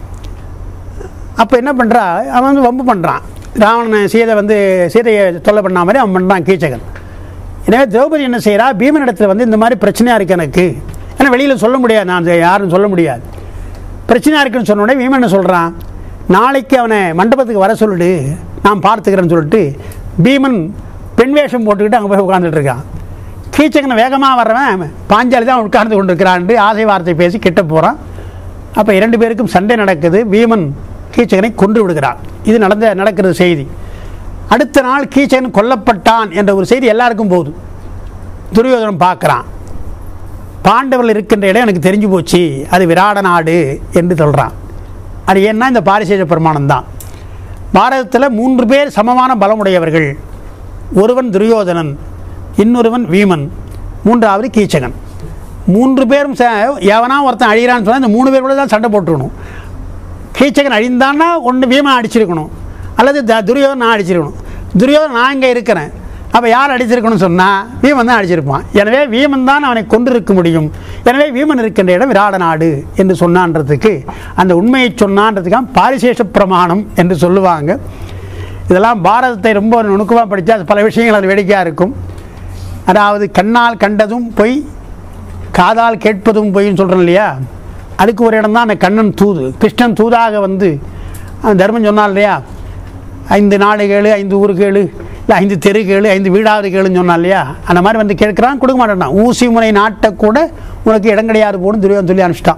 அப்போ என்ன பண்ணுறா அவன் வந்து வம்பு பண்ணுறான் ராவணன் சீதை வந்து சீதையை தொல்லை பண்ண மாதிரி அவன் பண்ணுறான் கீச்சகன் எனவே திரௌபதி என்ன செய்கிறா பீமன் இடத்துல வந்து இந்த மாதிரி பிரச்சனையாக இருக்கு எனக்கு ஏன்னா வெளியில் சொல்ல முடியாது நான் அதை யாரும் சொல்ல முடியாது பிரச்சனையாக இருக்குன்னு சொன்ன உடனே பீமன் என்ன சொல்கிறான் நாளைக்கு அவனை மண்டபத்துக்கு வர சொல்லிடு நான் பார்த்துக்கிறேன்னு சொல்லிட்டு பீமன் பெண் வேஷம் போட்டுக்கிட்டு அங்கே போய் உட்கார்ந்துட்டு இருக்கான் கீச்சகனை வேகமாக வர்றவன் பாஞ்சாலி தான் உட்கார்ந்து கொண்டிருக்கிறான்ட்டு ஆசை வார்த்தை பேசி கிட்ட போகிறான் அப்போ இரண்டு பேருக்கும் சண்டை நடக்குது பீமன் கீச்சகனை கொன்று விடுகிறான் இது நடந்த நடக்கிறது செய்தி அடுத்த நாள் கீச்சகன் கொல்லப்பட்டான் என்ற ஒரு செய்தி எல்லாருக்கும் போகுது துரியோதனன் பார்க்குறான் பாண்டவர்கள் இருக்கின்ற இடம் எனக்கு தெரிஞ்சு போச்சு அது விராட நாடு என்று சொல்கிறான் அது ஏன்னா இந்த பாரிசேஷ பிரமாணம் தான் பாரதத்தில் மூன்று பேர் சமமான பலமுடையவர்கள் ஒருவன் துரியோதனன் இன்னொருவன் வீமன் மூன்றாவது கீச்சகன் மூன்று பேரும் ச எவனா ஒருத்தன் அழிகிறான்னு சொன்னால் இந்த மூணு பேர் கூட தான் சண்டை போட்டுக்கணும் கீச்சகன் அழிந்தான்னா ஒன்று வீமன் அடிச்சிருக்கணும் அல்லது த துரியோதனன் நான் அடிச்சிருக்கணும் துரியோதன் நான் இங்கே இருக்கிறேன் அப்போ யார் அடிச்சிருக்கணும்னு சொன்னால் வீமன் தான் அடிச்சிருப்பான் எனவே வீமன் தான் அவனை கொண்டிருக்க முடியும் எனவே வீமன் இருக்கின்ற இடம் விராட நாடு என்று சொன்னான்றதுக்கு அந்த உண்மையை சொன்னான்றதுக்காக பாரிசேஷ பிரமாணம் என்று சொல்லுவாங்க இதெல்லாம் பாரதத்தை ரொம்ப நுணுக்கமாக படித்தா பல விஷயங்கள் அது வேடிக்கையாக இருக்கும் அதாவது கண்ணால் கண்டதும் பொய் காதால் கேட்பதும் பொய்ன்னு சொல்கிறோம் இல்லையா அதுக்கு ஒரு இடம் தான் அந்த கண்ணன் தூது கிருஷ்ணன் தூதாக வந்து அவன் தர்மம் சொன்னான் இல்லையா ஐந்து நாடு கேளு ஐந்து ஊர் கேளு இல்லை ஐந்து தெரு கேளு ஐந்து வீடாவது கேளுன்னு சொன்னான் இல்லையா அந்த மாதிரி வந்து கேட்குறான் கொடுக்க மாட்டேன்டான் ஊசி முனை நாட்டை கூட உனக்கு இடம் கிடையாது போன்னு துரியோதன் சொல்லி அனுப்பிச்சிட்டான்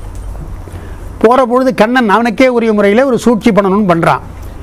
போகிற பொழுது கண்ணன் அவனுக்கே உரிய முறையில் ஒரு சூழ்ச்சி பண்ணணும்னு பண்ணுறான்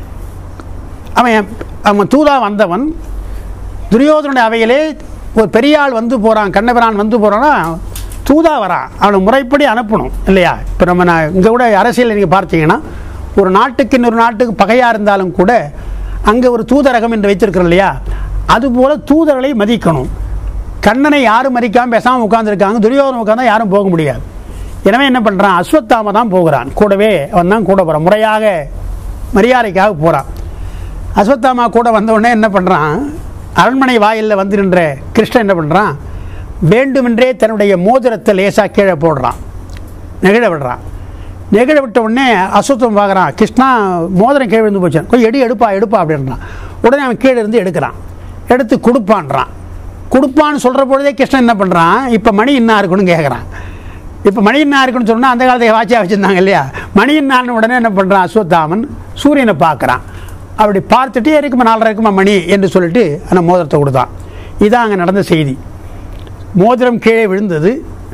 அவன் அவன் தூதா வந்தவன் துரியோதனுடைய அவையிலே ஒரு பெரிய ஆள் வந்து போகிறான் கண்ணபிரான் வந்து போகிறான்னா தூதா வரான் அவனை முறைப்படி அனுப்பணும் இல்லையா இப்போ நம்ம நான் இங்கே கூட அரசியல் நீங்கள் பார்த்தீங்கன்னா ஒரு நாட்டுக்கு இன்னொரு நாட்டுக்கு பகையாக இருந்தாலும் கூட அங்கே ஒரு தூதரகம் என்று வைத்திருக்கிறோம் இல்லையா அதுபோல் தூதர்களை மதிக்கணும் கண்ணனை யாரும் மதிக்காமல் பேசாமல் உட்காந்துருக்காங்க துரியோதனம் உட்காந்தா யாரும் போக முடியாது எனவே என்ன பண்ணுறான் அஸ்வத்தாம தான் போகிறான் கூடவே அவன் தான் கூட போகிறான் முறையாக மரியாதைக்காக போகிறான் அஸ்வத்தாமா கூட வந்த உடனே என்ன பண்ணுறான் அரண்மனை வாயிலில் வந்து நின்ற கிருஷ்ணன் என்ன பண்ணுறான் வேண்டுமென்றே தன்னுடைய மோதிரத்தை லேசாக கீழே போடுறான் நெகிழ விடுறான் நெகிழ விட்ட உடனே அசுத்தம் பார்க்குறான் கிருஷ்ணா மோதிரம் கீழே இருந்து போச்சான் கொஞ்சம் எடு எடுப்பா எடுப்பா அப்படின்றான் உடனே அவன் கீழே இருந்து எடுக்கிறான் எடுத்து கொடுப்பான்றான் கொடுப்பான்னு சொல்கிற பொழுதே கிருஷ்ணன் என்ன பண்ணுறான் இப்போ மணி என்ன இருக்குன்னு கேட்குறான் இப்போ மணி என்ன இருக்குன்னு சொன்னால் அந்த காலத்தை வாட்சியாக வச்சுருந்தாங்க இல்லையா மணி என்னான்னு உடனே என்ன பண்ணுறான் அஸ்வத்தாமன் சூரியனை பார்க்குறான் அப்படி பார்த்துட்டு இருக்குமா நாலரை இருக்குமா மணி என்று சொல்லிட்டு அந்த மோதிரத்தை கொடுத்தான் இதான் அங்கே நடந்த செய்தி மோதிரம் கீழே விழுந்தது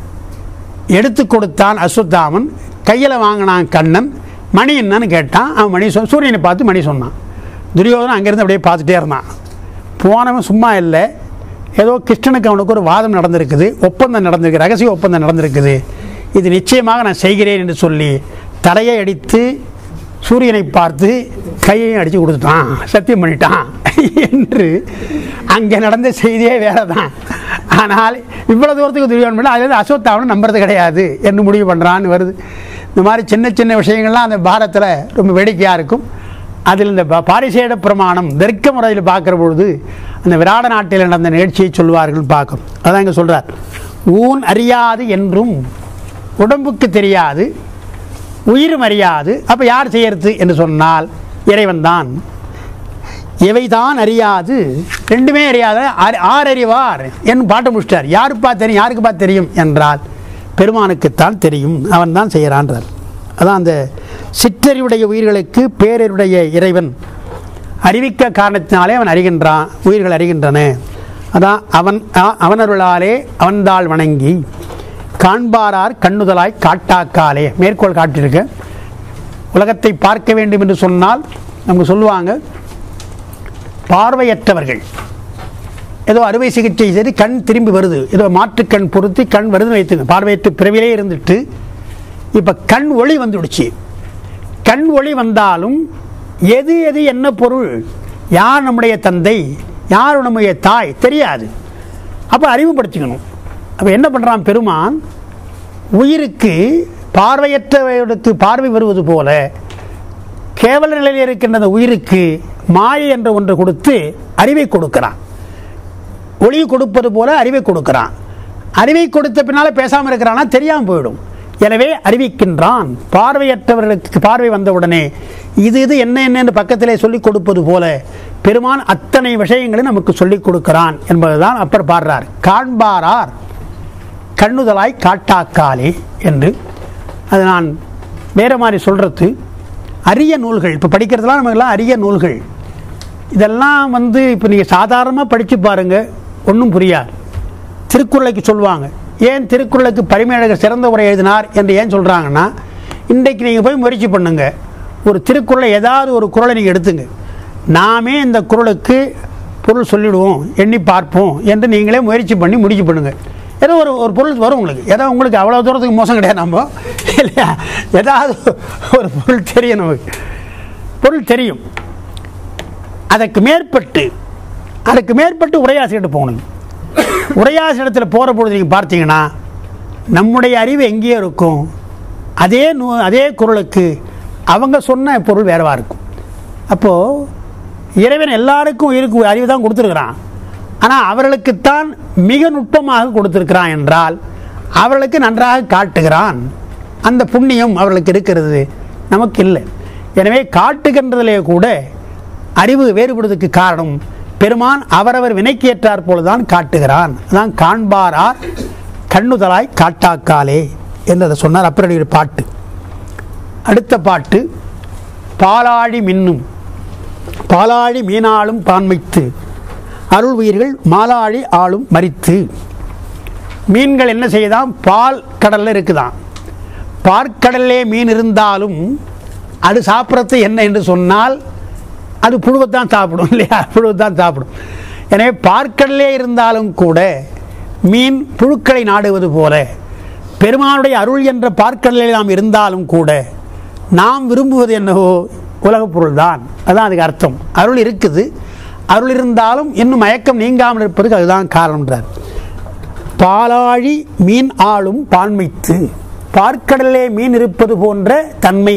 எடுத்து கொடுத்தான் அஸ்வத்தாமன் கையில் வாங்கினான் கண்ணன் மணி என்னன்னு கேட்டான் அவன் மணி சொல் சூரியனை பார்த்து மணி சொன்னான் துரியோதனன் அங்கேருந்து அப்படியே பார்த்துட்டே இருந்தான் போனவன் சும்மா இல்லை ஏதோ கிருஷ்ணனுக்கு அவனுக்கு ஒரு வாதம் நடந்திருக்குது ஒப்பந்தம் நடந்திருக்கு ரகசிய ஒப்பந்தம் நடந்திருக்குது இது நிச்சயமாக நான் செய்கிறேன் என்று சொல்லி தலையை அடித்து சூரியனை பார்த்து கையையும் அடித்து கொடுத்துட்டான் சத்தியம் பண்ணிட்டான் என்று அங்கே நடந்த செய்தியே வேற தான் ஆனால் இவ்வளோ தூரத்துக்கு துரியோதனம் பண்ணல அதில் அசோத்தாவனை நம்புறது கிடையாது என்று முடிவு பண்ணுறான்னு வருது இந்த மாதிரி சின்ன சின்ன விஷயங்கள்லாம் அந்த பாரத்தில் ரொம்ப வேடிக்கையாக இருக்கும் அதில் இந்த பா- பாரிசேட பிரமாணம் தர்க்க முறையில் பார்க்குற பொழுது அந்த விராட நாட்டில் நடந்த நிகழ்ச்சியை சொல்வார்கள் பார்க்கும் அதான் இங்கே சொல்கிறார் ஊன் அறியாது என்றும் உடம்புக்கு தெரியாது உயிரும் அறியாது அப்போ யார் செய்யறது என்று சொன்னால் இறைவன் தான் இவைதான் அறியாது ரெண்டுமே அறியாத ஆர்- ஆர் அறிவார் என்று பாட்டு முடிச்சிட்டார் யாருப்பா தெரியும் யாருக்குப்பா தெரியும் என்றால் பெருமானுக்குத்தான் தெரியும் அவன் தான் செய்கிறான்றார் அதான் அந்த சிற்றறிவுடைய உயிர்களுக்கு பேரறிவுடைய இறைவன் அறிவிக்க காரணத்தினாலே அவன் அறிகின்றான் உயிர்கள் அறிகின்றன அதான் அவன் அ- அவனருளாலே அவன்தாள் வணங்கி காண்பாரார் கண்ணுதலாய் காட்டாக்காலே மேற்கோள் காட்டியிருக்க உலகத்தை பார்க்க வேண்டும் என்று சொன்னால் நமக்கு சொல்லுவாங்க பார்வையற்றவர்கள் ஏதோ அறுவை சிகிச்சை செய்து கண் திரும்பி வருது ஏதோ மாற்று கண் பொருத்தி கண் வருதுன்னு வைத்துங்க பார்வையற்ற பிறவிலே இருந்துட்டு இப்போ கண் ஒளி வந்துடுச்சு கண் ஒளி வந்தாலும் எது எது என்ன பொருள் யார் நம்முடைய தந்தை யார் நம்முடைய தாய் தெரியாது அப்போ அறிமுகப்படுத்திக்கணும் அப்போ என்ன பண்ணுறான் பெருமான் உயிருக்கு பார்வையற்றவர்களுக்கு பார்வை வருவது போல கேவல நிலையில் இருக்கின்ற அந்த உயிருக்கு மாயை என்ற ஒன்று கொடுத்து அறிவை கொடுக்கிறான் ஒளி கொடுப்பது போல அறிவை கொடுக்கிறான் அறிவை கொடுத்த பின்னால பேசாமல் இருக்கிறானா தெரியாமல் போயிடும் எனவே அறிவிக்கின்றான் பார்வையற்றவர்களுக்கு பார்வை வந்தவுடனே இது இது என்ன என்னன்னு பக்கத்திலே சொல்லிக் கொடுப்பது போல பெருமான் அத்தனை விஷயங்களை நமக்கு சொல்லிக் கொடுக்கிறான் என்பதுதான் அப்பர் பாடுறார் காண்பாரார் கண்ணுதலாய் காட்டாக்காலே என்று அது நான் வேற மாதிரி சொல்றது அரிய நூல்கள் இப்போ படிக்கிறதுலாம் நமக்கெல்லாம் அரிய நூல்கள் இதெல்லாம் வந்து இப்போ நீங்கள் சாதாரணமாக படித்து பாருங்க ஒன்றும் புரியாது திருக்குறளைக்கு சொல்லுவாங்க ஏன் திருக்குறளுக்கு பரிமேழகர் சிறந்த உரை எழுதினார் என்று ஏன் சொல்கிறாங்கன்னா இன்றைக்கு நீங்கள் போய் முயற்சி பண்ணுங்க ஒரு திருக்குறளை ஏதாவது ஒரு குறளை நீங்கள் எடுத்துங்க நாமே இந்த குறளுக்கு பொருள் சொல்லிடுவோம் எண்ணி பார்ப்போம் என்று நீங்களே முயற்சி பண்ணி முடிச்சு பண்ணுங்க ஏதோ ஒரு ஒரு பொருள் வரும் உங்களுக்கு ஏதோ உங்களுக்கு அவ்வளோ தூரத்துக்கு மோசம் கிடையாது நம்ம இல்லையா ஏதாவது ஒரு பொருள் தெரியும் நமக்கு பொருள் தெரியும் அதற்கு மேற்பட்டு அதுக்கு மேற்பட்டு உரையாசிரியர்கிட்ட போகணும் உரையாசிரியத்தில் போகிற பொழுது நீங்கள் பார்த்தீங்கன்னா நம்முடைய அறிவு எங்கேயோ இருக்கும் அதே நூ அதே குரலுக்கு அவங்க சொன்ன பொருள் வேறவா இருக்கும் அப்போது இறைவன் எல்லாருக்கும் உயிருக்கு அறிவு தான் கொடுத்துருக்கிறான் ஆனால் அவர்களுக்குத்தான் மிக நுட்பமாக கொடுத்திருக்கிறான் என்றால் அவர்களுக்கு நன்றாக காட்டுகிறான் அந்த புண்ணியம் அவர்களுக்கு இருக்கிறது நமக்கு இல்லை எனவே காட்டுகின்றதிலே கூட அறிவு வேறுபடுவதற்கு காரணம் பெருமான் அவரவர் வினைக்கு ஏற்றாற் போலதான் காட்டுகிறான் அதான் காண்பாரார் கண்ணுதலாய் காட்டாக்காலே என்று அதை சொன்னார் அப்பரடியோட பாட்டு அடுத்த பாட்டு பாலாழி மின்னும் பாலாழி மீனாளும் பான்மைத்து அருள் உயிர்கள் மாலாழி ஆளும் மரித்து மீன்கள் என்ன செய்யுதாம் பால் கடல்ல இருக்குதாம் பார்க்கடல்லே மீன் இருந்தாலும் அது சாப்பிட்றது என்ன என்று சொன்னால் அது புழுவைத்தான் சாப்பிடும் இல்லையா புழுவைத்தான் சாப்பிடும் எனவே பார்க்கடலே இருந்தாலும் கூட மீன் புழுக்களை நாடுவது போல பெருமானுடைய அருள் என்ற பார்க்கடலில் நாம் இருந்தாலும் கூட நாம் விரும்புவது என்னவோ உலகப் பொருள்தான் அதான் அதுக்கு அர்த்தம் அருள் இருக்குது அருள் இருந்தாலும் இன்னும் மயக்கம் நீங்காமல் இருப்பதுக்கு அதுதான் காரணம்ன்றார் பாலாழி மீன் ஆளும் பான்மைத்து பார்க்கடலே மீன் இருப்பது போன்ற தன்மை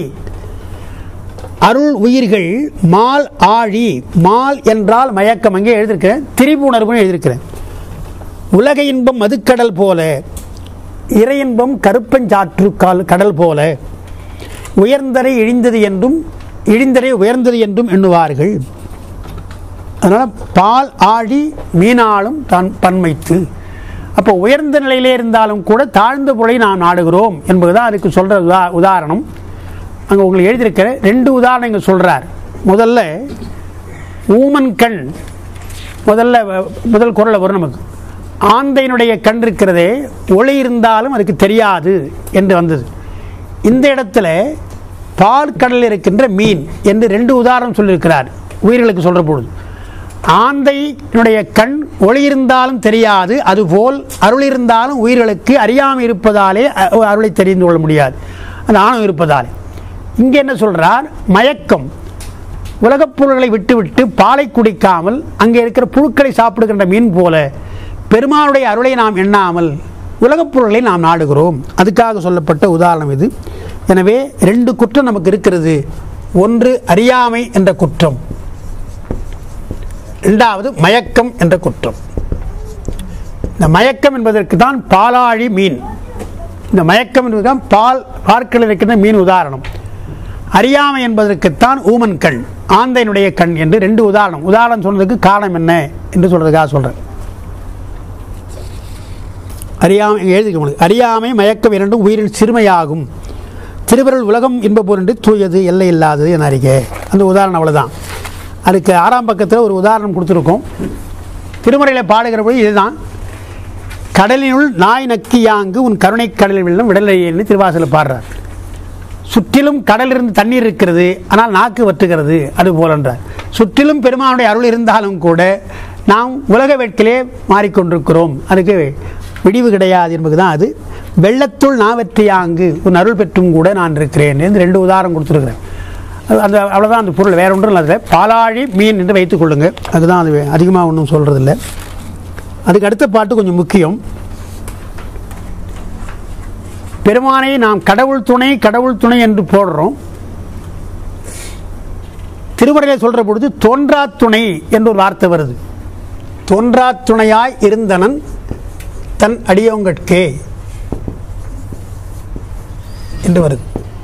அருள் உயிர்கள் மால் ஆழி மால் என்றால் மயக்கம் அங்கே எழுதியிருக்கிறேன் திரிபுணர்வுன்னு எழுதியிருக்கிறேன் உலக இன்பம் மதுக்கடல் போல இறை இன்பம் கருப்பஞ்சாற்று கால் கடல் போல உயர்ந்தரை இழிந்தது என்றும் இழிந்தரை உயர்ந்தது என்றும் எண்ணுவார்கள் அதனால் பால் ஆழி மீனாலும் தான் பன்மைத்து அப்போ உயர்ந்த நிலையிலே இருந்தாலும் கூட தாழ்ந்த பொருளை நாம் நாடுகிறோம் என்பதுதான் அதுக்கு சொல்கிற உதா உதாரணம் அங்கே உங்களுக்கு எழுதியிருக்கிற ரெண்டு உதாரணம் இங்கே சொல்கிறார் முதல்ல ஊமன் கண் முதல்ல வ- முதல் குரலில் வரும் நமக்கு ஆந்தையினுடைய கண் இருக்கிறதே ஒளி இருந்தாலும் அதுக்கு தெரியாது என்று வந்தது இந்த இடத்துல பால் கடலில் இருக்கின்ற மீன் என்று ரெண்டு உதாரணம் சொல்லியிருக்கிறார் உயிர்களுக்கு சொல்கிற பொழுது ஆந்தையினுடைய கண் ஒளி இருந்தாலும் தெரியாது அதுபோல் அருள் இருந்தாலும் உயிர்களுக்கு அறியாமை இருப்பதாலே அ- அருளை தெரிந்து கொள்ள முடியாது அந்த ஆணவம் இருப்பதாலே இங்கே என்ன சொல்றார் மயக்கம் உலகப் பொருள்களை விட்டுவிட்டு பாலை குடிக்காமல் அங்கே இருக்கிற புழுக்களை சாப்பிடுகின்ற மீன் போல பெருமானுடைய அருளை நாம் எண்ணாமல் உலகப் பொருள்களை நாம் நாடுகிறோம் அதுக்காக சொல்லப்பட்ட உதாரணம் இது எனவே ரெண்டு குற்றம் நமக்கு இருக்கிறது ஒன்று அறியாமை என்ற குற்றம் இரண்டாவது மயக்கம் என்ற குற்றம் இந்த மயக்கம் என்பதற்கு தான் பாலாழி மீன் இந்த மயக்கம் என்பதுதான் பால் பார்க்கல் இருக்கின்ற மீன் உதாரணம் அறியாமை என்பதற்குத்தான் ஊமன் கண் ஆந்தையினுடைய கண் என்று ரெண்டு உதாரணம் உதாரணம் சொன்னதுக்கு காரணம் என்ன என்று சொல்றதுக்காக சொல்றேன் அறியாமை இங்க எழுதிக்க முடியும் அறியாமை மயக்கம் இரண்டும் உயிரின் சிறுமையாகும் திருவருள் உலகம் இன்ப என்று தூயது எல்லை இல்லாதது என அறிக அந்த உதாரணம் அவ்வளவுதான் அதுக்கு ஆறாம் பக்கத்தில் ஒரு உதாரணம் கொடுத்துருக்கோம் திருமுறையில் பாடுகிற போது இதுதான் கடலினுள் நாய் நக்கியாங்கு உன் கருணை கடலில் விழும் விடலையேன்னு திருவாசல பாடுறார் சுற்றிலும் கடலிலிருந்து தண்ணீர் இருக்கிறது ஆனால் நாக்கு வற்றுகிறது அது போலன்றார் சுற்றிலும் பெருமானுடைய அருள் இருந்தாலும் கூட நாம் உலக வேட்கிலே மாறிக்கொண்டிருக்கிறோம் அதுக்கு விடிவு கிடையாது என்பதுதான் அது வெள்ளத்துள் நான் வெற்றியாங்கு உன் அருள் பெற்றும் கூட நான் இருக்கிறேன் என்று ரெண்டு உதாரணம் கொடுத்துருக்கிறேன் அது- அந்த அவ்வளோதான் அந்த பொருள் வேற ஒன்றும் இல்லை பாலாழி மீன் என்று வைத்துக் கொள்ளுங்க அதுதான் அது அதிகமாக ஒன்றும் சொல்கிறதில்ல அதுக்கு அடுத்த பாட்டு கொஞ்சம் முக்கியம் பெருமானை நாம் கடவுள் துணை கடவுள் துணை என்று போடுறோம் திருமறையில் சொல்ற பொழுது தோன்றா துணை என்று ஒரு வார்த்தை வருது தோன்றா துணையாய் இருந்தனன் தன் அடியோங்கட்கே என்று வருது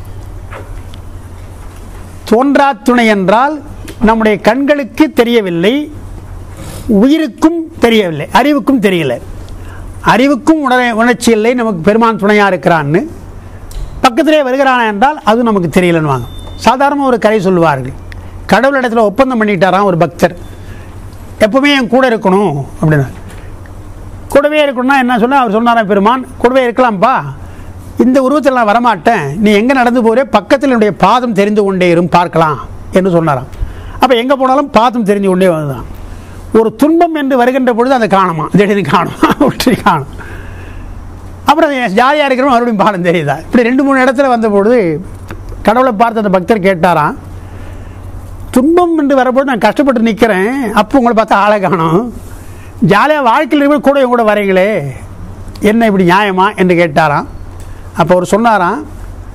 தோன்றா துணை என்றால் நம்முடைய கண்களுக்கு தெரியவில்லை உயிருக்கும் தெரியவில்லை அறிவுக்கும் தெரியல அறிவுக்கும் உணர உணர்ச்சி இல்லை நமக்கு பெருமான் துணையா இருக்கிறான்னு பக்கத்திலே வருகிறான் என்றால் அது நமக்கு தெரியலன்னு வாங்க சாதாரண ஒரு கதை சொல்லுவார்கள் கடவுள் இடத்துல ஒப்பந்தம் பண்ணிட்டாராம் ஒரு பக்தர் எப்பவுமே என் கூட இருக்கணும் அப்படின்னா கூடவே இருக்கணும்னா என்ன சொன்னா அவர் சொன்னாராம் பெருமான் கூடவே இருக்கலாம்ப்பா இந்த உருவத்தில் நான் வரமாட்டேன் நீ எங்கே நடந்து போறே பக்கத்தில் என்னுடைய பாதம் தெரிந்து கொண்டே இரும் பார்க்கலாம் என்று சொன்னாராம் அப்போ எங்கே போனாலும் பாதம் தெரிஞ்சு கொண்டே வந்துதான் ஒரு துன்பம் என்று வருகின்ற பொழுது அதை காணுமா திடீர்னு காணும் விட்டு காணும் அப்புறம் ஜாலியாக இருக்கிறோம் மறுபடியும் பாடம் தெரியுதா இப்படி ரெண்டு மூணு இடத்துல வந்த பொழுது கடவுளை பார்த்து அந்த பக்தர் கேட்டாராம் துன்பம் என்று வரப்போது நான் கஷ்டப்பட்டு நிற்கிறேன் அப்போ உங்களை பார்த்தா ஆளை காணும் ஜாலியாக வாழ்க்கையில் இருக்கிற கூட என் கூட வரீங்களே என்ன இப்படி நியாயமா என்று கேட்டாராம் அப்போ அவர் சொன்னாராம்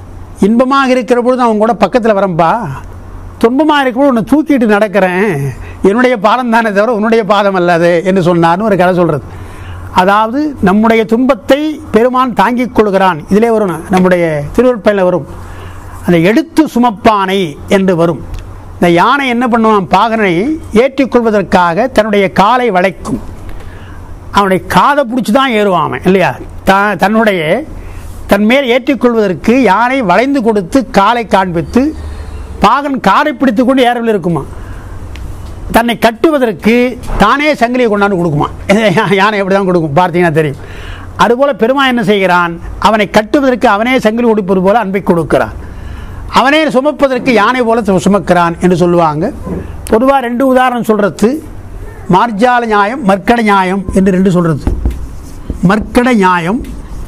இன்பமாக இருக்கிற பொழுது நான் உங்க கூட பக்கத்தில் வரேன்ப்பா துன்பமாக இருக்கிற பொழுது உன்னை தூக்கிட்டு நடக்கிறேன் என்னுடைய பாதம் தானே தவிர உன்னுடைய பாதம் அல்லது என்று சொன்னார்னு ஒரு கதை சொல்கிறது அதாவது நம்முடைய துன்பத்தை பெருமான் தாங்கிக் கொள்கிறான் இதிலே வரும் நம்முடைய திருவருட்பயனில் வரும் அந்த எடுத்து சுமப்பானை என்று வரும் இந்த யானை என்ன பண்ணுவான் பாகனை ஏற்றிக்கொள்வதற்காக தன்னுடைய காலை வளைக்கும் அவனுடைய காதை பிடிச்சி தான் ஏறுவான் அவன் இல்லையா த தன்னுடைய தன் மேல் ஏற்றிக்கொள்வதற்கு யானை வளைந்து கொடுத்து காலை காண்பித்து பாகன் காரை பிடித்து கொண்டு ஏறவில் இருக்குமா தன்னை கட்டுவதற்கு தானே சங்கிலியை கொண்டாந்து கொடுக்குமா யானை எப்படி தான் கொடுக்கும் பார்த்தீங்கன்னா தெரியும் அதுபோல் பெருமா என்ன செய்கிறான் அவனை கட்டுவதற்கு அவனே சங்கிலி கொடுப்பது போல அன்பை கொடுக்கிறான் அவனே சுமப்பதற்கு யானை போல சு- சுமக்கிறான் என்று சொல்லுவாங்க பொதுவாக ரெண்டு உதாரணம் சொல்கிறது மார்ஜால நியாயம் மர்க்கட நியாயம் என்று ரெண்டு சொல்கிறது மர்க்கட நியாயம்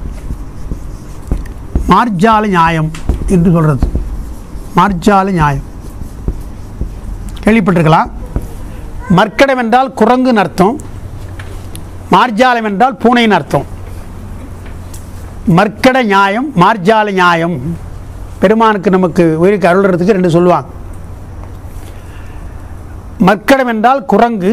மார்ஜால நியாயம் என்று சொல்கிறது மார்ஜால நியாயம் கேள்விப்பட்டிருக்கலாம் மர்க்கடம் என்றால் குரங்குன்னு அர்த்தம் மார்ஜாலம் என்றால் பூனையின் அர்த்தம் மர்க்கட நியாயம் மார்ஜால நியாயம் பெருமானுக்கு நமக்கு உயிருக்கு அருள்றதுக்கு ரெண்டு சொல்லுவாங்க மர்க்கடம் என்றால் குரங்கு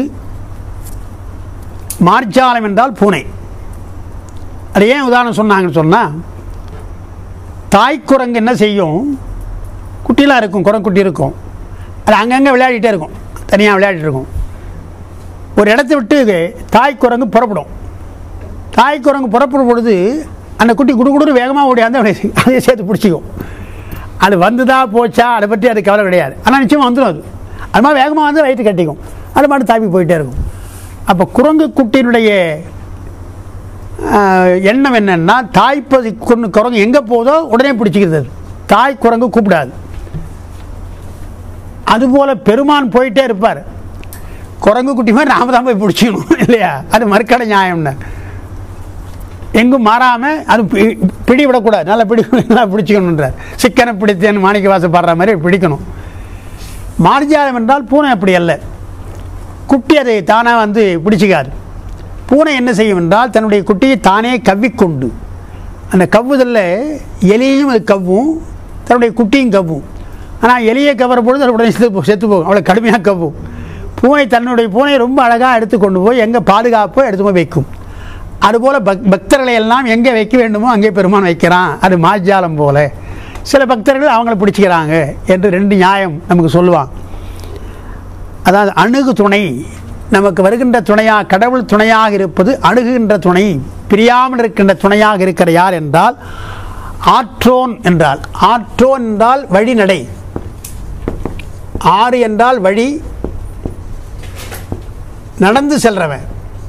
மார்ஜாலம் என்றால் பூனை அது ஏன் உதாரணம் சொன்னாங்கன்னு சொன்னால் தாய் குரங்கு என்ன செய்யும் குட்டிலாம் இருக்கும் குரங்குட்டி இருக்கும் அது அங்கங்கே விளையாடிட்டே இருக்கும் தனியாக விளையாடிட்டு இருக்கும் ஒரு இடத்த விட்டு தாய் குரங்கு புறப்படும் தாய் குரங்கு புறப்படும் பொழுது அந்த குட்டி குடுகுடு வேகமாக ஓடியாந்து அவனை அதையே சேர்த்து பிடிச்சிக்கும் அது வந்துதா போச்சா அதை பற்றி அது கவலை கிடையாது ஆனால் நிச்சயமாக வந்துடும் அது அது மாதிரி வேகமாக வந்து வயிற்று கட்டிக்கும் அது மாதிரி தாப்பி போயிட்டே இருக்கும் அப்போ குரங்கு குட்டியினுடைய ஆஹ், எண்ணம் என்னன்னா தாய்ப்பதி குரங்கு குரங்கு எங்கே போதோ உடனே பிடிச்சிக்கிறது அது. தாய் குரங்கு கூப்பிடாது அதுபோல் பெருமான் போயிட்டே இருப்பார் குரங்கு குட்டி மாதிரி நாம தான் போய் பிடிச்சிக்கணும் இல்லையா அது மறுக்கடை நியாயம்னு எங்கும் மாறாமல் அது பி- பிடி விடக்கூடாது நல்லா பிடி நல்லா பிடிச்சிக்கணுன்றார் சிக்கனை பிடித்தேன்னு மாணிக்க வாசம் பாடுற மாதிரி பிடிக்கணும் மார்ஜாலம் என்றால் பூனை அப்படி அல்ல குட்டி அதை தானாக வந்து பிடிச்சிக்காது பூனை என்ன செய்யும் என்றால் தன்னுடைய குட்டியை தானே கவ்விக்கொண்டு அந்த கவ்வுதலில் எலியையும் அது கவ்வும் தன்னுடைய குட்டியும் கவ்வும் ஆனால் எலியை கவர பொழுது அது உடனே செத்து போ- செத்து போகும் அவ்வளோ கடுமையாக கவ்வும் பூனை தன்னுடைய பூனையை ரொம்ப அழகாக எடுத்து கொண்டு போய் எங்கே பாதுகாப்போ எடுத்து போய் வைக்கும் அதுபோல் பக் பக்தர்களை எல்லாம் எங்கே வைக்க வேண்டுமோ அங்கே பெருமான் வைக்கிறான் அது மாஜாலம் போல சில பக்தர்கள் அவங்கள பிடிச்சிக்கிறாங்க என்று ரெண்டு நியாயம் நமக்கு சொல்லுவான் அதாவது அணுகு துணை நமக்கு வருகின்ற துணையாக கடவுள் துணையாக இருப்பது அணுகுகின்ற துணை பிரியாமல் இருக்கின்ற துணையாக இருக்கிற யார் என்றால் ஆற்றோன் என்றால் ஆற்றோன் என்றால் வழிநடை ஆறு என்றால் வழி நடந்து செல்றவன்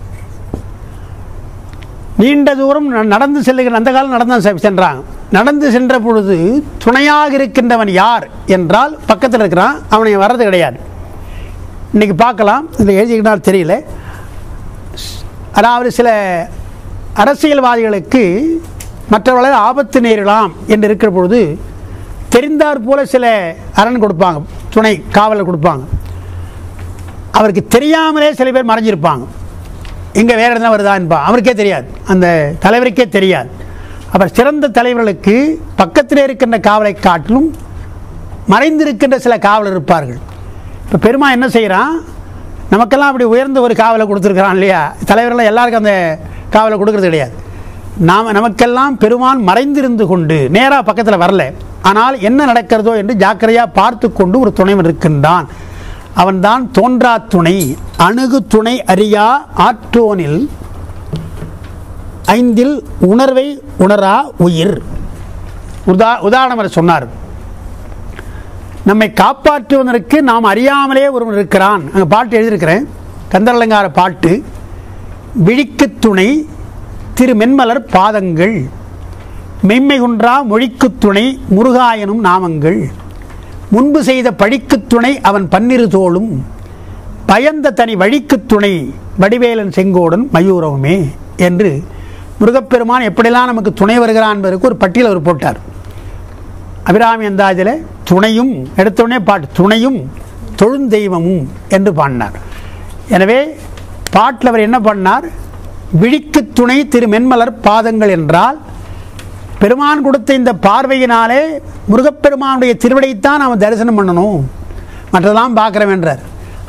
நீண்ட தூரம் ந- நடந்து செல்லுகிற அந்த காலம் நடந்து செ- சென்றாங்க நடந்து சென்ற பொழுது துணையாக இருக்கின்றவன் யார் என்றால் பக்கத்தில் இருக்கிறான் அவனை வர்றது கிடையாது இன்னைக்கு பார்க்கலாம் இதில் எழுதிக்கிட்டால் தெரியல அதாவது சில அரசியல்வாதிகளுக்கு மற்றவர்களை ஆபத்து நேரலாம் என்று இருக்கிற பொழுது தெரிந்தாற் போல சில அரண் கொடுப்பாங்க துணை காவலர் கொடுப்பாங்க அவருக்கு தெரியாமலே சில பேர் மறைஞ்சிருப்பாங்க எங்கே வேறு எதுனா வருதான்பா அவருக்கே தெரியாது அந்த தலைவருக்கே தெரியாது அப்புறம் சிறந்த தலைவர்களுக்கு பக்கத்தில் இருக்கின்ற காவலை காட்டிலும் மறைந்திருக்கின்ற சில காவலர் இருப்பார்கள் இப்போ பெருமா என்ன செய்கிறான் நமக்கெல்லாம் அப்படி உயர்ந்த ஒரு காவலை கொடுத்துருக்குறான் இல்லையா தலைவர்கள் எல்லாருக்கும் அந்த காவலை கொடுக்கறது கிடையாது நாம் நமக்கெல்லாம் பெருமான் மறைந்திருந்து கொண்டு நேராக பக்கத்தில் வரல ஆனால் என்ன நடக்கிறதோ என்று ஜாக்கிரதையாக பார்த்து கொண்டு ஒரு துணைவன் இருக்கின்றான் அவன்தான் தோன்றா துணை அணுகு துணை அறியா ஆற்றோனில் ஐந்தில் உணர்வை உணரா உயிர் உதா உதாரணம் அவர் சொன்னார் நம்மை காப்பாற்றுவதற்கு நாம் அறியாமலே ஒருவன் இருக்கிறான் அங்கே பாட்டு எழுதியிருக்கிறேன் கந்தரலங்கார பாட்டு விழிக்கு துணை திரு மென்மலர் பாதங்கள் மெய்மை குன்றா மொழிக்கு துணை முருகாயனும் நாமங்கள் முன்பு செய்த பழிக்குத் துணை அவன் பன்னிரு தோளும் பயந்த தனி வழிக்குத் துணை வடிவேலன் செங்கோடன் மயூரவுமே என்று முருகப்பெருமான் எப்படிலாம் நமக்கு துணை வருகிறான் என்பதற்கு ஒரு பட்டியல் அவர் போட்டார் அபிராமி அந்தாதில் துணையும் எடுத்தோடனே பாட்டு துணையும் தொழுந்தெய்வமும் என்று பாடினார் எனவே பாட்டில் அவர் என்ன பண்ணார் விழிக்கு துணை திரு மென்மலர் பாதங்கள் என்றால் பெருமான் கொடுத்த இந்த பார்வையினாலே முருகப்பெருமானுடைய திருவடியைத்தான் அவன் தரிசனம் பண்ணணும் மற்றதெல்லாம் பார்க்குறவன் என்றார்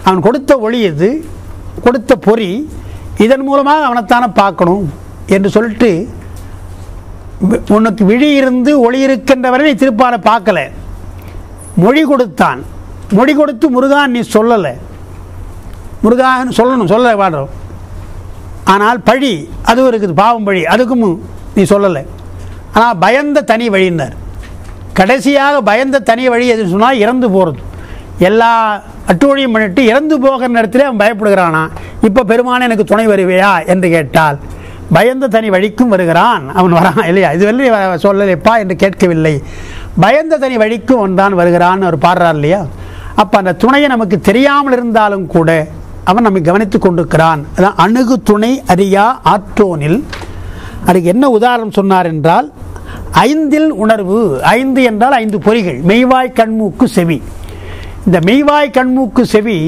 அவன் கொடுத்த ஒளி இது கொடுத்த பொறி இதன் மூலமாக அவனைத்தானே பார்க்கணும் என்று சொல்லிட்டு வி- உனக்கு விழி இருந்து ஒளி இருக்கின்றவரை நீ திருப்பாலை பார்க்கல மொழி கொடுத்தான் மொழி கொடுத்து முருகான் நீ சொல்லலை முருகான் சொல்லணும் சொல்ல பாடுறோம் ஆனால் பழி அதுவும் இருக்குது பாவம் பழி அதுக்கும் நீ சொல்லலை ஆனால் பயந்த தனி வழின்னார் கடைசியாக பயந்த தனி வழி எதுன்னு சொன்னால் இறந்து போகிறது எல்லா அட்டுவழியும் பண்ணிட்டு இறந்து போகிற நேரத்தில் அவன் பயப்படுகிறானா இப்போ பெருமானே எனக்கு துணை வருவையா என்று கேட்டால் பயந்த தனி வழிக்கும் வருகிறான் அவன் வரான் இல்லையா இது வரை வ- சொல்லலைப்பா என்று கேட்கவில்லை பயந்த தனி வழிக்கும் அவன் தான் வருகிறான்னு அவர் பாடுறார் இல்லையா அப்போ அந்த துணையை நமக்கு தெரியாமல் இருந்தாலும் கூட அவன் நம்மை கவனித்துக் கொண்டிருக்கிறான் அதான் அணுகு துணை அறியா ஆற்றோனில் அதுக்கு என்ன உதாரணம் சொன்னார் என்றால் ஐந்தில் உணர்வு ஐந்து என்றால் ஐந்து பொறிகள் மெய்வாய் கண்மூக்கு செவி இந்த மெய்வாய் கண்மூக்கு செவி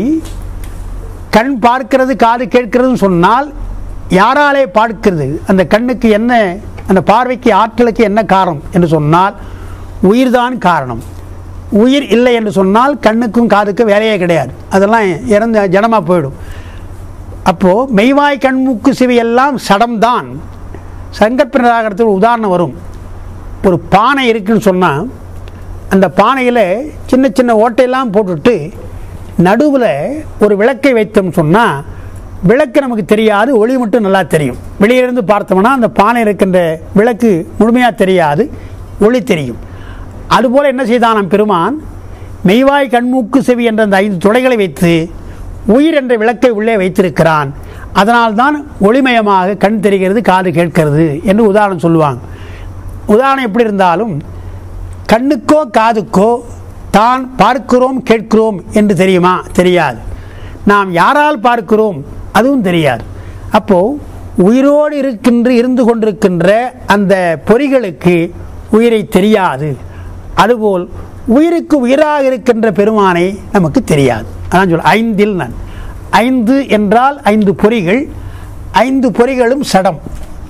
கண் பார்க்கிறது காது கேட்கிறதுன்னு சொன்னால் யாராலே பார்க்கிறது அந்த கண்ணுக்கு என்ன அந்த பார்வைக்கு ஆற்றலுக்கு என்ன காரணம் என்று சொன்னால் உயிர்தான் காரணம் உயிர் இல்லை என்று சொன்னால் கண்ணுக்கும் காதுக்கும் வேலையே கிடையாது அதெல்லாம் இறந்த ஜனமாக போயிடும் அப்போது மெய்வாய் கண்மூக்கு செவி எல்லாம் சடம்தான் சங்கற்ப நிராகரத்தில் உதாரணம் வரும் ஒரு பானை இருக்குன்னு சொன்னால் அந்த பானையில் சின்ன சின்ன ஓட்டையெல்லாம் போட்டுட்டு நடுவில் ஒரு விளக்கை வைத்தோம்னு சொன்னால் விளக்கு நமக்கு தெரியாது ஒளி மட்டும் நல்லா தெரியும் வெளியிலிருந்து பார்த்தோம்னா அந்த பானை இருக்கின்ற விளக்கு முழுமையாக தெரியாது ஒளி தெரியும் அதுபோல் என்ன செய்தானாம் பெருமான் மெய்வாய் கண்மூக்கு செவி என்ற அந்த ஐந்து துளைகளை வைத்து உயிர் என்ற விளக்கை உள்ளே வைத்திருக்கிறான் அதனால்தான் ஒளிமயமாக கண் தெரிகிறது காது கேட்கிறது என்று உதாரணம் சொல்லுவாங்க உதாரணம் எப்படி இருந்தாலும் கண்ணுக்கோ காதுக்கோ தான் பார்க்கிறோம் கேட்கிறோம் என்று தெரியுமா தெரியாது நாம் யாரால் பார்க்கிறோம் அதுவும் தெரியாது அப்போ உயிரோடு இருக்கின்ற இருந்து கொண்டிருக்கின்ற அந்த பொறிகளுக்கு உயிரை தெரியாது அதுபோல் உயிருக்கு உயிராக இருக்கின்ற பெருமானை நமக்கு தெரியாது அதான் சொல்ல ஐந்தில் நான் ஐந்து என்றால் ஐந்து பொறிகள் ஐந்து பொறிகளும் சடம்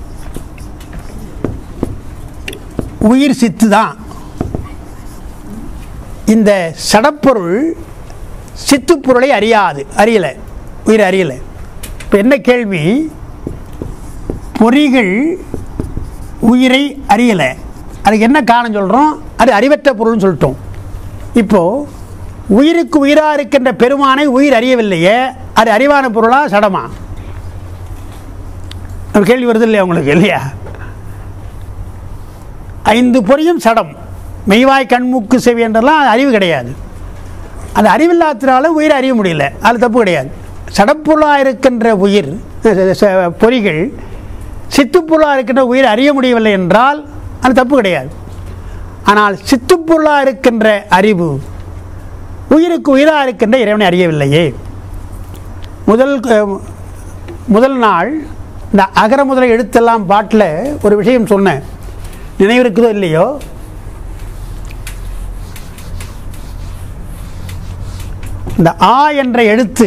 உயிர் சித்து தான் இந்த சடப்பொருள் சித்துப்பொருளை அறியாது அறியலை உயிர் அறியலை இப்போ என்ன கேள்வி பொறிகள் உயிரை அறியலை அதுக்கு என்ன காரணம் சொல்கிறோம் அது அறிவற்ற பொருள்னு சொல்லிட்டோம் இப்போது உயிருக்கு உயிராக இருக்கின்ற பெருமானை உயிர் அறியவில்லையே அது அறிவான பொருளா சடமா ஒரு கேள்வி வருது இல்லையா உங்களுக்கு இல்லையா ஐந்து பொறியும் சடம் மெய்வாய் கண்மூக்கு செவி என்றெல்லாம் அது அறிவு கிடையாது அது அறிவில்லாதனால உயிரை அறிய முடியல அது தப்பு கிடையாது சடப்பொருளாக இருக்கின்ற உயிர் ச- ச- பொறிகள் சித்துப்பொருளாக இருக்கின்ற உயிர் அறிய முடியவில்லை என்றால் அது தப்பு கிடையாது ஆனால் சித்துப்பொருளாக இருக்கின்ற அறிவு உயிருக்கு உயிராக இருக்கின்ற இறைவனை அறியவில்லையே முதல் அஹ், முதல் நாள் இந்த அகர முதல எழுத்தெல்லாம் பாட்டில் ஒரு விஷயம் சொன்னேன் நினைவு இருக்குதோ இல்லையோ இந்த ஆ என்ற எழுத்து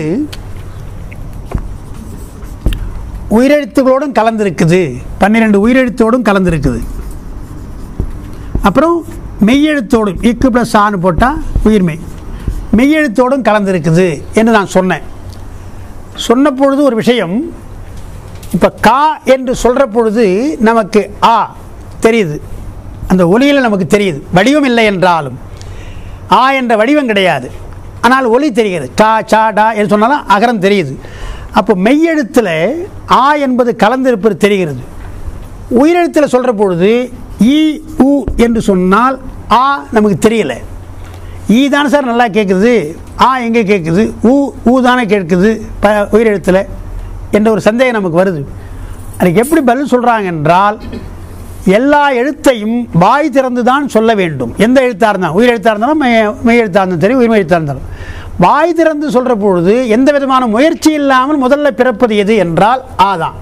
உயிரெழுத்துகளோடும் கலந்திருக்குது பன்னிரெண்டு உயிரெழுத்தோடும் கலந்திருக்குது அப்புறம் மெய்யெழுத்தோடும் இக்கு ப்ளஸ் ஆன்னு போட்டால் உயிர்மெய் மெய்யெழுத்தோடும் கலந்திருக்குது என்று நான் சொன்னேன் சொன்ன பொழுது ஒரு விஷயம் இப்போ கா என்று சொல்கிற பொழுது நமக்கு ஆ தெரியுது அந்த ஒலியில் நமக்கு தெரியுது வடிவம் இல்லை என்றாலும் ஆ என்ற வடிவம் கிடையாது ஆனால் ஒலி தெரிகிறது கா சா டா என்று சொன்னாலும் அகரம் தெரியுது அப்போ மெய்யெழுத்தில் ஆ என்பது கலந்திருப்பது தெரிகிறது உயிரெழுத்தில் சொல்கிற பொழுது ஈ உ என்று சொன்னால் ஆ நமக்கு தெரியல ஈ தானே சார் நல்லா கேட்குது ஆ எங்கே கேட்குது ஊ ஊ தானே கேட்குது ப உயிரெழுத்தில் என்ற ஒரு சந்தேகம் நமக்கு வருது அதுக்கு எப்படி பதில் சொல்கிறாங்க என்றால் எல்லா எழுத்தையும் வாய் திறந்து தான் சொல்ல வேண்டும் எந்த எழுத்தாக இருந்தாலும் உயிர் எழுத்தாக இருந்தாலும் மெய் மெய் எழுத்தாக இருந்தாலும் சரி உயிர் எழுத்தாக இருந்தாலும் வாய் திறந்து சொல்கிற பொழுது எந்த விதமான முயற்சி இல்லாமல் முதல்ல பிறப்பது எது என்றால் ஆதான்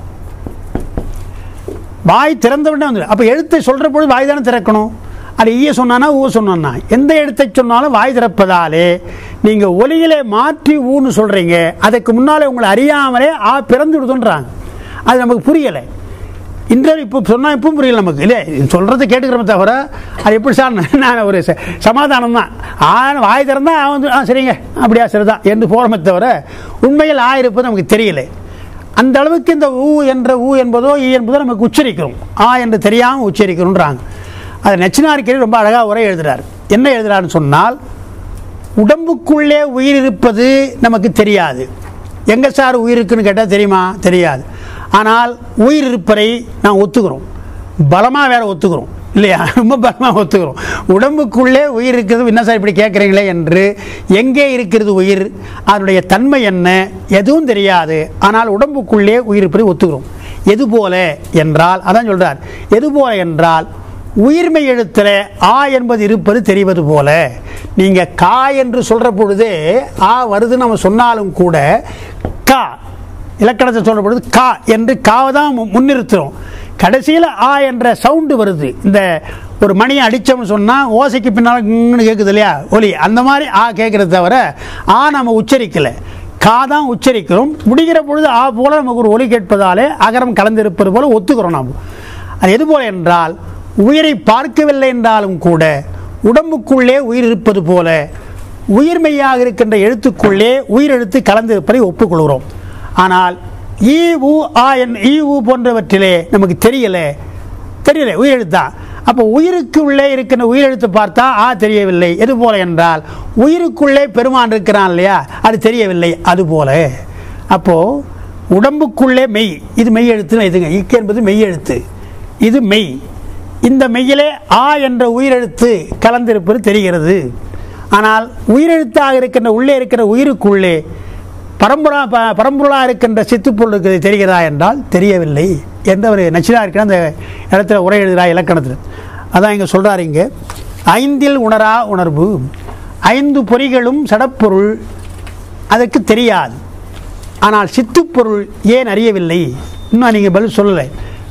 வாய் திறந்தவுடனே வந்து அப்போ எழுத்தை சொல்கிற பொழுது வாய் தானே திறக்கணும் அது ஈய சொன்னானா ஊ சொன்னானா எந்த எழுத்தை சொன்னாலும் வாய் திறப்பதாலே நீங்கள் ஒலியிலே மாற்றி ஊன்னு சொல்கிறீங்க அதுக்கு முன்னாலே உங்களை அறியாமலே ஆ பிறந்து விடுதுன்றாங்க அது நமக்கு புரியலை இன்டர்வியூ இப்போ சொன்னால் இப்பவும் புரியல நமக்கு இல்லை சொல்கிறத கேட்டுக்கிறோமே தவிர அது எப்படி சார் நான் ஒரு ச- சமாதானம் தான் ஆ வாய் திறந்தா அவன் வந்து ஆ சரிங்க அப்படியா சரிதான் என்று போகிறோமே தவிர உண்மையில் ஆ இருப்பது நமக்கு தெரியல அந்த அளவுக்கு இந்த ஊ என்ற ஊ என்பதோ ஈ என்பதோ நமக்கு உச்சரிக்கிறோம் ஆ என்று தெரியாமல் உச்சரிக்கணுன்றாங்க அது நச்சினார்க்கரி ரொம்ப அழகாக உரை எழுதுறார் என்ன எழுதுறாருன்னு சொன்னால் உடம்புக்குள்ளே உயிர் இருப்பது நமக்கு தெரியாது எங்கே சார் உயிர் இருக்குன்னு கேட்டால் தெரியுமா தெரியாது ஆனால் உயிர் இருப்பதை நான் ஒத்துக்கிறோம் பலமாக வேற ஒத்துக்கிறோம் இல்லையா ரொம்ப பலமாக ஒத்துக்கிறோம் உடம்புக்குள்ளே உயிர் இருக்கிறது என்ன சார் இப்படி கேட்குறீங்களே என்று எங்கே இருக்கிறது உயிர் அதனுடைய தன்மை என்ன எதுவும் தெரியாது ஆனால் உடம்புக்குள்ளே உயிர் இருப்பதை ஒத்துக்கிறோம் எது போல என்றால் அதான் சொல்றார் எது போல என்றால் உயிர்மை எழுத்தில் ஆ என்பது இருப்பது தெரிவது போல நீங்க கா என்று சொல்ற பொழுதே ஆ வருதுன்னு நம்ம சொன்னாலும் கூட கா இலக்கணத்தை சொல்ற பொழுது கா என்று காவை தான் மு- முன்னிறுத்துறோம் கடைசியில் ஆ என்ற சவுண்டு வருது இந்த ஒரு மணியை அடித்தோம்னு சொன்னால் ஓசைக்கு பின்னால் ங்னு கேட்குது இல்லையா ஒலி அந்த மாதிரி ஆ கேட்குறது தவிர ஆ நம்ம உச்சரிக்கலை கா தான் உச்சரிக்கிறோம் முடிகிற பொழுது ஆ போல நமக்கு ஒரு ஒலி கேட்பதாலே அகரம் கலந்திருப்பது போல ஒத்துக்கிறோம் நாம் அது எது போல என்றால் உயிரை பார்க்கவில்லை என்றாலும் கூட உடம்புக்குள்ளே உயிர் இருப்பது போல உயிர்மெய்யாக இருக்கின்ற எழுத்துக்குள்ளே உயிரெழுத்து கலந்திருப்பதை ஒப்புக்கொள்கிறோம் ஆனால் ஈ உ ஆ என் ஈ உ போன்றவற்றிலே நமக்கு தெரியல தெரியல உயிரெழுத்தான் அப்போ உயிருக்கு உள்ளே இருக்கின்ற உயிரெழுத்து பார்த்தா ஆ தெரியவில்லை எது போல என்றால் உயிருக்குள்ளே பெருமான் இருக்கிறான் இல்லையா அது தெரியவில்லை அது போல அப்போ உடம்புக்குள்ளே மெய் இது மெய் எழுத்துன்னு எதுங்க இக்கு என்பது மெய் எழுத்து இது மெய் இந்த மெய்யிலே ஆ என்ற உயிரெழுத்து கலந்திருப்பது தெரிகிறது ஆனால் உயிரெழுத்தாக இருக்கின்ற உள்ளே இருக்கிற உயிருக்குள்ளே பரம்பரா ப- பரம்பொருளாக இருக்கின்ற சித்துப்பொருள் இருக்கிறது தெரிகிறதா என்றால் தெரியவில்லை என்று அவர் நச்சிதா இருக்கிற அந்த இடத்துல உரை எழுதுகிறார் இலக்கணத்தில் அதான் இங்கே சொல்றாரு இங்கே ஐந்தில் உணரா உணர்வு ஐந்து பொறிகளும் சடப்பொருள் அதற்கு தெரியாது ஆனால் சித்துப்பொருள் ஏன் அறியவில்லை இன்னும் நீங்கள் பதில் சொல்லலை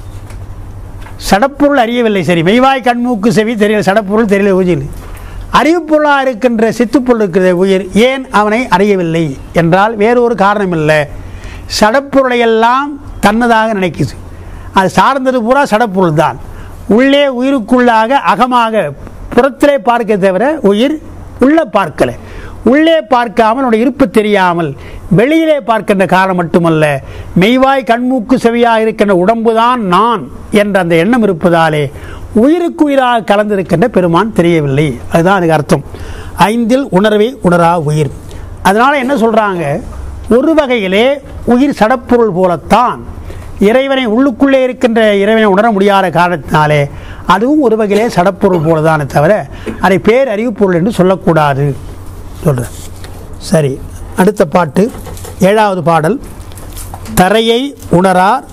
சடப்பொருள் அறியவில்லை சரி மெய்வாய் கண்மூக்கு செவி தெரியல சடப்பொருள் தெரியல உயிர் அறிவுப்பொருளாக இருக்கின்ற சித்துப்பொருள் இருக்கிற உயிர் ஏன் அவனை அறியவில்லை என்றால் வேறு ஒரு காரணம் இல்லை சடப்பொருளையெல்லாம் தன்னதாக நினைக்குது அது சார்ந்தது பூரா சடப்பொருள் தான் உள்ளே உயிருக்குள்ளாக அகமாக புறத்திலே பார்க்க தவிர உயிர் உள்ள பார்க்கல உள்ளே பார்க்காமல் அவனுடைய இருப்பு தெரியாமல் வெளியிலே பார்க்கின்ற காரணம் மட்டுமல்ல மெய்வாய் கண்மூக்கு செவியாக இருக்கின்ற உடம்புதான் நான் என்ற அந்த எண்ணம் இருப்பதாலே உயிருக்கு உயிராக கலந்திருக்கின்ற பெருமான் தெரியவில்லை அதுதான் அதுக்கு அர்த்தம் ஐந்தில் உணர்வை உணரா உயிர் அதனால என்ன சொல்றாங்க ஒரு வகையிலே உயிர் சடப்பொருள் போலத்தான் இறைவனை உள்ளுக்குள்ளே இருக்கின்ற இறைவனை உணர முடியாத காரணத்தினாலே அதுவும் ஒரு வகையிலே சடப்பொருள் போலதானே தவிர அதை பேர் அறிவுப்பொருள் என்று சொல்லக்கூடாது சொல்கிறேன் சரி அடுத்த பாட்டு ஏழாவது பாடல் தரையை உணரார்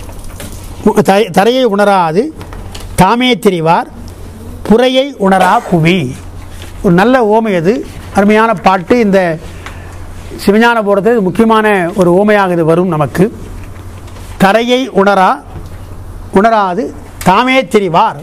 உ- த- தரையை உணராது தாமே தெரிவார் புறையை உணரா புவி ஒரு நல்ல ஓமை அது அருமையான பாட்டு இந்த சிவஞான போகிறதுக்கு முக்கியமான ஒரு ஓமையாக இது வரும் நமக்கு தரையை உணரா உணராது தாமே தெரிவார்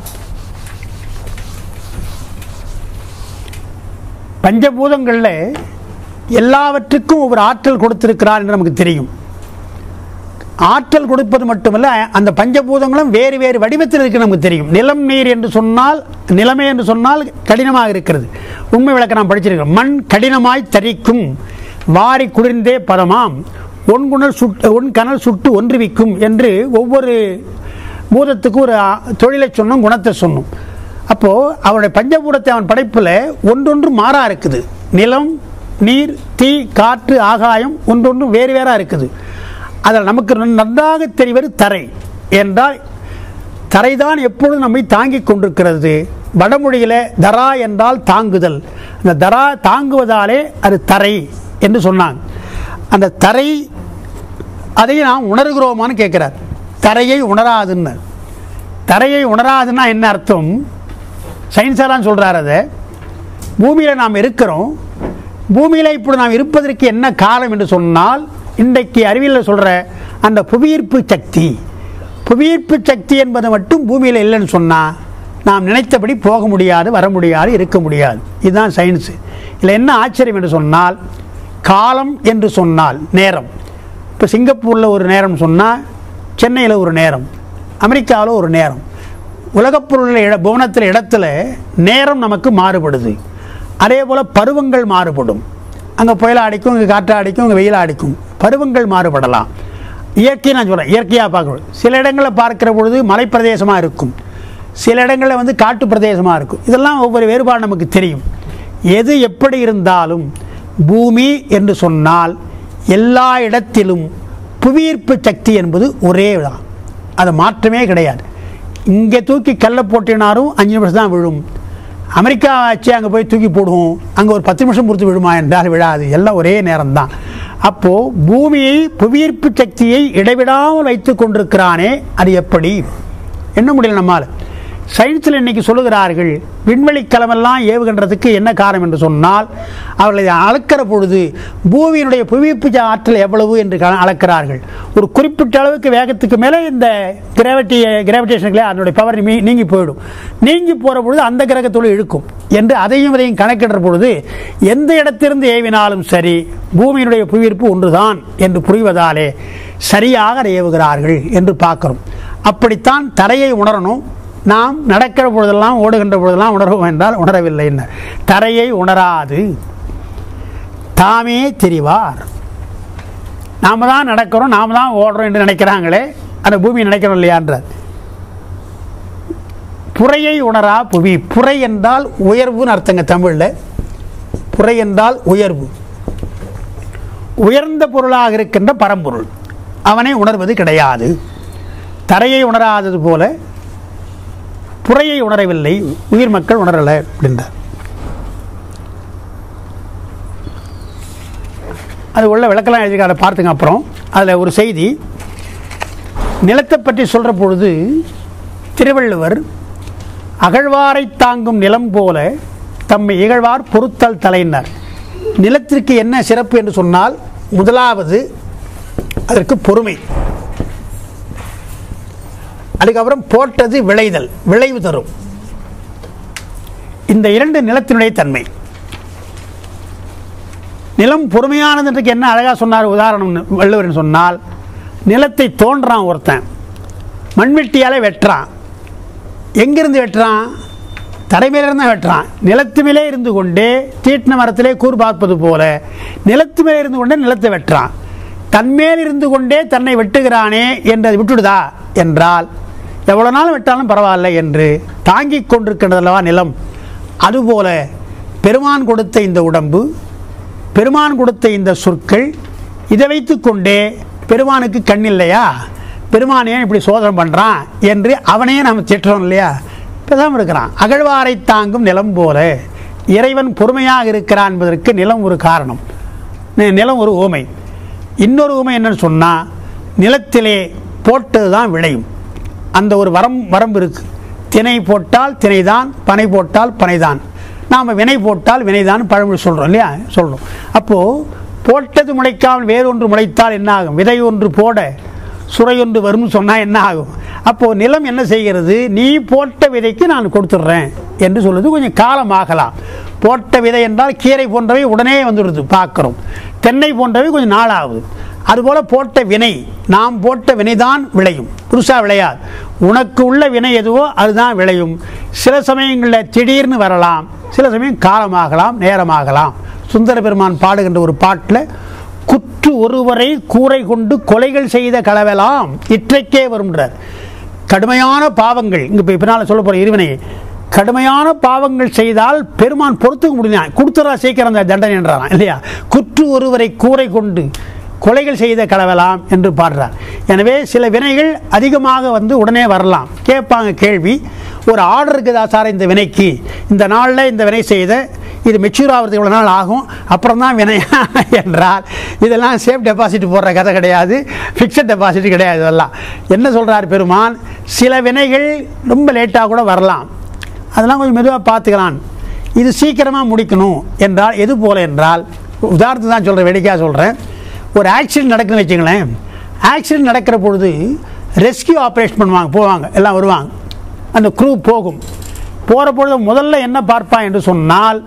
பஞ்சபூதங்களில் எல்லாவற்றுக்கும் ஒரு ஆற்றல் கொடுத்திருக்கிறார் என்று நமக்கு தெரியும் ஆற்றல் கொடுப்பது மட்டுமல்ல அந்த பஞ்சபூதங்களும் வேறு வேறு வடிவத்தில் இருக்கு நமக்கு தெரியும் நிலம் நீர் என்று சொன்னால் நிலைமை என்று சொன்னால் கடினமாக இருக்கிறது உண்மை விளக்க நாம் படிச்சிருக்கிறோம் மண் கடினமாய் தரிக்கும் வாரி குளிர்ந்தே பதமாம் ஒன்குணல் சுட்டு ஒன் கனல் சுட்டு ஒன்றுவிக்கும் என்று ஒவ்வொரு பூதத்துக்கு ஒரு ஆ, தொழிலை சொன்னோம் குணத்தை சொன்னோம் அப்போது அவருடைய பஞ்சபூதத்தை அவன் படைப்பில் ஒன்றொன்று மாறா இருக்குது நிலம் நீர் தீ காற்று ஆகாயம் ஒன்றொன்று வேறு வேறாக இருக்குது அதில் நமக்கு நன்- நன்றாக தெரிவது தரை என்றால் தரைதான் எப்பொழுதும் நம்மை தாங்கிக் கொண்டிருக்கிறது வடமொழியில் தரா என்றால் தாங்குதல் அந்த தரா தாங்குவதாலே அது தரை என்று சொன்னாங்க அந்த தரை அதை நாம் உணர்கிறோமான்னு கேட்கிறார் தரையை உணராதுன்னு தரையை உணராதுன்னா என்ன அர்த்தம் சயின்ஸாலாம் சொல்கிறார் அதை பூமியில் நாம் இருக்கிறோம் பூமியில் இப்படி நாம் இருப்பதற்கு என்ன காரணம் என்று சொன்னால் இன்றைக்கு அறிவியலில் சொல்கிற அந்த புவியீர்ப்பு சக்தி புவியீர்ப்பு சக்தி என்பது மட்டும் பூமியில் இல்லைன்னு சொன்னால் நாம் நினைத்தபடி போக முடியாது வர முடியாது இருக்க முடியாது இதுதான் சயின்ஸு இதில் என்ன ஆச்சரியம் என்று சொன்னால் காலம் என்று சொன்னால் நேரம் இப்போ சிங்கப்பூரில் ஒரு நேரம் சொன்னால் சென்னையில் ஒரு நேரம் அமெரிக்காவில் ஒரு நேரம் உலகப் பொருளில் இட புவனத்தில் இடத்துல நேரம் நமக்கு மாறுபடுது அதே போல் பருவங்கள் மாறுபடும் அங்கே புயல் அடிக்கும் இங்கே காற்று அடிக்கும் இங்கே வெயில் அடிக்கும் பருவங்கள் மாறுபடலாம் இயற்கை நான் சொல்கிறேன் இயற்கையாக பார்க்கணும் சில இடங்களில் பார்க்கிற பொழுது மலைப்பிரதேசமாக இருக்கும் சில இடங்களில் வந்து காட்டு பிரதேசமாக இருக்கும் இதெல்லாம் ஒவ்வொரு வேறுபாடு நமக்கு தெரியும் எது எப்படி இருந்தாலும் பூமி என்று சொன்னால் எல்லா இடத்திலும் புவியீர்ப்பு சக்தி என்பது ஒரே தான் அது மாற்றமே கிடையாது இங்கே தூக்கி கல்லை போட்டினாலும் அஞ்சு நிமிஷம் தான் விழும் அமெரிக்கா ஆச்சு அங்கே போய் தூக்கி போடுவோம் அங்கே ஒரு பத்து நிமிஷம் பொறுத்து விழுமா என்றால் விழாது எல்லாம் ஒரே நேரம்தான் அப்போது பூமியை புவியீர்ப்பு சக்தியை இடைவிடாமல் வைத்து கொண்டிருக்கிறானே அது எப்படி என்ன முடியல நம்மால் சயின்ஸில் இன்னைக்கு சொல்லுகிறார்கள் விண்வெளி கலமெல்லாம் ஏவுகின்றதுக்கு என்ன காரணம் என்று சொன்னால் அவர்கள் இதை அளக்கிற பொழுது பூமியினுடைய புவியீர்ப்பு ஆற்றல் எவ்வளவு என்று க- அளக்கிறார்கள் ஒரு குறிப்பிட்ட அளவுக்கு வேகத்துக்கு மேலே இந்த கிராவிட்டி கிராவிடேஷனுக்குள்ளே அதனுடைய பவர் நீங்கி போயிடும் நீங்கி போகிற பொழுது அந்த கிரகத்தோடு இழுக்கும் என்று அதையும் இதையும் கணக்கிடுற பொழுது எந்த இடத்திலிருந்து ஏவினாலும் சரி பூமியினுடைய புவியீர்ப்பு ஒன்றுதான் என்று புரிவதாலே சரியாக அதை ஏவுகிறார்கள் என்று பார்க்கிறோம் அப்படித்தான் தரையை உணரணும் நாம் நடக்கிற பொழுதெல்லாம் ஓடுகின்ற பொழுதெல்லாம் உணர்வோம் என்றால் உணரவில்லை என்ன தரையை உணராது தாமே தெரிவார் நாம தான் நடக்கிறோம் நாம தான் ஓடுறோம் என்று நினைக்கிறாங்களே அந்த பூமி நினைக்கிறோம் இல்லையான்றார் புறையை உணரா புவி புறை என்றால் உயர்வுன்னு அர்த்தங்க தமிழில் புறை என்றால் உயர்வு உயர்ந்த பொருளாக இருக்கின்ற பரம்பொருள் அவனை உணர்வது கிடையாது தரையை உணராதது போல புறையை உணரவில்லை உயிர் மக்கள் உணரலை அப்படின்றார் அது உள்ள விளக்கலாம் எழுதிக்கார பார்த்துங்க அப்புறம் அதில் ஒரு செய்தி நிலத்தை பற்றி சொல்கிற பொழுது திருவள்ளுவர் அகழ்வாரை தாங்கும் நிலம் போல தம்மை இகழ்வார் பொறுத்தல் தலையினர் நிலத்திற்கு என்ன சிறப்பு என்று சொன்னால் முதலாவது அதற்கு பொறுமை அதுக்கப்புறம் போட்டது விளைதல் விளைவு தரும் இந்த இரண்டு நிலத்தினுடைய தன்மை நிலம் பொறுமையானதுன்றதுக்கு என்ன அழகா சொன்னார் உதாரணம் வள்ளுவர்னு சொன்னால் நிலத்தை தோன்றான் ஒருத்தன் மண்வெட்டியாலே வெட்டுறான் எங்கிருந்து வெட்டுறான் தரைமையிலிருந்து தான் வெட்டுறான் நிலத்து மேலே இருந்து கொண்டே தீட்டின மரத்திலே கூர் பார்ப்பது போல நிலத்து மேலே இருந்து கொண்டே நிலத்தை வெட்டுறான் தன்மேல் இருந்து கொண்டே தன்னை வெட்டுகிறானே என்று அது விட்டுடுதா என்றால் எவ்வளோ நாள் வெட்டாலும் பரவாயில்லை என்று தாங்கிக் கொண்டிருக்கின்றதல்லவா நிலம் அதுபோல பெருமான் கொடுத்த இந்த உடம்பு பெருமான் கொடுத்த இந்த சொற்கள் இதை வைத்துக்கொண்டே பெருமானுக்கு கண் இல்லையா பெருமான் ஏன் இப்படி சோதனை பண்ணுறான் என்று அவனையே நம்ம திட்டுறோம் இல்லையா பேசாமல் இருக்கிறான் அகழ்வாரை தாங்கும் நிலம் போல இறைவன் பொறுமையாக இருக்கிறான் என்பதற்கு நிலம் ஒரு காரணம் நி- நிலம் ஒரு ஊமை இன்னொரு ஊமை என்னன்னு சொன்னால் நிலத்திலே போட்டது தான் விளையும் அந்த ஒரு வரம் வரம்பு இருக்கு திணை போட்டால் திணைதான் பனை போட்டால் பனைதான் நாம் வினை போட்டால் வினைதான் பழமொழி சொல்கிறோம் இல்லையா சொல்கிறோம் அப்போது போட்டது முளைக்காமல் வேறொன்று முளைத்தால் என்ன ஆகும் விதை ஒன்று போட சுரையொன்று வரும்னு சொன்னால் என்ன ஆகும் அப்போது நிலம் என்ன செய்கிறது நீ போட்ட விதைக்கு நான் கொடுத்துட்றேன் என்று சொல்வது கொஞ்சம் காலம் ஆகலாம் போட்ட விதை என்றால் கீரை போன்றவை உடனே வந்துடுது பார்க்குறோம் தென்னை போன்றவை கொஞ்சம் நாள் ஆகுது அதுபோல போட்ட வினை நாம் போட்ட வினைதான் விளையும் புதுசாக விளையாது உனக்கு உள்ள வினை எதுவோ அதுதான் விளையும் சில சமயங்களில் திடீர்னு வரலாம் சில சமயம் காலமாகலாம் நேரமாகலாம் சுந்தர பெருமான் பாடுகின்ற ஒரு பாட்டில் குற்று ஒருவரை கூரை கொண்டு கொலைகள் செய்த களவெல்லாம் இற்றைக்கே வரும்ன்றார் கடுமையான பாவங்கள் இங்கே இப்போ பின்னால் சொல்ல போகிற இருவினை கடுமையான பாவங்கள் செய்தால் பெருமான் பொறுத்துக்க முடியும் கொடுத்துறா சீக்கிரம் அந்த தண்டனை என்றாராம் இல்லையா குற்று ஒருவரை கூரை கொண்டு கொலைகள் செய்த களவலாம் என்று பாடுறார் எனவே சில வினைகள் அதிகமாக வந்து உடனே வரலாம் கேட்பாங்க கேள்வி ஒரு ஆர்டர் இருக்குதா சார் இந்த வினைக்கு இந்த நாளில் இந்த வினை செய்த இது மெச்சூர் ஆகிறதுக்கு இவ்வளோ நாள் ஆகும் அப்புறம் தான் வினையா என்றால் இதெல்லாம் சேஃப் டெபாசிட் போடுற கதை கிடையாது ஃபிக்ஸட் டெபாசிட் கிடையாது இதெல்லாம் என்ன சொல்கிறார் பெருமான் சில வினைகள் ரொம்ப லேட்டாக கூட வரலாம் அதெல்லாம் கொஞ்சம் மெதுவாக பார்த்துக்கலாம் இது சீக்கிரமாக முடிக்கணும் என்றால் எது போல என்றால் உதாரணத்துக்கு தான் சொல்கிறேன் வேடிக்கையாக சொல்கிறேன் ஒரு ஆக்சிடென்ட் நடக்குதுன்னு வச்சுங்களேன் ஆக்சிடென்ட் நடக்கிற பொழுது ரெஸ்கியூ ஆப்ரேஷன் பண்ணுவாங்க போவாங்க எல்லாம் வருவாங்க அந்த குரூ போகும் போகிற பொழுது முதல்ல என்ன பார்ப்பான் என்று சொன்னால்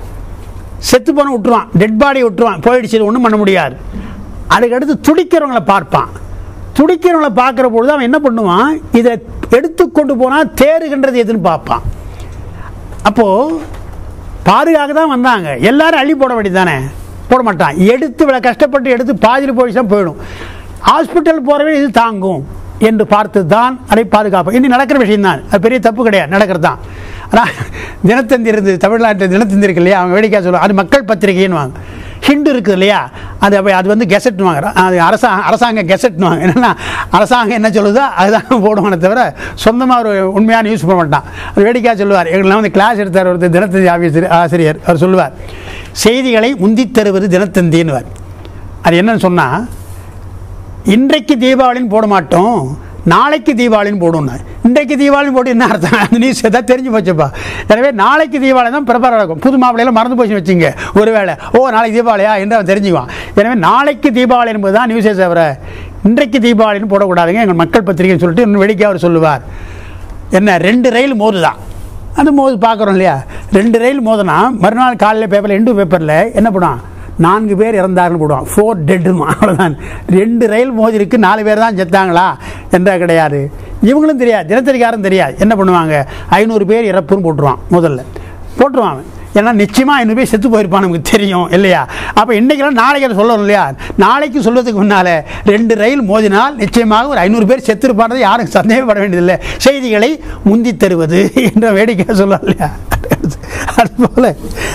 செத்து போன விட்டுருவான் டெட் பாடி விட்டுருவான் போயிடுச்சு ஒன்றும் பண்ண முடியாது அதுக்கடுத்து துடிக்கிறவங்கள பார்ப்பான் துடிக்கிறவங்களை பார்க்குற பொழுது அவன் என்ன பண்ணுவான் இதை எடுத்து கொண்டு போனால் தேறுகின்றது எதுன்னு பார்ப்பான் அப்போது பாதுகாக்க தான் வந்தாங்க எல்லாரும் அள்ளி போட வேண்டியது தானே போட மாட்டான் எடுத்து இவ்வளோ கஷ்டப்பட்டு எடுத்து பாதியில் போயிடுச்சா போயிடும் ஹாஸ்பிட்டல் போகிறவே இது தாங்கும் என்று பார்த்து தான் அதை பாதுகாப்பு இன்னும் நடக்கிற விஷயம் தான் அது பெரிய தப்பு கிடையாது நடக்கிறது தான் ஆனால் தினத்தந்தி இருந்து தமிழ்நாட்டில் தினத்தந்தி இருக்கு இல்லையா அவங்க வேடிக்கை சொல்லுவாங்க அது மக்கள் பத்திரிகைன்னுவாங்க ஹிண்டு இருக்குது இல்லையா அது அப்ப அது வந்து கெசட்னுவாங்க அது அரசாங்க அரசாங்க கெசட்னுவாங்க என்னென்னா அரசாங்கம் என்ன சொல்லுதோ அதுதான் போடுவானே தவிர சொந்தமாக ஒரு உண்மையான நியூஸ் பண்ண மாட்டான் அது வேடிக்கையாக சொல்லுவார் எங்களாம் வந்து கிளாஸ் எடுத்தார் ஒருத்தர் தினத்தந்தி ஆஃபீஸர் ஆசிரியர் அவர் சொல்லுவார் செய்திகளை முந்தித் தருவது தினத்தந்தின்னுவார் அது என்னன்னு சொன்னால் இன்றைக்கு தீபாவளின்னு போட மாட்டோம் நாளைக்கு தீபாவளின்னு போடுவோம் இன்றைக்கு தீபாவளின்னு போட்டு என்ன அர்த்தம் அந்த நியூஸ் எதாவது தெரிஞ்சு போச்சுப்பா எனவே நாளைக்கு தீபாவளி தான் ப்ரிப்பேர் ஆகும் புது மாப்பிள்ளையில மறந்து போச்சு வச்சுங்க ஒருவேளை ஓ நாளைக்கு தீபாவளியா என்று அவன் தெரிஞ்சுக்குவான் எனவே நாளைக்கு தீபாவளி என்பது தான் நியூஸே தவிர இன்றைக்கு தீபாவளின்னு போடக்கூடாதுங்க எங்கள் மக்கள் பத்திரிகைன்னு சொல்லிட்டு இன்னும் வேடிக்கை அவர் சொல்லுவார் என்ன ரெண்டு ரயில் மோதுதான் அந்த மோது பார்க்குறோம் இல்லையா ரெண்டு ரயில் மோதுனா மறுநாள் காலையில் பேப்பரில் இண்டு பேப்பரில் என்ன பண்ணுவான் நான்கு பேர் இறந்தாருன்னு போடுவான் ஃபோர் டெட்டுமா அவ்வளோதான் ரெண்டு ரயில் மோதி இருக்கு நாலு பேர் தான் செத்தாங்களா என்றா கிடையாது இவங்களும் தெரியாது தினத்தறிக்காரும் தெரியாது என்ன பண்ணுவாங்க ஐநூறு பேர் இறப்புன்னு போட்டுருவான் முதல்ல போட்டுருவான் அவன். ஏன்னா நிச்சயமாக ஐநூறு பேர் செத்து போயிருப்பான் நமக்கு தெரியும் இல்லையா அப்போ இன்றைக்கெல்லாம் நாளைக்கு அதை சொல்லணும் இல்லையா நாளைக்கு சொல்வதுக்கு முன்னால் ரெண்டு ரயில் மோதினால் நிச்சயமாக ஒரு ஐநூறு பேர் செத்துருப்பானது யாரும் சந்தேகப்பட வேண்டியதில்லை செய்திகளை முந்தி தருவது என்ற வேடிக்கை சொல்லலாம் இல்லையா அதுபோல்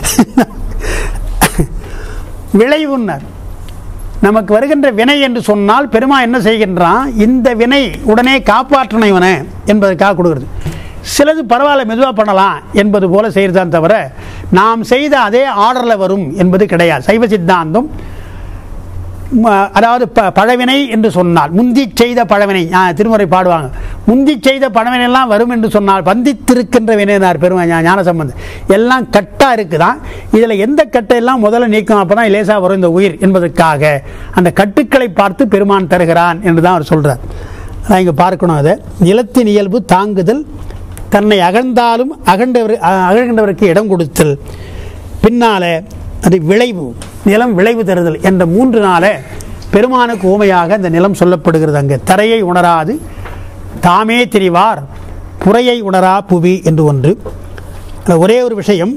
விளைவுன்னர் நமக்கு வருகின்ற வினை என்று சொன்னால் பெருமா என்ன செய்கின்றான் இந்த வினை உடனே காப்பாற்றணும் இவனை என்பதற்காக கொடுக்குறது சிலது பரவாயில்ல மெதுவாக பண்ணலாம் என்பது போல செய்கிறதான் தவிர நாம் செய்த அதே ஆர்டரில் வரும் என்பது கிடையாது சைவ சித்தாந்தம் ம, அதாவது ப பழவினை என்று சொன்னால் முந்தி செய்த பழவினை ஆ, திருமுறை பாடுவாங்க முந்தி செய்த பழவினை எல்லாம் வரும் என்று சொன்னால் வந்தித்திருக்கின்ற வினைனார் பெருமை ஞான சம்பந்தம் எல்லாம் கட்டாக இருக்குதான் இதில் எந்த கட்டை எல்லாம் முதல்ல நீக்கும் அப்போ தான் லேசாக வரும் இந்த உயிர் என்பதற்காக அந்த கட்டுக்களை பார்த்து பெருமான் தருகிறான் என்று தான் அவர் சொல்கிறார் அதான் இங்கே பார்க்கணும் அதை நிலத்தின் இயல்பு தாங்குதல் தன்னை அகழ்ந்தாலும் அகண்டவர் அ- அகழ்கின்றவருக்கு இடம் கொடுத்தல் பின்னால அது விளைவு நிலம் விளைவு தருதல் என்ற மூன்று நாள பெருமானுக்கு ஊமையாக இந்த நிலம் சொல்லப்படுகிறது அங்கே தரையை உணராது தாமே தெரிவார் புறையை உணரா புவி என்று ஒன்று அதுல ஒரே ஒரு விஷயம்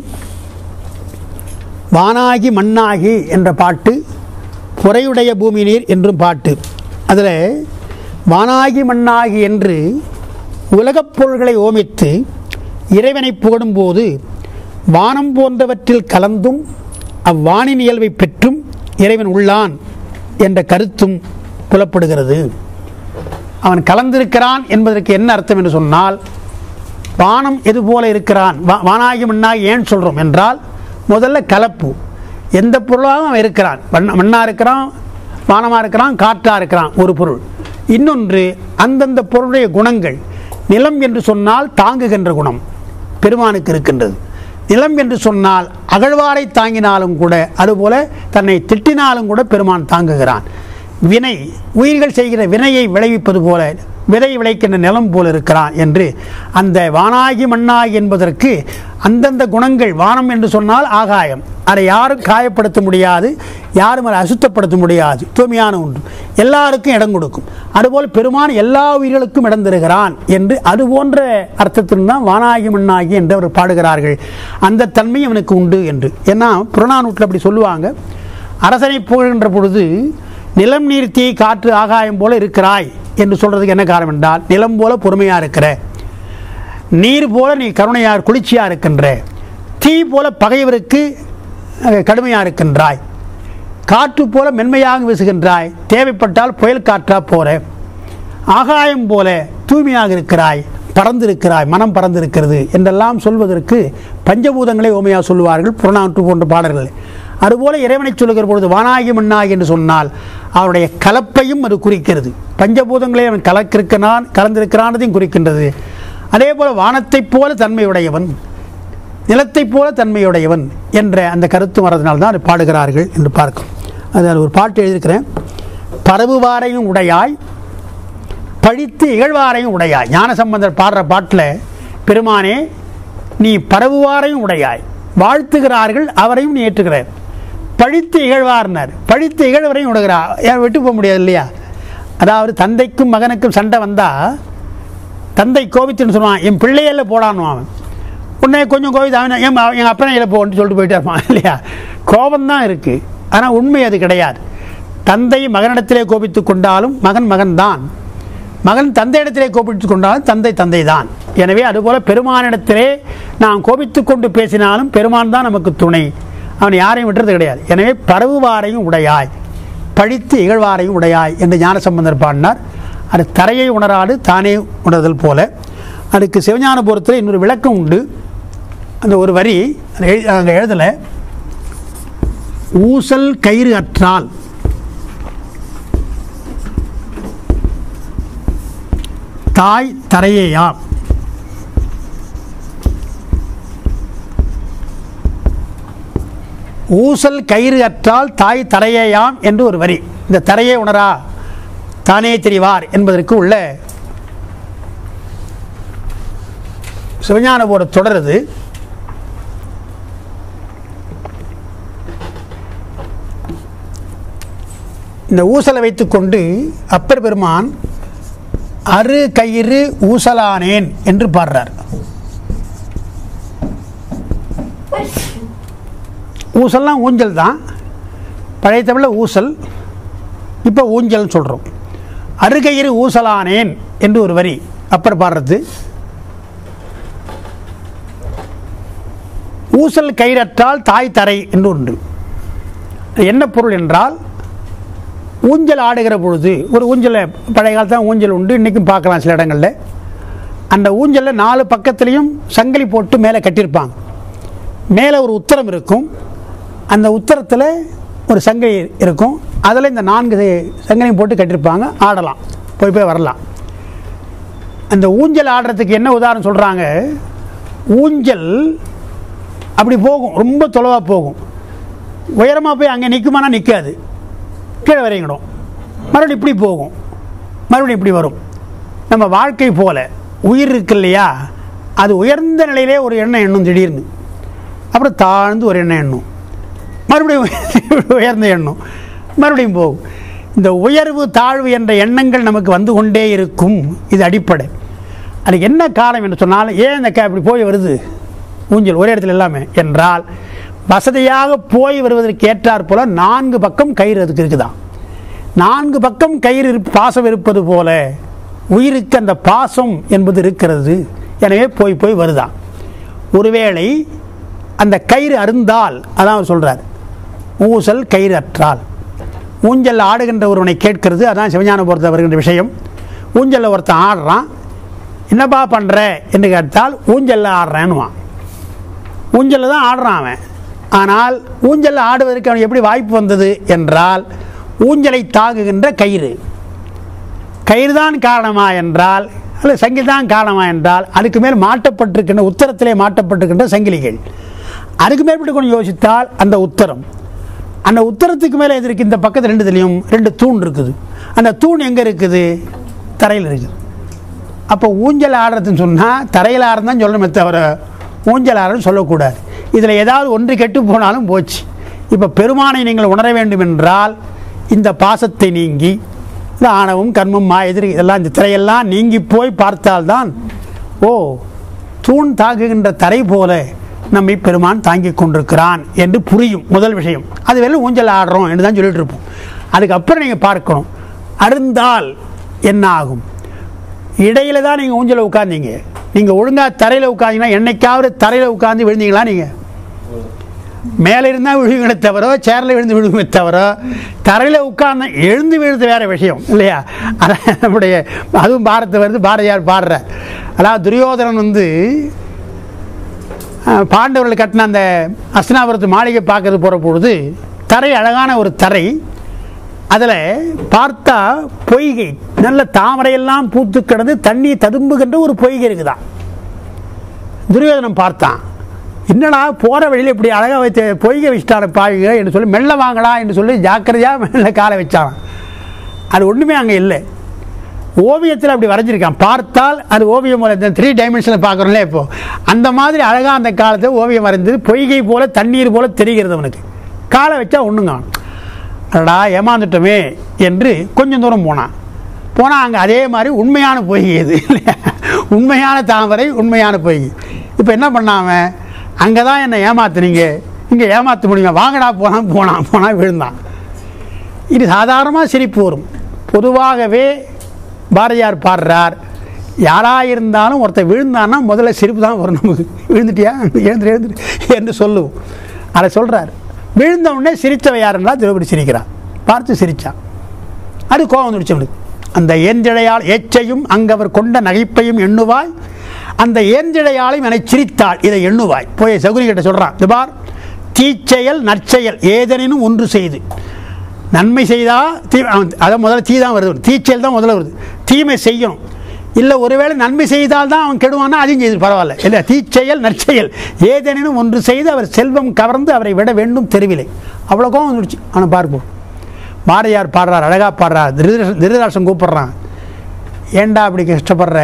வானாகி மண்ணாகி என்ற பாட்டு புறையுடைய பூமி நீர் என்றும் பாட்டு அதில் வானாகி மண்ணாகி என்று உலகப் பொருள்களை ஓமித்து இறைவனை புகழும்போது வானம் போன்றவற்றில் கலந்தும் அவ்வானின் இயல்பை பெற்றும் இறைவன் உள்ளான் என்ற கருத்தும் புலப்படுகிறது அவன் கலந்திருக்கிறான் என்பதற்கு என்ன அர்த்தம் என்று சொன்னால் வானம் எது போல இருக்கிறான் வா- வானாகி மண்ணாகி ஏன் சொல்கிறோம் என்றால் முதல்ல கலப்பு எந்த பொருளாகவும் அவன் இருக்கிறான் மண் மண்ணாக இருக்கிறான் வானமாக இருக்கிறான் காற்றாக இருக்கிறான் ஒரு பொருள் இன்னொன்று அந்தந்த பொருளுடைய குணங்கள் நிலம் என்று சொன்னால் தாங்குகின்ற குணம் பெருமானுக்கு இருக்கின்றது நிலம் என்று சொன்னால் அகழ்வாரை தாங்கினாலும் கூட அதுபோல தன்னை திட்டினாலும் கூட பெருமான் தாங்குகிறான் வினை உயிர்கள் செய்கிற வினையை விளைவிப்பது போல விதை விளைக்கின்ற நிலம் போல இருக்கிறான் என்று அந்த வானாகி மண்ணாகி என்பதற்கு அந்தந்த குணங்கள் வானம் என்று சொன்னால் ஆகாயம் அதை யாரும் காயப்படுத்த முடியாது யாரும் அதை அசுத்தப்படுத்த முடியாது தூய்மையான ஒன்று எல்லாருக்கும் இடம் கொடுக்கும் அதுபோல் பெருமான் எல்லா உயிர்களுக்கும் இடம் தருகிறான் என்று அது போன்ற அர்த்தத்தில் தான் வானாகி மண்ணாகி என்று அவர் பாடுகிறார்கள் அந்த தன்மை அவனுக்கு உண்டு என்று ஏன்னா புறநானூற்றில் அப்படி சொல்லுவாங்க அரசனை புகழ்கின்ற பொழுது நிலம் நீர் தீ காற்று ஆகாயம் போல இருக்கிறாய் என்று சொல்றதுக்கு என்ன காரணம் என்றால் நிலம் போல பொறுமையா இருக்கிற நீர் போல நீ கருணையா குளிர்ச்சியா இருக்கின்ற தீ போல பகைவருக்கு அஹ், கடுமையா இருக்கின்றாய் காற்று போல மென்மையாக வீசுகின்றாய் தேவைப்பட்டால் புயல் காற்றா போற ஆகாயம் போல தூய்மையாக இருக்கிறாய் பறந்திருக்கிறாய் மனம் பறந்திருக்கிறது என்றெல்லாம் சொல்வதற்கு பஞ்சபூதங்களை ஓமையாக சொல்லுவார்கள் புறநானூற்று போன்ற பாடல்கள் அதுபோல இறைவனை சொல்லுகிற பொழுது வானாகி மண்ணாகி என்று சொன்னால் அவருடைய கலப்பையும் அது குறிக்கிறது பஞ்சபூதங்களை அவன் கலக்கிருக்கிறான் கலந்திருக்கிறானதையும் குறிக்கின்றது அதே போல வானத்தைப் போல தன்மையுடையவன் நிலத்தைப் போல தன்மையுடையவன் என்ற அந்த கருத்து வரதுனால தான் அதை பாடுகிறார்கள் என்று பார்க்கும் அதில் ஒரு பாட்டு எழுதியிருக்கிறேன் பரவுவாரையும் உடையாய் பழித்து இகழ்வாரையும் உடையாய் ஞானசம்பந்தர் பாடுற பாட்டில் பெருமானே நீ பரவுவாரையும் உடையாய் வாழ்த்துகிறார்கள் அவரையும் நீ ஏற்றுகிறார் பழித்து இகழ்வார்னர் பழித்து இகழ்வரையும் விடுகிறார் ஏன் விட்டு போக முடியாது இல்லையா அதாவது தந்தைக்கும் மகனுக்கும் சண்டை வந்தால் தந்தை கோபித்துன்னு சொல்லுவான் என் பிள்ளையில போடான்னு அவன் உடனே கொஞ்சம் கோவித்து அவன் என் எங்கள் அப்பனை இதில் போன்னு சொல்லிட்டு போயிட்டே இருப்பான் இல்லையா கோபம்தான் இருக்குது ஆனால் உண்மை அது கிடையாது தந்தை மகனிடத்திலே கோபித்து கொண்டாலும் மகன் மகன்தான் மகன் தந்தையிடத்திலே கோபித்து கொண்டாலும் தந்தை தந்தை தான் எனவே அதுபோல பெருமானிடத்திலே நாம் கோபித்து கொண்டு பேசினாலும் பெருமான் தான் நமக்கு துணை அவன் யாரையும் விட்டுறது கிடையாது எனவே பரவுவாரையும் உடையாய் பழித்து இகழ்வாரையும் உடையாய் என்று ஞானசம்பந்தர் பாடினார் அது தரையை உணராது தானே உணர்தல் போல அதுக்கு சிவஞானபுரத்தில் இன்னொரு விளக்கம் உண்டு அந்த ஒரு வரி அங்கே எழுதலை ஊசல் கயிறு அற்றால் தாய் தரையேயாம் ஊசல் கயிறு அற்றால் தாய் தரையேயாம் என்று ஒரு வரி இந்த தரையே உணரா தானே தெரிவார் என்பதற்கு உள்ள சிவஞான போட தொடருது இந்த ஊசலை வைத்துக்கொண்டு அப்பர் பெருமான் அரு கயிறு ஊசலானேன் என்று பாடுறார் ஊசல்லாம் ஊஞ்சல் தான் பழைய தமிழில் ஊசல் இப்போ ஊஞ்சல் சொல்கிறோம் அருகயிறு ஊசலானேன் என்று ஒரு வரி அப்பர் பாடுறது ஊசல் கயிறற்றால் தாய் தரை என்று ஒன்று என்ன பொருள் என்றால் ஊஞ்சல் ஆடுகிற பொழுது ஒரு ஊஞ்சலை பழைய காலத்தில் ஊஞ்சல் உண்டு இன்றைக்கும் பார்க்கலாம் சில இடங்களில் அந்த ஊஞ்சலில் நாலு பக்கத்துலேயும் சங்கிலி போட்டு மேலே கட்டியிருப்பாங்க மேலே ஒரு உத்தரம் இருக்கும் அந்த உத்தரத்தில் ஒரு சங்கிலி இருக்கும் அதில் இந்த நான்கு சங்கிலியும் போட்டு கட்டியிருப்பாங்க ஆடலாம் போய் போய் வரலாம் அந்த ஊஞ்சல் ஆடுறதுக்கு என்ன உதாரணம் சொல்கிறாங்க ஊஞ்சல் அப்படி போகும் ரொம்ப தொலைவாக போகும் உயரமாக போய் அங்கே நிற்குமானா நிற்காது கீழே வரையணும் மறுபடியும் இப்படி போகும் மறுபடியும் இப்படி வரும் நம்ம வாழ்க்கை போல உயிர் இருக்கு இல்லையா அது உயர்ந்த நிலையிலே ஒரு எண்ணம் எண்ணும் திடீர்னு அப்புறம் தாழ்ந்து ஒரு எண்ணம் எண்ணும் மறுபடியும் உயர்ந்த எண்ணம் மறுபடியும் போகும் இந்த உயர்வு தாழ்வு என்ற எண்ணங்கள் நமக்கு வந்து கொண்டே இருக்கும் இது அடிப்படை அதுக்கு என்ன காரணம் என்று சொன்னால் ஏன் இந்த க இப்படி போய் வருது ஊஞ்சல் ஒரே இடத்துல எல்லாமே என்றால் வசதியாக போய் வருவதற்கு ஏற்றாற் போல நான்கு பக்கம் கயிறு அதுக்கு இருக்குதான் நான்கு பக்கம் கயிறு இருப்- பாசம் இருப்பது போல உயிருக்கு அந்த பாசம் என்பது இருக்கிறது எனவே போய் போய் வருதான் ஒருவேளை அந்த கயிறு அருந்தால் அதான் அவர் சொல்றார் ஊசல் கயிறு அற்றால் ஊஞ்சல் ஆடுகின்ற ஒருவனை கேட்கிறது அதான் சிவஞான பொறுத்த வருகின்ற விஷயம் ஊஞ்சலில் ஒருத்தன் ஆடுறான் என்னப்பா பண்ணுற என்று கேட்டால் ஊஞ்சலில் ஆடுறேன்னுவான் ஊஞ்சலில் தான் ஆடுறான் அவன் ஆனால் ஊஞ்சலில் ஆடுவதற்கு அவனுக்கு எப்படி வாய்ப்பு வந்தது என்றால் ஊஞ்சலை தாங்குகின்ற கயிறு கயிறு தான் காரணமா என்றால் அல்லது சங்கிலி தான் காரணமா என்றால் அதுக்கு மேல் மாட்டப்பட்டிருக்கின்ற உத்தரத்திலே மாட்டப்பட்டிருக்கின்ற சங்கிலிகள் அதுக்கு மேற்பட்டு கொஞ்சம் யோசித்தால் அந்த உத்தரம் அந்த உத்தரத்துக்கு மேலே எது இருக்கு இந்த பக்கத்து ரெண்டுத்துலேயும் ரெண்டு தூண் இருக்குது அந்த தூண் எங்கே இருக்குது தரையில் இருக்குது அப்போ ஊஞ்சல் ஆடுறதுன்னு சொன்னால் தரையில் ஆடுறது தான் சொல்லணுமே தவிர ஊஞ்சல் ஆடுறதுன்னு சொல்லக்கூடாது இதில் ஏதாவது ஒன்று கெட்டு போனாலும் போச்சு இப்போ பெருமானை நீங்கள் உணர வேண்டும் என்றால் இந்த பாசத்தை நீங்கி இந்த ஆணவம் கர்மம் மா எதிரி இதெல்லாம் இந்த திரையெல்லாம் நீங்கி போய் பார்த்தால்தான் ஓ தூண் தாங்குகின்ற தரை போல நம்மை பெருமான் தாங்கிக் கொண்டிருக்கிறான் என்று புரியும் முதல் விஷயம் அது வேலை ஊஞ்சல் ஆடுறோம் என்று தான் சொல்லிட்டு இருப்போம் அதுக்கப்புறம் நீங்கள் பார்க்கணும் அருந்தால் என்ன ஆகும் இடையில தான் நீங்கள் ஊஞ்சல உட்காந்தீங்க நீங்கள் ஒழுங்காக தரையில் உட்காந்தீங்கன்னா என்னைக்காவது தரையில் உட்காந்து விழுந்தீங்களா நீங்கள் மேலே இருந்தால் விழுகுமே தவிர சேரில் விழுந்து விழுகுமே தவிர தரையில் உட்கார்ந்த எழுந்து விழுது வேற விஷயம் இல்லையா அதான் நம்முடைய அதுவும் பாரத்தை வருது பாரதியார் பாடுற அதாவது துரியோதனன் வந்து அஹ், பாண்டவர்கள் கட்டின அந்த அஸ்தினாபுரத்து மாளிகை பார்க்கறது போகிற பொழுது தரை அழகான ஒரு தரை அதில் பார்த்தா பொய்கை நல்ல தாமரையெல்லாம் பூத்து கிடந்து தண்ணி ததும்புகின்ற ஒரு பொய்கை இருக்குதான் துரியோதனன் பார்த்தான் என்னடா போகிற வழியில் இப்படி அழகாக வைத்து பொய்கை வச்சிட்டார பாவிங்க என்று சொல்லி மெல்ல வாங்கடா என்று சொல்லி ஜாக்கிரதையாக மெல்ல காலை வச்சான் அது ஒன்றுமே அங்கே இல்லை ஓவியத்தில் அப்படி வரைஞ்சிருக்கான் பார்த்தால் அது ஓவியம் வரைந்த த்ரீ டைமென்ஷனில் பார்க்குறோம்ல இப்போ அந்த மாதிரி அழகாக அந்த காலத்தில் ஓவியம் வரைந்தது பொய்கை போல தண்ணீர் போல தெரிகிறது அவனுக்கு காலை வச்சா ஒன்றுங்க அடடா ஏமாந்துட்டோமே என்று கொஞ்சம் தூரம் போனான் போனால் அங்கே அதே மாதிரி உண்மையான பொய்கை இது இல்லையா உண்மையான தாமரை உண்மையான பொய்கை இப்போ என்ன பண்ணாம அங்கே தான் என்னை ஏமாத்துனீங்க இங்கே ஏமாற்ற முடியுங்க வாங்கடா போனால் போனான் போனால் விழுந்தான் இது சாதாரணமாக சிரிப்பு வரும் பொதுவாகவே பாரதியார் பாடுறார் யாராக இருந்தாலும் ஒருத்தர் விழுந்தான்னா முதல்ல சிரிப்பு தான் வரும் நமக்கு விழுந்துட்டியா எழுந்துரு எழுந்துரு என்று சொல்லுவோம் அதை சொல்கிறார் விழுந்த உடனே சிரித்தவை யாருன்னா திரௌபதி சிரிக்கிறான் பார்த்து சிரித்தான் அது கோபம் வந்துடுச்சு அவனுக்கு அந்த ஏந்திழையால் ஏச்சையும் அங்கவர் கொண்ட நகைப்பையும் எண்ணுவாய் அந்த ஏந்திழையாலையும் என சிரித்தாள் இதை எண்ணுவாய் போய் சகுனி கிட்ட சொல்கிறான் இது பார் தீச்செயல் நற்செயல் ஏதெனினும் ஒன்று செய்து நன்மை செய்தா தீ அவன் அதான் முதல்ல தீ தான் வருது தீச்செயல் தான் முதல்ல வருது தீமை செய்யணும் இல்லை ஒருவேளை நன்மை செய்தால் தான் அவன் கெடுவானா அதையும் செய்து பரவாயில்ல இல்லை தீச்செயல் நற்செயல் ஏதேனும் ஒன்று செய்து அவர் செல்வம் கவர்ந்து அவரை விட வேண்டும் தெருவிலே அவ்வளோ கோவம் வந்துடுச்சு அவனை பார்ப்போம் பாரதியார் பாடுறார் அழகாக பாடுறார் திருதராசன் திருதராசன் கூப்பிடுறான் ஏண்டா அப்படி கஷ்டப்படுற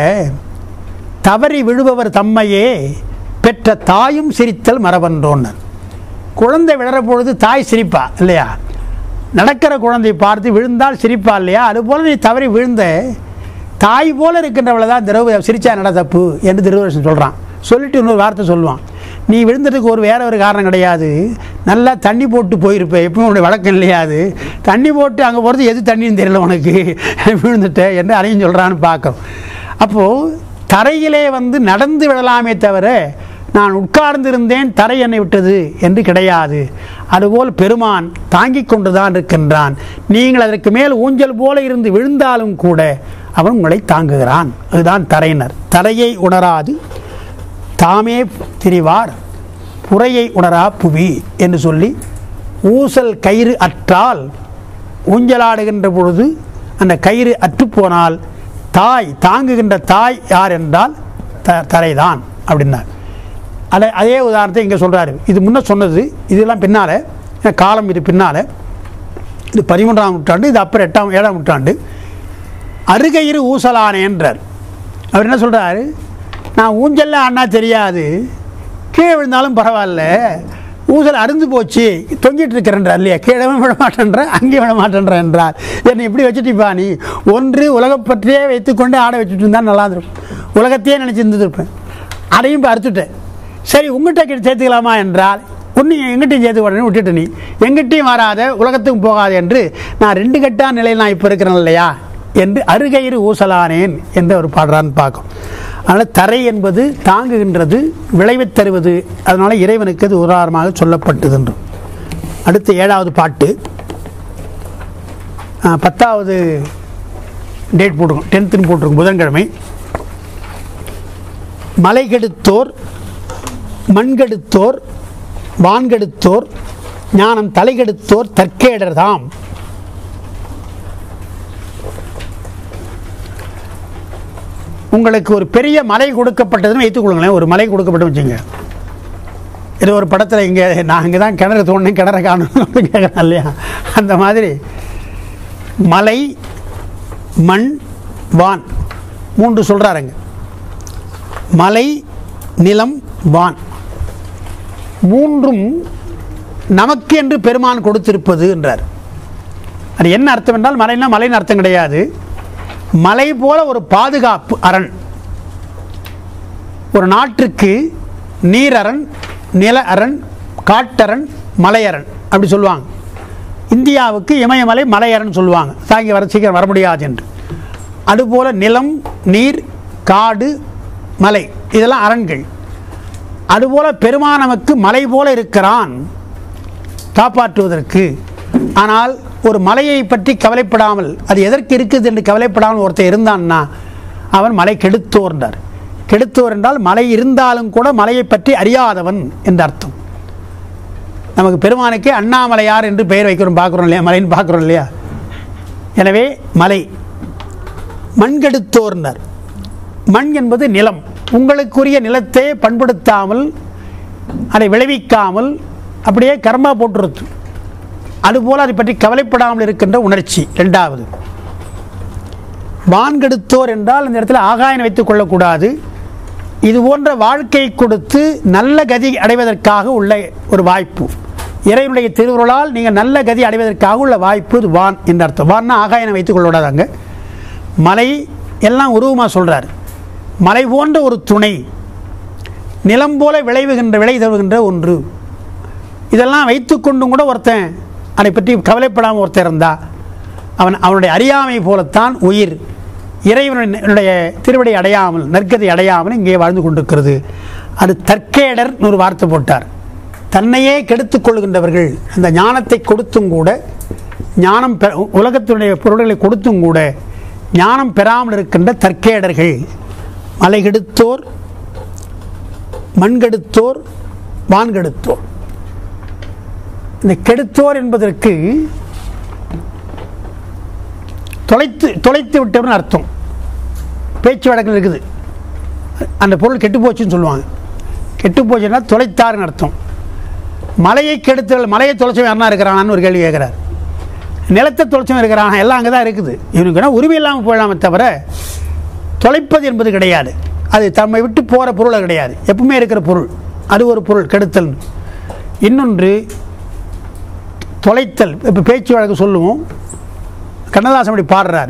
தவறி விழுபவர் தம்மையே பெற்ற தாயும் சிரித்தல் மரபன்றோன்னர் குழந்தை விழற பொழுது தாய் சிரிப்பா இல்லையா நடக்கிற குழந்தையை பார்த்து விழுந்தால் சிரிப்பா இல்லையா அதுபோல் நீ தவறி விழுந்த தாய் போல இருக்கின்றவளை தான் திரௌபதி சிரிச்சா நட தப்பு என்று திருவரசன் சொல்கிறான் சொல்லிட்டு இன்னொரு வார்த்தை சொல்லுவான் நீ விழுந்ததுக்கு ஒரு வேற ஒரு காரணம் கிடையாது நல்லா தண்ணி போட்டு போயிருப்ப எப்பவும் உன்னுடைய வழக்கம் இல்லையா அது தண்ணி போட்டு அங்கே போகிறது எது தண்ணின்னு தெரியல உனக்கு விழுந்துட்ட என்று அதையும் சொல்கிறான்னு பார்க்குறோம் அப்போது தரையிலே வந்து நடந்து விடலாமே தவிர நான் உட்கார்ந்திருந்தேன் தரை என்னை விட்டது என்று கிடையாது அதுபோல் பெருமான் தாங்கிக் கொண்டுதான் இருக்கின்றான் நீங்கள் அதற்கு மேல் ஊஞ்சல் போல இருந்து விழுந்தாலும் கூட அவன் உங்களை தாங்குகிறான் அதுதான் தரையினர் தரையை உணராது தாமே திரிவார் புறையை உணரா புவி என்று சொல்லி ஊசல் கயிறு அற்றால் ஊஞ்சலாடுகின்ற பொழுது அந்த கயிறு அற்றுப்போனால் தாய் தாங்குகின்ற தாய் யார் என்றால் த தரைதான் அப்படின்னார் அதை அதே உதாரணத்தை இங்கே சொல்கிறாரு இது முன்ன சொன்னது இதெல்லாம் பின்னால் காலம் இது பின்னால் இது பதிமூன்றாம் நூற்றாண்டு இது அப்புறம் எட்டாம் ஏழாம் நூற்றாண்டு அருகயிறு ஊசலானேன்றார் அவர் என்ன சொல்கிறாரு நான் ஊஞ்சல்ல ஆடினா தெரியாது கீழே விழுந்தாலும் பரவாயில்ல ஊசல் அருந்து போச்சு தொங்கிட்டு இருக்கிறன்றார் இல்லையா கீழே விழ மாட்டேன்ற அங்கே விழ மாட்டேன்ற என்றார் என்னை இப்படி வச்சுட்டிப்பா நீ ஒன்று உலகம் பற்றியே வைத்துக்கொண்டு ஆட வச்சுட்டு இருந்தால் நல்லா இருந்திருக்கும் உலகத்தையே நினச்சி இருந்திருப்பேன் அதையும் இப்போ அறுத்துட்டேன் சரி உங்கள்கிட்ட சேர்த்துக்கலாமா என்றால் ஒன்று எங்கிட்டையும் சேர்த்து உடனே விட்டுட்டு நீ எங்கிட்டையும் வராத உலகத்துக்கும் போகாது என்று நான் ரெண்டு கட்டா நிலையில் நான் இப்போ இருக்கிறேன் இல்லையா என்று அருகயிறு ஊசலானேன் என்று அவர் பாடுறான்னு பார்க்கும் அதனால் தரை என்பது தாங்குகின்றது விளைவைத் தருவது அதனால் இறைவனுக்கு அது உதாரணமாக சொல்லப்பட்டது என்று அடுத்து ஏழாவது பாட்டு ஆ, பத்தாவது டேட் போட்டிருக்கோம் டென்த்துன்னு போட்டிருக்கோம் புதன்கிழமை மலை கெடுத்தோர் மண்கெடுத்தோர் வான்கெடுத்தோர் ஞானம் தலைகெடுத்தோர் தற்கேடர்தாம் உங்களுக்கு ஒரு பெரிய மலை கொடுக்கப்பட்டதுன்னு வைத்துக் கொள்ளுங்களேன் ஒரு மலை கொடுக்கப்பட்டு வச்சுங்க இது ஒரு படத்தில் இங்கே நான் இங்கே தான் கிணறு தோணுனேன் கிணற காணணும் கேட்குறேன் இல்லையா அந்த மாதிரி மலை மண் வான் மூன்று சொல்கிறாருங்க மலை நிலம் வான் மூன்றும் நமக்கு என்று பெருமான் கொடுத்திருப்பது என்றார் அது என்ன அர்த்தம் என்றால் மலைனா மலைன்னு அர்த்தம் கிடையாது மலை போல ஒரு பாதுகாப்பு அரண் ஒரு நாட்டுக்கு நீரரண் நில அரண் காட்டரண் மலையரண் அப்படி சொல்லுவாங்க இந்தியாவுக்கு இமயமலை மலையரண் சொல்லுவாங்க தாங்கி வர சீக்கிரம் வர முடியாது என்று அதுபோல நிலம் நீர் காடு மலை இதெல்லாம் அரண்கள் அதுபோல பெருமான் நமக்கு மலை போல இருக்கிறான் காப்பாற்றுவதற்கு ஆனால் ஒரு மலையை பற்றி கவலைப்படாமல் அது எதற்கு இருக்குது என்று கவலைப்படாமல் ஒருத்தர் இருந்தான்னா அவன் மலை கெடுத்தோர்ந்தார் கெடுத்தோர் என்றால் மலை இருந்தாலும் கூட மலையை பற்றி அறியாதவன் என்று அர்த்தம் நமக்கு பெருமானுக்கே அண்ணாமலையார் என்று பெயர் வைக்கிறோம் பார்க்குறோம் இல்லையா மலைன்னு பார்க்குறோம் இல்லையா எனவே மலை மண்கெடுத்தோர்னர் மண் என்பது நிலம் உங்களுக்குரிய நிலத்தை பண்படுத்தாமல் அதை விளைவிக்காமல் அப்படியே கர்மா போட்டுருது அதுபோல் அதை பற்றி கவலைப்படாமல் இருக்கின்ற உணர்ச்சி ரெண்டாவது வான்கெடுத்தோர் என்றால் இந்த இடத்துல ஆகாயம் வைத்துக் கொள்ளக்கூடாது இது போன்ற வாழ்க்கை கொடுத்து நல்ல கதி அடைவதற்காக உள்ள ஒரு வாய்ப்பு இறைவனுடைய திருவுருளால் நீங்கள் நல்ல கதி அடைவதற்காக உள்ள வாய்ப்பு இது வான் என்ற அர்த்தம் வான்னா ஆகாயம் வைத்துக் கொள்ளக்கூடாதாங்க மலை எல்லாம் உருவமாக சொல்கிறார் மலை போன்ற ஒரு துணை நிலம் போல விளைவுகின்ற விளை தருகின்ற ஒன்று இதெல்லாம் வைத்துக்கொண்டும் கூட ஒருத்தன் அதை பற்றி கவலைப்படாமல் ஒருத்தன் இருந்தா அவன் அவனுடைய அறியாமை போலத்தான் உயிர் இறைவனுடைய திருவடி அடையாமல் நற்கதி அடையாமல் இங்கே வாழ்ந்து கொண்டிருக்கிறது அது தற்கேடர்னு ஒரு வார்த்தை போட்டார் தன்னையே கெடுத்துக் கொள்கின்றவர்கள் அந்த ஞானத்தை கொடுத்தும் கூட ஞானம் பெ உலகத்தினுடைய பொருள்களை கொடுத்தும் கூட ஞானம் பெறாமல் இருக்கின்ற தற்கேடர்கள் மலை கெடுத்தோர் மண் கெடுத்தோர் வான் கெடுத்தோர் இந்த கெடுத்தோர் என்பதற்கு தொலைத்து தொலைத்து விட்டவர்னு அர்த்தம் பேச்சு வழக்கில் இருக்குது அந்த பொருள் கெட்டு போச்சுன்னு சொல்லுவாங்க கெட்டு போச்சுன்னா தொலைத்தாருன்னு அர்த்தம் மலையை கெடுத்தவர்கள் மலையை தொலைச்சவன் யாருனா இருக்கிறானான்னு ஒரு கேள்வி கேட்குறார் நிலத்தை தொலைச்சவன் இருக்கிறானா எல்லாம் அங்கே தான் இருக்குது இவனுக்குன்னா உரிமை இல்லாமல் போயிடலாமே தவிர தொலைப்பது என்பது கிடையாது அது தம்மை விட்டு போகிற பொருள் அது கிடையாது எப்பவுமே இருக்கிற பொருள் அது ஒரு பொருள் கெடுத்தல் இன்னொன்று தொலைத்தல் இப்போ பேச்சு வழக்கு சொல்லுவோம் கண்ணதாசன் அப்படி பாடுறார்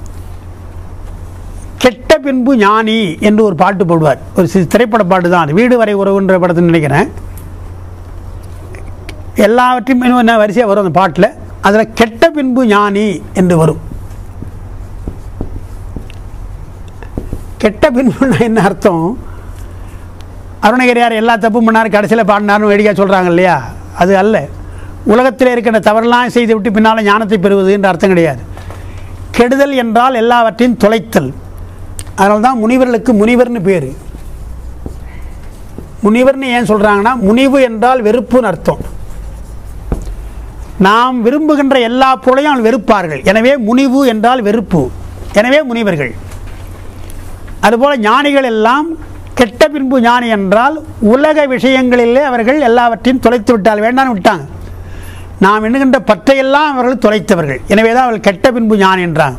கெட்ட பின்பு ஞானி என்று ஒரு பாட்டு பாடுவார் ஒரு சி- திரைப்பட பாட்டு தான் அது வீடு வரை உறவுன்ற படத்தில் நினைக்கிறேன் எல்லாவற்றையும் இன்னும் என்ன வரிசையாக வரும் அந்த பாட்டில் அதில் கெட்ட பின்பு ஞானி என்று வரும் கெட்ட பின்புன்னா என்ன அர்த்தம் அருணகிரியார் எல்லா தப்பும் பண்ணார் கடைசியில் பாடினார்னு வேடிக்கையாக சொல்கிறாங்க இல்லையா அது அல்ல உலகத்தில் இருக்கின்ற தவறெல்லாம் செய்து விட்டு பின்னால் ஞானத்தை பெறுவது என்ற அர்த்தம் கிடையாது கெடுதல் என்றால் எல்லாவற்றையும் தொலைத்தல் அதனால தான் முனிவர்களுக்கு முனிவர்னு பேர் முனிவர்னு ஏன் சொல்கிறாங்கன்னா முனிவு என்றால் வெறுப்புன்னு அர்த்தம் நாம் விரும்புகின்ற எல்லா பொருளையும் அவர்கள் வெறுப்பார்கள் எனவே முனிவு என்றால் வெறுப்பு எனவே முனிவர்கள் அதுபோல் ஞானிகள் எல்லாம் கெட்ட பின்பு ஞானி என்றால் உலக விஷயங்களிலே அவர்கள் எல்லாவற்றையும் தொலைத்து விட்டால் வேண்டாம்னு விட்டாங்க நாம் எண்ணுகின்ற பற்றையெல்லாம் அவர்கள் தொலைத்தவர்கள் எனவே தான் அவர்கள் கெட்ட பின்பு ஞானி என்றாங்க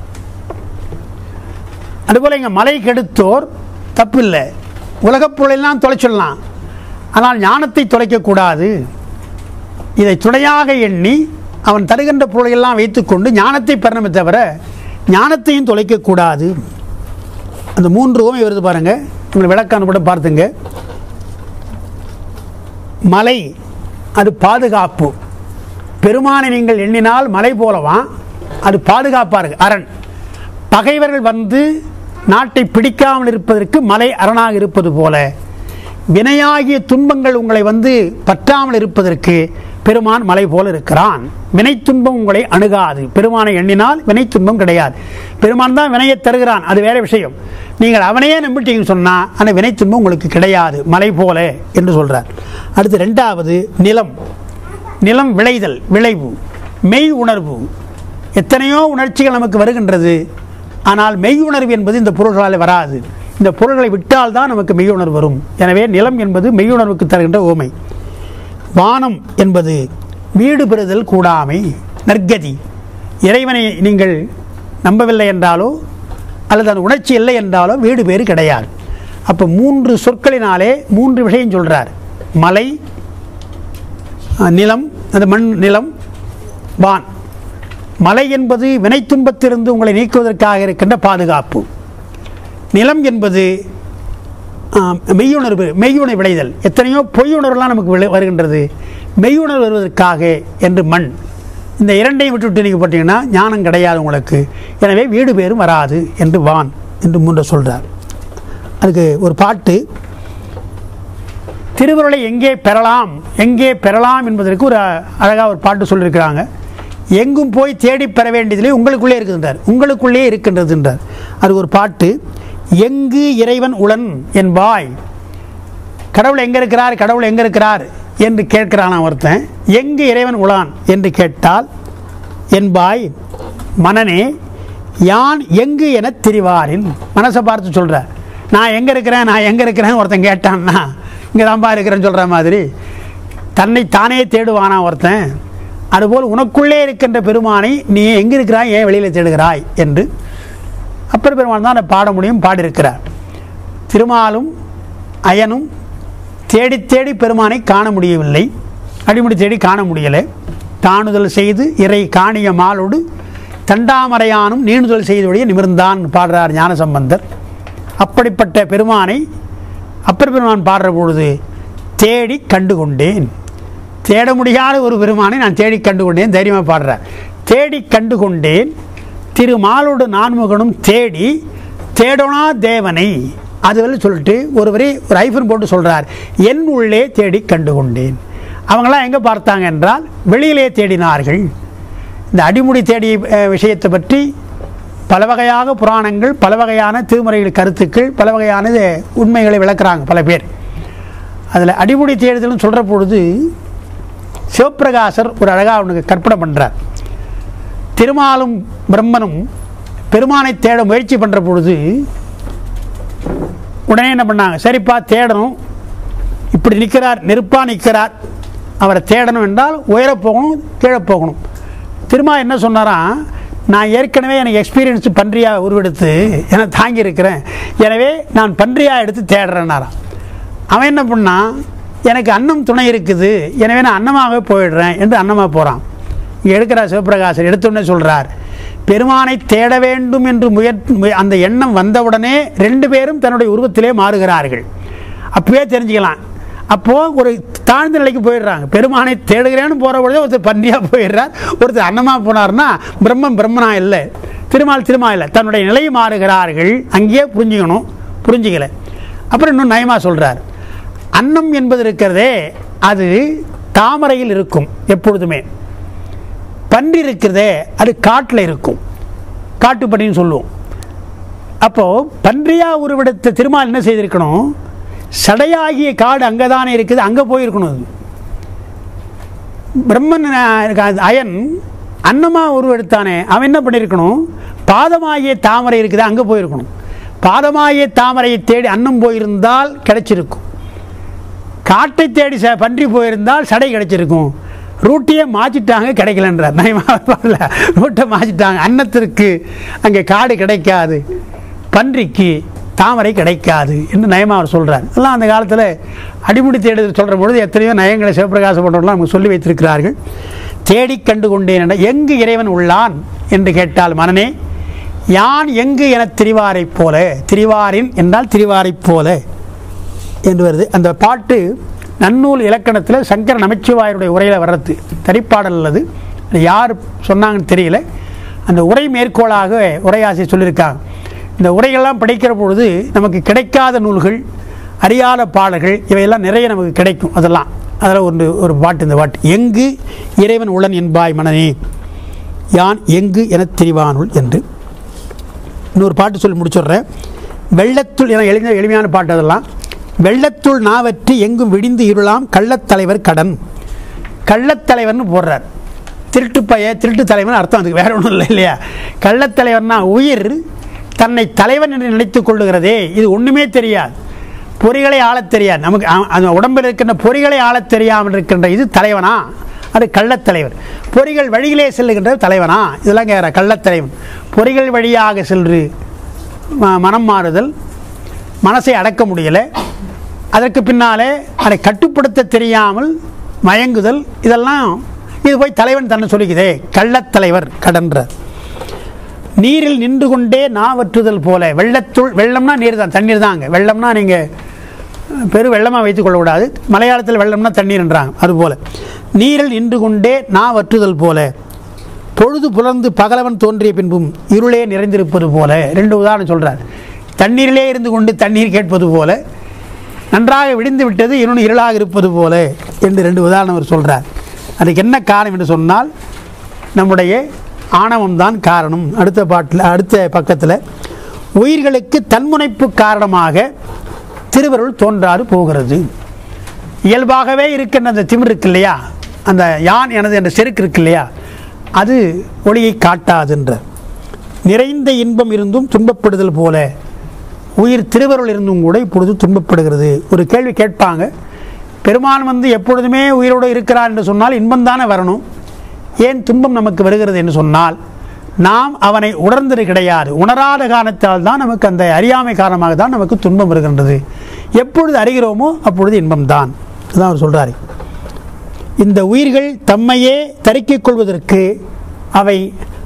அதுபோல் இங்கே மலை கெடுத்தோர் தப்பில்லை உலகப் பொருளெல்லாம் தொலைச்சிடலாம் ஆனால் ஞானத்தை தொலைக்கக்கூடாது இதை துணையாக எண்ணி அவன் தருகின்ற பொருளையெல்லாம் வைத்துக்கொண்டு ஞானத்தை பெறணுமே தவிர ஞானத்தையும் தொலைக்கக்கூடாது அந்த மூன்று ஓமை வருது பாருங்க உங்களை விளக்கான கூட பார்த்துங்க மலை அது பாதுகாப்பு பெருமானை நீங்கள் எண்ணினால் மலை போலவான் அது பாதுகாப்பாக இருக்கு அரண் பகைவர்கள் வந்து நாட்டை பிடிக்காமல் இருப்பதற்கு மலை அரணாக இருப்பது போல வினையாகிய துன்பங்கள் உங்களை வந்து பற்றாமல் இருப்பதற்கு பெருமான் மலை போல இருக்கிறான் வினை துன்பம் உங்களை அணுகாது பெருமானை எண்ணினால் வினை துன்பம் கிடையாது பெருமான் தான் வினையை தருகிறான் அது வேற விஷயம் நீங்கள் அவனையே நம்பிட்டீங்கன்னு சொன்னால் அந்த வினை துன்பம் உங்களுக்கு கிடையாது மலை போல என்று சொல்றார் அடுத்து ரெண்டாவது நிலம் நிலம் விளைதல் விளைவு மெய் உணர்வு எத்தனையோ உணர்ச்சிகள் நமக்கு வருகின்றது ஆனால் மெய் உணர்வு என்பது இந்த பொருள்களால் வராது இந்த பொருள்களை விட்டால் தான் நமக்கு மெய் உணர்வு வரும் எனவே நிலம் என்பது மெய் உணர்வுக்கு தருகின்ற ஓமை வானம் என்பது வீடு பெறுதல் கூடாமை நற்கதி இறைவனை நீங்கள் நம்பவில்லை என்றாலோ அல்லது அந்த உணர்ச்சி இல்லை என்றாலோ வீடு பேறு கிடையாது அப்போ மூன்று சொற்களினாலே மூன்று விஷயம் சொல்றார் மலை அஹ், நிலம் அந்த மண் நிலம் வான் மலை என்பது வினை துன்பத்திலிருந்து உங்களை நீக்குவதற்காக இருக்கின்ற பாதுகாப்பு நிலம் என்பது ஆம், மெய்யுணர்வு மெய்யுணர்வு விளைதல் எத்தனையோ பொய்யுணர்வுலாம் நமக்கு விளை- வருகின்றது மெய்யுணர்வு வருவதற்காக என்று மண் இந்த இரண்டையும் விட்டுவிட்டு நீங்கள் போட்டீங்கன்னா ஞானம் கிடையாது உங்களுக்கு எனவே வீடு பேரும் வராது என்று வான் என்று மூன்று சொல்றார் அதுக்கு ஒரு பாட்டு திருவருளை எங்கே பெறலாம் எங்கே பெறலாம் என்பதற்கு ஒரு அழகாக ஒரு பாட்டு சொல்லியிருக்கிறாங்க எங்கும் போய் தேடி பெற வேண்டியதில்லை உங்களுக்குள்ளே இருக்குதுன்றார் உங்களுக்குள்ளே இருக்கின்றதுன்றார் அது ஒரு பாட்டு எங்கு இறைவன் உளன் என்பாய் கடவுள் எங்கே இருக்கிறார் கடவுள் எங்கே இருக்கிறார் என்று கேட்கிறான் ஒருத்தன் எங்கு இறைவன் உளான் என்று கேட்டால் என்பாய் மனனே யான் எங்கு என திரிவாரின் மனசை பார்த்து சொல்கிறார் நான் எங்கே இருக்கிறேன் நான் எங்கே இருக்கிறேன் ஒருத்தன் கேட்டான்னா இங்கே தான்ப்பா இருக்கிறேன்னு சொல்கிற மாதிரி தன்னை தானே தேடுவானா ஒருத்தன் அதுபோல் உனக்குள்ளே இருக்கின்ற பெருமானை நீ எங்கே இருக்கிறாய் ஏன் வெளியில் தேடுகிறாய் என்று அப்பர் பெருமான் தான் அதை பாட முடியும் பாடியிருக்கிறார் திருமாலும் அயனும் தேடி தேடி பெருமானை காண முடியவில்லை அடிமுடி தேடி காண முடியலை தாணுதல் செய்து இறை காணிய மாலோடு தண்டாமரையானும் நீண்டுதல் செய்தொழிய நிமிர்ந்தான் பாடுறார் ஞானசம்பந்தர் அப்படிப்பட்ட பெருமானை அப்பர் பெருமான் பாடுற பொழுது தேடி கண்டு கொண்டேன் தேட முடியாத ஒரு பெருமானை நான் தேடி கண்டு கொண்டேன் தைரியமாக பாடுறார் தேடி கண்டு கொண்டேன் திருமாலோடு நான்முகனும் தேடி தேடோனா தேவனை அதுவரை சொல்லிட்டு ஒரு வரி ஒரு ஐஃபோன் போட்டு சொல்கிறார் என் உள்ளே தேடி கண்டு கொண்டேன் அவங்களாம் எங்கே பார்த்தாங்க என்றால் வெளியிலே தேடினார்கள் இந்த அடிமுடி தேடிய அஹ், விஷயத்தை பற்றி பல வகையாக புராணங்கள் பல வகையான திருமுறைகள் கருத்துக்கள் பல வகையான இது உண்மைகளை விளக்குறாங்க பல பேர் அதில் அடிமுடி தேடுதல்னு சொல்கிற பொழுது சிவப்பிரகாசர் ஒரு அழகாக அவனுக்கு கற்பனை பண்ணுறார் திருமாலும் பிரம்மனும் பெருமானை தேட முயற்சி பண்ணுற பொழுது உடனே என்ன பண்ணாங்க சரிப்பா தேடணும் இப்படி நிற்கிறார் நெருப்பாக நிற்கிறார் அவரை தேடணும் என்றால் உயரப் போகணும் கீழே போகணும் திருமா என்ன சொன்னாராம் நான் ஏற்கனவே எனக்கு எக்ஸ்பீரியன்ஸ் பன்றியா உருவெடுத்து என தாங்கி இருக்கிறேன் எனவே நான் பன்றியா எடுத்து தேடுறேன்னாராம் அவன் என்ன பண்ணான் எனக்கு அன்னம் துணை இருக்குது எனவே நான் அன்னமாகவே போயிடுறேன் என்று அன்னமாக போகிறான் இங்கே எடுக்கிறார் சிவபிரகாசர் எடுத்தோடனே சொல்கிறார் பெருமானை தேட வேண்டும் என்று முயற் முய- அந்த எண்ணம் வந்தவுடனே ரெண்டு பேரும் தன்னுடைய உருவத்திலே மாறுகிறார்கள் அப்பவே தெரிஞ்சுக்கலாம் அப்போது ஒரு தாழ்ந்த நிலைக்கு போயிடுறாங்க பெருமானை தேடுகிறேன்னு போகிற பொழுதே ஒருத்தர் பன்றியாக போயிடுறார் ஒருத்தர் அன்னமாக போனார்னா பிரம்மன் பிரம்மனா இல்லை திருமால் திருமா இல்லை தன்னுடைய நிலை மாறுகிறார்கள் அங்கேயே புரிஞ்சுக்கணும் புரிஞ்சுக்கல அப்புறம் இன்னும் நயமாக சொல்கிறார் அன்னம் என்பது இருக்கிறதே அது தாமரையில் இருக்கும் எப்பொழுதுமே பன்றி இருக்கிறதே அது காட்டில் இருக்கும் காட்டு பன்றின்னு சொல்லுவோம் அப்போது பன்றியா உருவெடுத்த திருமால் என்ன செய்திருக்கணும் சடையாகிய காடு அங்கே தானே இருக்குது அங்கே போயிருக்கணும் அது பிரம்மன் அஹ், அயன் அன்னமா உருவெடுத்தானே அவன் என்ன பண்ணியிருக்கணும் பாதமாகிய தாமரை இருக்குது அங்கே போயிருக்கணும் பாதமாகிய தாமரையை தேடி அன்னம் போயிருந்தால் கிடைச்சிருக்கும் காட்டை தேடி ச பன்றி போயிருந்தால் சடை கிடைச்சிருக்கும் ரூட்டையே மாற்றிட்டாங்க கிடைக்கலன்றார் நயமாவில் ரூட்டை மாற்றிட்டாங்க அன்னத்திற்கு அங்கே காடு கிடைக்காது பன்றிக்கு தாமரை கிடைக்காது என்று நயமா அவர் சொல்கிறார் இதெல்லாம் அந்த காலத்தில் அடிமுடி தேடுதல் சொல்கிற பொழுது எத்தனையோ நயங்களை சிவபிரகாச போன்றவர்களாம் நமக்கு சொல்லி வைத்திருக்கிறார்கள் தேடி கண்டு கொண்டேன் என எங்கு இறைவன் உள்ளான் என்று கேட்டால் மனனே யான் எங்கு என திரிவாரைப் போல திரிவாரின் என்றால் திரிவாரைப் போல என்று வருது அந்த பாட்டு நன்னூல் இலக்கணத்தில் சங்கர நமச்சிவாயருடைய உரையில் வர்றது தனிப்பாடல் அல்லது அது யார் சொன்னாங்கன்னு தெரியல அந்த உரை மேற்கோளாக உரையாசிரியர் சொல்லியிருக்காங்க இந்த உரையெல்லாம் படிக்கிற பொழுது நமக்கு கிடைக்காத நூல்கள் அறியாத பாடல்கள் இவையெல்லாம் நிறைய நமக்கு கிடைக்கும் அதெல்லாம் அதில் ஒன்று ஒரு பாட்டு இந்த பாட்டு எங்கு இறைவன் உளன் என்பாய் மனனே யான் எங்கு எனத் தெரிவானுள் என்று இன்னொரு பாட்டு சொல்லி முடிச்சுடுறேன் வெள்ளத்துள் என எளிமையான எளிமையான பாட்டு அதெல்லாம் வெள்ளத்துள் நாவற்றி எங்கும் விடிந்து இருளாம் கள்ளத்தலைவர் கடன் கள்ளத்தலைவர்னு போடுறார் திருட்டு பைய திருட்டு தலைவன் அர்த்தம் அதுக்கு வேற ஒன்றும் இல்லை இல்லையா கள்ளத்தலைவர்னா உயிர் தன்னை தலைவன் என்று நினைத்துக் கொள்ளுகிறதே இது ஒன்றுமே தெரியாது பொறிகளை ஆளத் தெரியாது நமக்கு அ- அந்த உடம்பில் இருக்கின்ற பொறிகளை ஆளத் தெரியாமல் இருக்கின்ற இது தலைவனா அது கள்ளத்தலைவர் பொறிகள் வழியிலே செல்லுகின்ற தலைவனா இதெல்லாம் கேட்குற கள்ளத்தலைவன் பொறிகள் வழியாக சென்று ம- மனம் மாறுதல் மனசை அடக்க முடியலை அதற்கு பின்னாலே அதை கட்டுப்படுத்த தெரியாமல் மயங்குதல் இதெல்லாம் இது போய் தலைவன் தன்னை சொல்லிக்குதே கள்ளத்தலைவர் கடன்றார் நீரில் நின்று கொண்டே நாவற்றுதல் போல வெள்ளத்துள் வெள்ளம்னா நீர் தான் தண்ணீர் தாங்க வெள்ளம்னா நீங்கள் பெரு வெள்ளமாக வைத்துக் கொள்ளக்கூடாது மலையாளத்தில் வெள்ளம்னா தண்ணீர்ன்றாங்க அதுபோல நீரில் நின்று கொண்டே நாவற்றுதல் போல பொழுது புலர்ந்து பகலவன் தோன்றிய பின்பும் இருளே நிறைந்திருப்பது போல ரெண்டு உதாரணம் சொல்றார் தண்ணீரிலே இருந்து கொண்டு தண்ணீர் கேட்பது போல நன்றாக விடிந்து விட்டது இன்னொன்று இருளாக இருப்பது போல என்று ரெண்டு உதாரணம் அவர் சொல்றார் அதுக்கு என்ன காரணம் என்று சொன்னால் நம்முடைய ஆணவம் தான் காரணம் அடுத்த பாட்டில் அடுத்த பக்கத்தில் உயிர்களுக்கு தன்முனைப்பு காரணமாக திருவருள் தோன்றாது போகிறது இயல்பாகவே இருக்கின்ற அந்த திமிர் இருக்கு இல்லையா அந்த யான் எனது என்ற செருக்கு இருக்கு இல்லையா அது ஒளியை காட்டாதுன்ற நிறைந்த இன்பம் இருந்தும் துன்பப்படுதல் போல உயிர் திருவருள் இருந்தும் கூட இப்பொழுது துன்பப்படுகிறது ஒரு கேள்வி கேட்பாங்க பெருமான் வந்து எப்பொழுதுமே உயிரோடு இருக்கிறார் என்று சொன்னால் இன்பம் தானே வரணும் ஏன் துன்பம் நமக்கு வருகிறது என்று சொன்னால் நாம் அவனை உணர்ந்தது கிடையாது உணராத காரணத்தால் தான் நமக்கு அந்த அறியாமை காரணமாக தான் நமக்கு துன்பம் வருகின்றது எப்பொழுது அறிகிறோமோ அப்பொழுது இன்பம்தான் அதுதான் அவர் சொல்றாரு இந்த உயிர்கள் தம்மையே தருக்கிக் கொள்வதற்கு அவை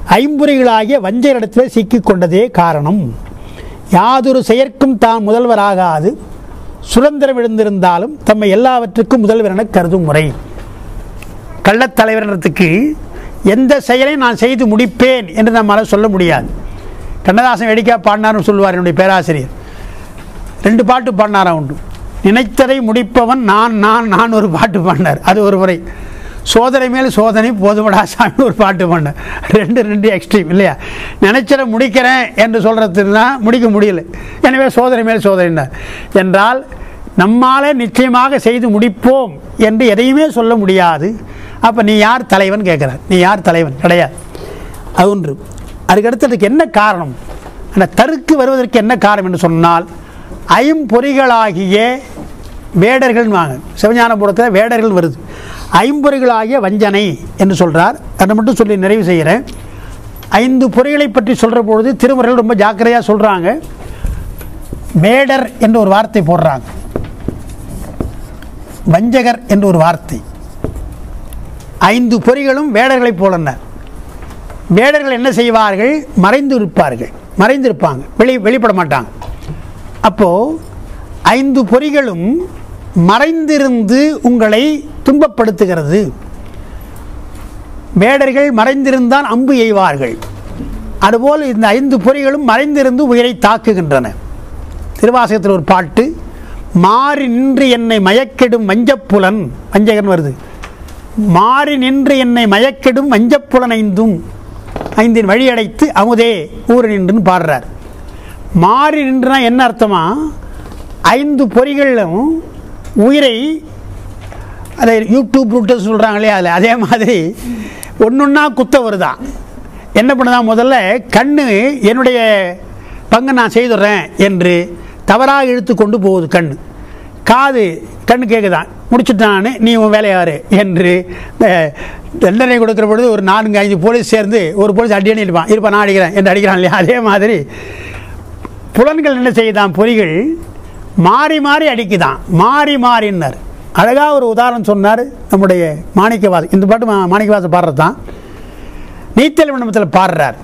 ஐம்புரிகளாகிய வஞ்சரிடத்தில் சிக்கிக் கொண்டதே காரணம் யாதொரு செயற்கும் தான் முதல்வராகாது சுதந்திரம் எழுந்திருந்தாலும் தம்மை எல்லாவற்றுக்கும் முதல்வர் என கருதும் முறை கள்ளத்தலைவரிடத்துக்கு எந்த செயலையும் நான் செய்து முடிப்பேன் என்று நம்மால் சொல்ல முடியாது கண்ணதாசன் வேடிக்கை பாடினார்னு சொல்லுவார் என்னுடைய பேராசிரியர் ரெண்டு பாட்டு பாடினாரா உண்டு நினைத்ததை முடிப்பவன் நான் நான் நான் ஒரு பாட்டு பாடினார் அது ஒரு முறை சோதனை மேல் சோதனை போதுமடா சாமி ஒரு பாட்டு பாடினார் ரெண்டு ரெண்டு எக்ஸ்ட்ரீம் இல்லையா நினைச்சதை முடிக்கிறேன் என்று சொல்கிறதுனா முடிக்க முடியல எனவே சோதனை மேல் சோதனைனார் என்றால் நம்மாலே நிச்சயமாக செய்து முடிப்போம் என்று எதையுமே சொல்ல முடியாது அப்போ நீ யார் தலைவன் கேட்குறார் நீ யார் தலைவன் கிடையாது அது ஒன்று அதுக்கடுத்ததுக்கு என்ன காரணம் அந்த தருக்கு வருவதற்கு என்ன காரணம் என்று சொன்னால் ஐம்பொறிகளாகிய வேடர்கள் வாங்க சிவஞானபுரத்தில் வேடர்கள் வருது ஐம்பொறிகளாகிய வஞ்சனை என்று சொல்கிறார் அதை மட்டும் சொல்லி நிறைவு செய்கிறேன் ஐந்து பொறிகளை பற்றி சொல்கிற பொழுது திருமுறைகள் ரொம்ப ஜாக்கிரதையாக சொல்கிறாங்க வேடர் என்று ஒரு வார்த்தை போடுறாங்க வஞ்சகர் என்று ஒரு வார்த்தை ஐந்து பொறிகளும் வேடர்களைப் போலன வேடர்கள் என்ன செய்வார்கள் மறைந்து இருப்பார்கள் மறைந்திருப்பாங்க வெளி வெளிப்பட மாட்டாங்க அப்போது ஐந்து பொறிகளும் மறைந்திருந்து உங்களை துன்பப்படுத்துகிறது வேடர்கள் மறைந்திருந்தால் அம்பு எய்வார்கள் அதுபோல் இந்த ஐந்து பொறிகளும் மறைந்திருந்து உயிரை தாக்குகின்றன திருவாசகத்தில் ஒரு பாட்டு மாறி நின்று என்னை மயக்கெடும் வஞ்சப்புலன் வஞ்சகன் வருது மாறி நின்று என்னை மயக்கெடும் வஞ்சப்புலன் ஐந்தும் ஐந்தின் வழியடைத்து அமுதே ஊர் நின்றுன்னு பாடுறார் மாறி நின்றுனா என்ன அர்த்தமா ஐந்து பொறிகளும் உயிரை அதை யூடியூப் ரூட்டர் சொல்கிறாங்க இல்லையா அதில் அதே மாதிரி ஒன்று ஒன்றா குத்த வருதான் என்ன பண்ணுதான் முதல்ல கண்ணு என்னுடைய பங்கு நான் செய்துடுறேன் என்று தவறாக இழுத்து கொண்டு போகுது கண் காது கண்ணு கேட்குதான் முடிச்சுட்டானே நீ உன் வேலையாரு என்று அஹ், தண்டனை கொடுக்குற பொழுது ஒரு நான்கு ஐந்து போலீஸ் சேர்ந்து ஒரு போலீஸ் அடி அடி இருப்பான் இருப்பான் நான் அடிக்கிறேன் என்று அடிக்கிறான் இல்லையா அதே மாதிரி புலன்கள் என்ன செய்யுதான் பொறிகள் மாறி மாறி அடிக்குதான் மாறி மாறினார் அழகாக ஒரு உதாரணம் சொன்னார் நம்முடைய மாணிக்கவாசன் இந்த பாட்டு மா- மாணிக்கவாசன் பாடுறது தான் நீத்தல் விண்ணப்பத்தில் பாடுறார்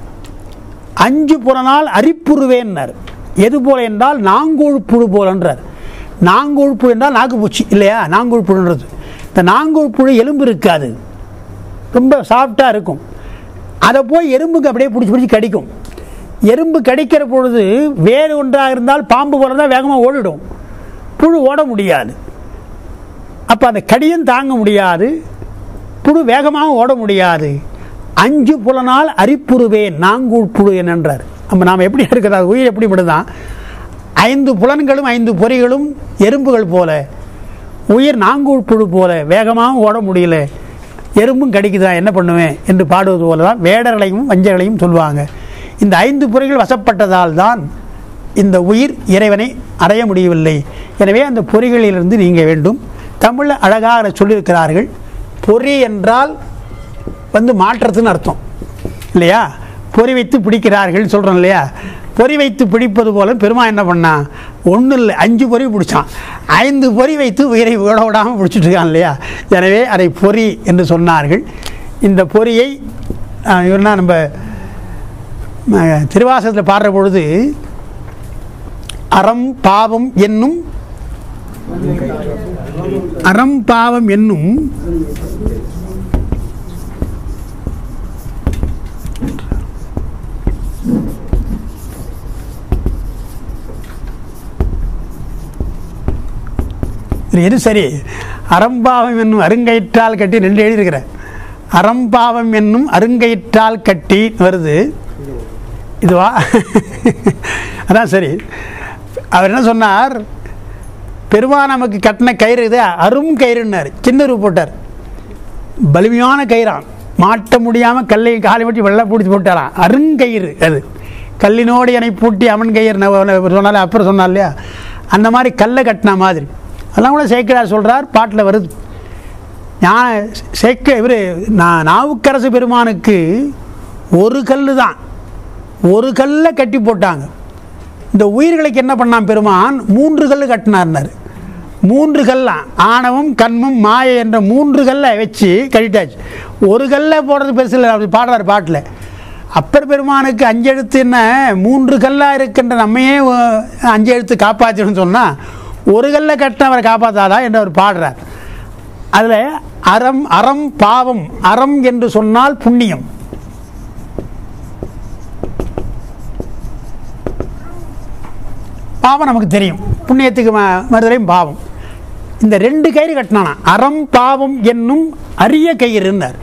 அஞ்சு புலனால் அரிப்புருவேன்னார் எது போல என்றால் நாங்கூழ் புழு போலன்றார் நாங்கூழ் புழு என்றால் நாக்குப்பூச்சி இல்லையா நாங்கூழ் புழுன்றது இந்த நாங்கூழ் புழு எலும்பு இருக்காது ரொம்ப சாஃப்டாக இருக்கும் அதை போய் எறும்புக்கு அப்படியே பிடிச்சி பிடிச்சி கடிக்கும் எறும்பு கடிக்கிற பொழுது வேறு ஒன்றாக இருந்தால் பாம்பு போல தான் வேகமாக ஓடிடும் புழு ஓட முடியாது அப்போ அந்த கடியும் தாங்க முடியாது புழு வேகமாக ஓட முடியாது அஞ்சு புலனால் அரிப்புருவேன் நாங்கூழ் புழு என்னன்றார் நம்ம நாம் எப்படி இருக்கிறதா உயிர் எப்படி விடுதான் ஐந்து புலன்களும் ஐந்து பொறிகளும் எறும்புகள் போல உயிர் நாங்கூழ் புழு போல வேகமாக ஓட முடியல எறும்பும் கடிக்குதா என்ன பண்ணுவேன் என்று பாடுவது போல தான் வேடர்களையும் வஞ்சகளையும் சொல்லுவாங்க இந்த ஐந்து பொறிகள் வசப்பட்டதால் தான் இந்த உயிர் இறைவனை அடைய முடியவில்லை எனவே அந்த பொறிகளிலிருந்து நீங்க வேண்டும் தமிழில் அழகாக சொல்லியிருக்கிறார்கள் பொறி என்றால் வந்து மாற்றத்துன்னு அர்த்தம் இல்லையா பொறி வைத்து பிடிக்கிறார்கள் சொல்கிறோம் இல்லையா பொறி வைத்து பிடிப்பது போல பெருமா என்ன பண்ணா ஒன்றும் இல்லை அஞ்சு பொறி பிடிச்சான் ஐந்து பொறி வைத்து உயிரை விட விடாமல் பிடிச்சிட்டு இருக்கான் இல்லையா எனவே அதை பொறி என்று சொன்னார்கள் இந்த பொறியை ஆஹ், இவர்னா நம்ம ஆஹ், திருவாசகத்தில் பாடுற பொழுது அறம் பாவம் என்னும் அறம் பாவம் என்னும் இது எது சரி அறம்பாவம் என்னும் அருங்கயிற்றால் கட்டி ரெண்டு எழுதியிருக்கிறேன் அறம்பாவம் என்னும் அருங்கயிற்றால் கட்டி வருது இதுவா அதான் சரி அவர் என்ன சொன்னார் பெருமா நமக்கு கட்டின கயிறு இது அரும் கயிறுன்னார் சின்ன ரூ போட்டார் பலிமையான கயிறான் மாட்ட முடியாமல் கல்லை காலை வட்டி வெள்ளை பிடிச்சி போட்டாராம் அருங்கயிறு அது கல்லினோடு என்னை பூட்டி அவன் கயிறு சொன்னாலே அப்புறம் சொன்னார் இல்லையா அந்த மாதிரி கல்லை கட்டின மாதிரி அதெல்லாம் கூட சேக்கிரார் சொல்கிறார் பாட்டில் வருது நான் சேக்க இவர் நான் நாவுக்கரசு பெருமானுக்கு ஒரு கல் தான் ஒரு கல்லை கட்டி போட்டாங்க இந்த உயிர்களுக்கு என்ன பண்ணான் பெருமான் மூன்று கல் கட்டினார்னார் மூன்று கல்லாம் ஆணவம் கண்மம் மாயை என்ற மூன்று கல்லை வச்சு கட்டிட்டாச்சு ஒரு கல்லை போடுறது பெருசு இல்லை அப்படி பாடுறாரு பாட்டில் அப்பர் பெருமானுக்கு அஞ்செழுத்து என்ன மூன்று கல்லாக இருக்கின்ற நம்மையே அஹ், அஞ்சு எழுத்து காப்பாற்றணும்னு சொன்னால் ஒரு கல்லை கட்டின அவரை காப்பாற்றாதா என்று அவர் பாடுறார் அதில் அறம் அறம் பாவம் அறம் என்று சொன்னால் புண்ணியம் பாவம் நமக்கு தெரியும் புண்ணியத்துக்கு ம- மறுதலையும் பாவம் இந்த ரெண்டு கயிறு கட்டினானா அறம் பாவம் என்னும் அரிய கயிறுன்னார்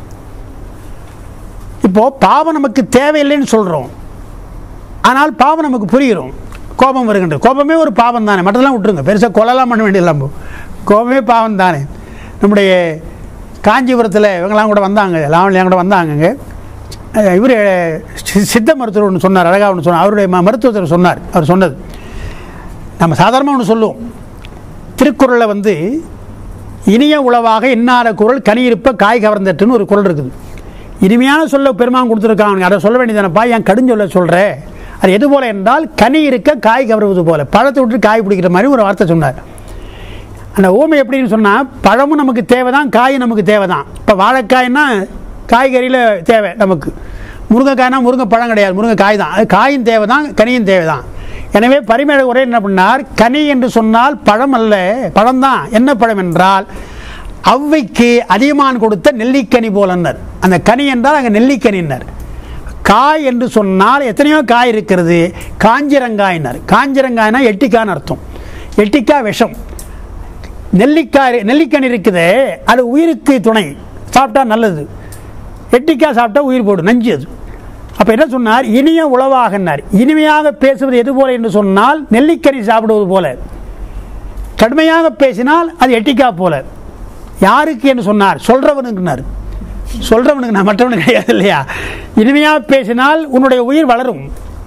இப்போ பாவம் நமக்கு தேவையில்லைன்னு சொல்கிறோம் ஆனால் பாவம் நமக்கு புரிகிறோம் கோபம் வருகின்றது கோபமே ஒரு பாவம் தானே மற்றதெல்லாம் விட்டுருங்க பெருசாக கொலைலாம் பண்ண வேண்டியதில்லை நம்ம கோபமே பாவம் தானே நம்முடைய காஞ்சிபுரத்தில் இவங்கெல்லாம் கூட வந்தாங்க லாவணிலாம் கூட வந்தாங்கங்க இவர் சித்த மருத்துவர் ஒன்று சொன்னார் அழகாக ஒன்று சொன்னார் அவருடைய ம- மருத்துவத்தில் சொன்னார் அவர் சொன்னது நம்ம சாதாரணமாக ஒன்று சொல்லுவோம் திருக்குறளில் வந்து இனிய உளவாக இன்னார குரல் கனி இருப்ப காய் கவர்ந்தட்டுன்னு ஒரு குரல் இருக்குது இனிமையான சொல்ல பெருமான் கொடுத்துருக்காங்க அதை சொல்ல வேண்டியதானப்பா ஏன் கடுஞ்சொல்ல சொல்கிற அது எது போல என்றால் கனி இருக்க காய் கவருவது போல பழத்தை விட்டு காய் பிடிக்கிற மாதிரி ஒரு வார்த்தை சொன்னார் அந்த ஓமை எப்படின்னு சொன்னால் பழமும் நமக்கு தேவை தான் காயும் நமக்கு தேவை தான் இப்போ வாழைக்காய்னா காய்கறியில் தேவை நமக்கு முருங்கைக்காய்னா முருங்கை பழம் கிடையாது முருங்கை காய் தான் அது காயும் தேவை தான் கனியும் தேவை தான் எனவே பரிமேல உரை என்ன பண்ணார் கனி என்று சொன்னால் பழம் அல்ல பழம்தான் என்ன பழம் என்றால் ஔவைக்கு அதிகமான் கொடுத்த நெல்லிக்கனி போலன்னர் அந்த கனி என்றால் அங்கே நெல்லிக்கனின்னர் காய் என்று சொன்னால் எத்தனையோ காய் இருக்கிறது காஞ்சிரங்காயினர் காஞ்சிரங்காய்னா எட்டிக்கான்னு அர்த்தம் எட்டிக்கா விஷம் நெல்லிக்காய் நெல்லிக்கனி இருக்குதே அது உயிருக்கு துணை சாப்பிட்டா நல்லது எட்டிக்காய் சாப்பிட்டா உயிர் போடும் நஞ்சு அது அப்போ என்ன சொன்னார் இனிய உளவாகன்னார் இனிமையாக பேசுவது எது போல என்று சொன்னால் நெல்லிக்கனி சாப்பிடுவது போல கடுமையாக பேசினால் அது எட்டிக்காய் போல யாருக்கு என்று சொன்னார் சொல்றவனுக்குனார் சொல்றவனுக்கு நான் மற்றவனுக்கு கிடையாது இல்லையா இனிமையாக பேசினால் உன்னுடைய உயிர் வளரும்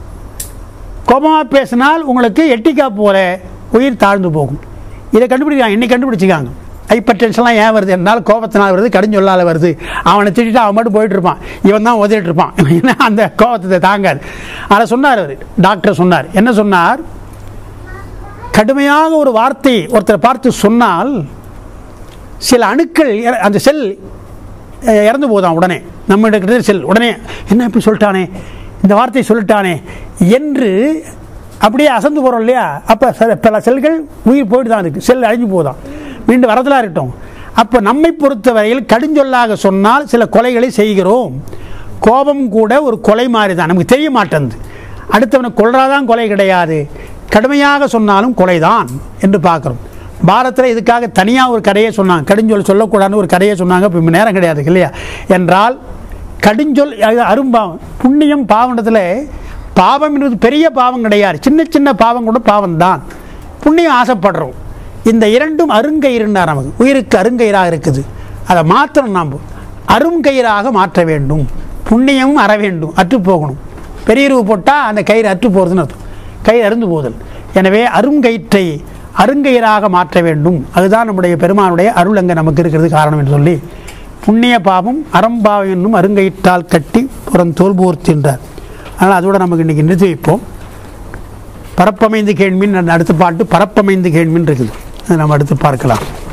கோபமாக பேசினால் உங்களுக்கு எட்டிக்கா போல உயிர் தாழ்ந்து போகும் இதை கண்டுபிடிக்கிறாங்க இன்னைக்கு கண்டுபிடிச்சிக்காங்க ஹைப்பர் டென்ஷன்லாம் ஏன் வருது என்னால் கோபத்தினால் வருது கடிஞ்சொல்லால் வருது அவனை திட்டிட்டு அவன் மட்டும் போயிட்டு இருப்பான் இவன் தான் உதவிட்டு இருப்பான் ஏன்னா அந்த கோபத்தை தாங்காது அதை சொன்னார் அவர் டாக்டர் சொன்னார் என்ன சொன்னார் கடுமையாக ஒரு வார்த்தை ஒருத்தரை பார்த்து சொன்னால் சில அணுக்கள் இற- அந்த செல் அஹ், இறந்து போதாம் உடனே நம்ம இருக்கிற செல் உடனே என்ன இப்படி சொல்லிட்டானே இந்த வார்த்தையை சொல்லிட்டானே என்று அப்படியே அசந்து போகிறோம் இல்லையா அப்போ பல செல்கள் உயிர் போயிட்டு தான் இருக்குது செல் அழிஞ்சு போதாம் மீண்டும் வரதலாக இருக்கட்டும் அப்போ நம்மை பொறுத்தவரையில் கடுஞ்சொல்லாக சொன்னால் சில கொலைகளை செய்கிறோம் கோபம் கூட ஒரு கொலை மாதிரி தான் நமக்கு தெரிய மாட்டேங்குது அடுத்தவனை கொல்றாதான் கொலை கிடையாது கடுமையாக சொன்னாலும் கொலைதான் என்று பார்க்குறோம் பாரத்தில் இதுக்காக தனியாக ஒரு கதையை சொன்னாங்க கடுஞ்சொல் சொல்லக்கூடாதுன்னு ஒரு கதையை சொன்னாங்க இப்போ நேரம் கிடையாது இல்லையா என்றால் கடுஞ்சொல் அது அரும்பாவம் புண்ணியம் பாவனத்தில் பாவம் என்பது பெரிய பாவம் கிடையாது சின்ன சின்ன பாவம் கூட பாவம் தான் புண்ணியம் ஆசைப்படுறோம் இந்த இரண்டும் அருங்கயிறுன்னார் நமக்கு உயிருக்கு அருங்கயிறாக இருக்குது அதை மாற்றணும் நாம் அருங்கயிறாக மாற்ற வேண்டும் புண்ணியமும் அற வேண்டும் அற்று போகணும் பெரியருவு போட்டால் அந்த கயிறு அற்று போகிறதுன்னு அர்த்தம் கயிறு அருந்து போதல் எனவே அருங்கயிற்றை அருங்கயிறாக மாற்ற வேண்டும் அதுதான் நம்முடைய பெருமானுடைய அருள் அங்கே நமக்கு இருக்கிறது காரணம் என்று சொல்லி புண்ணிய பாவம் அறம்பாவம் என்னும் அருங்கயிற்றால் கட்டி புறம் தோல்போர்த்தின்றார் அதனால் அதோட நமக்கு இன்றைக்கி நிறுத்தி வைப்போம் பரப்பமைந்து கேள்மின் அடுத்த பாட்டு பரப்பமைந்து கேள்மின் இருக்குது அதை நம்ம அடுத்து பார்க்கலாம்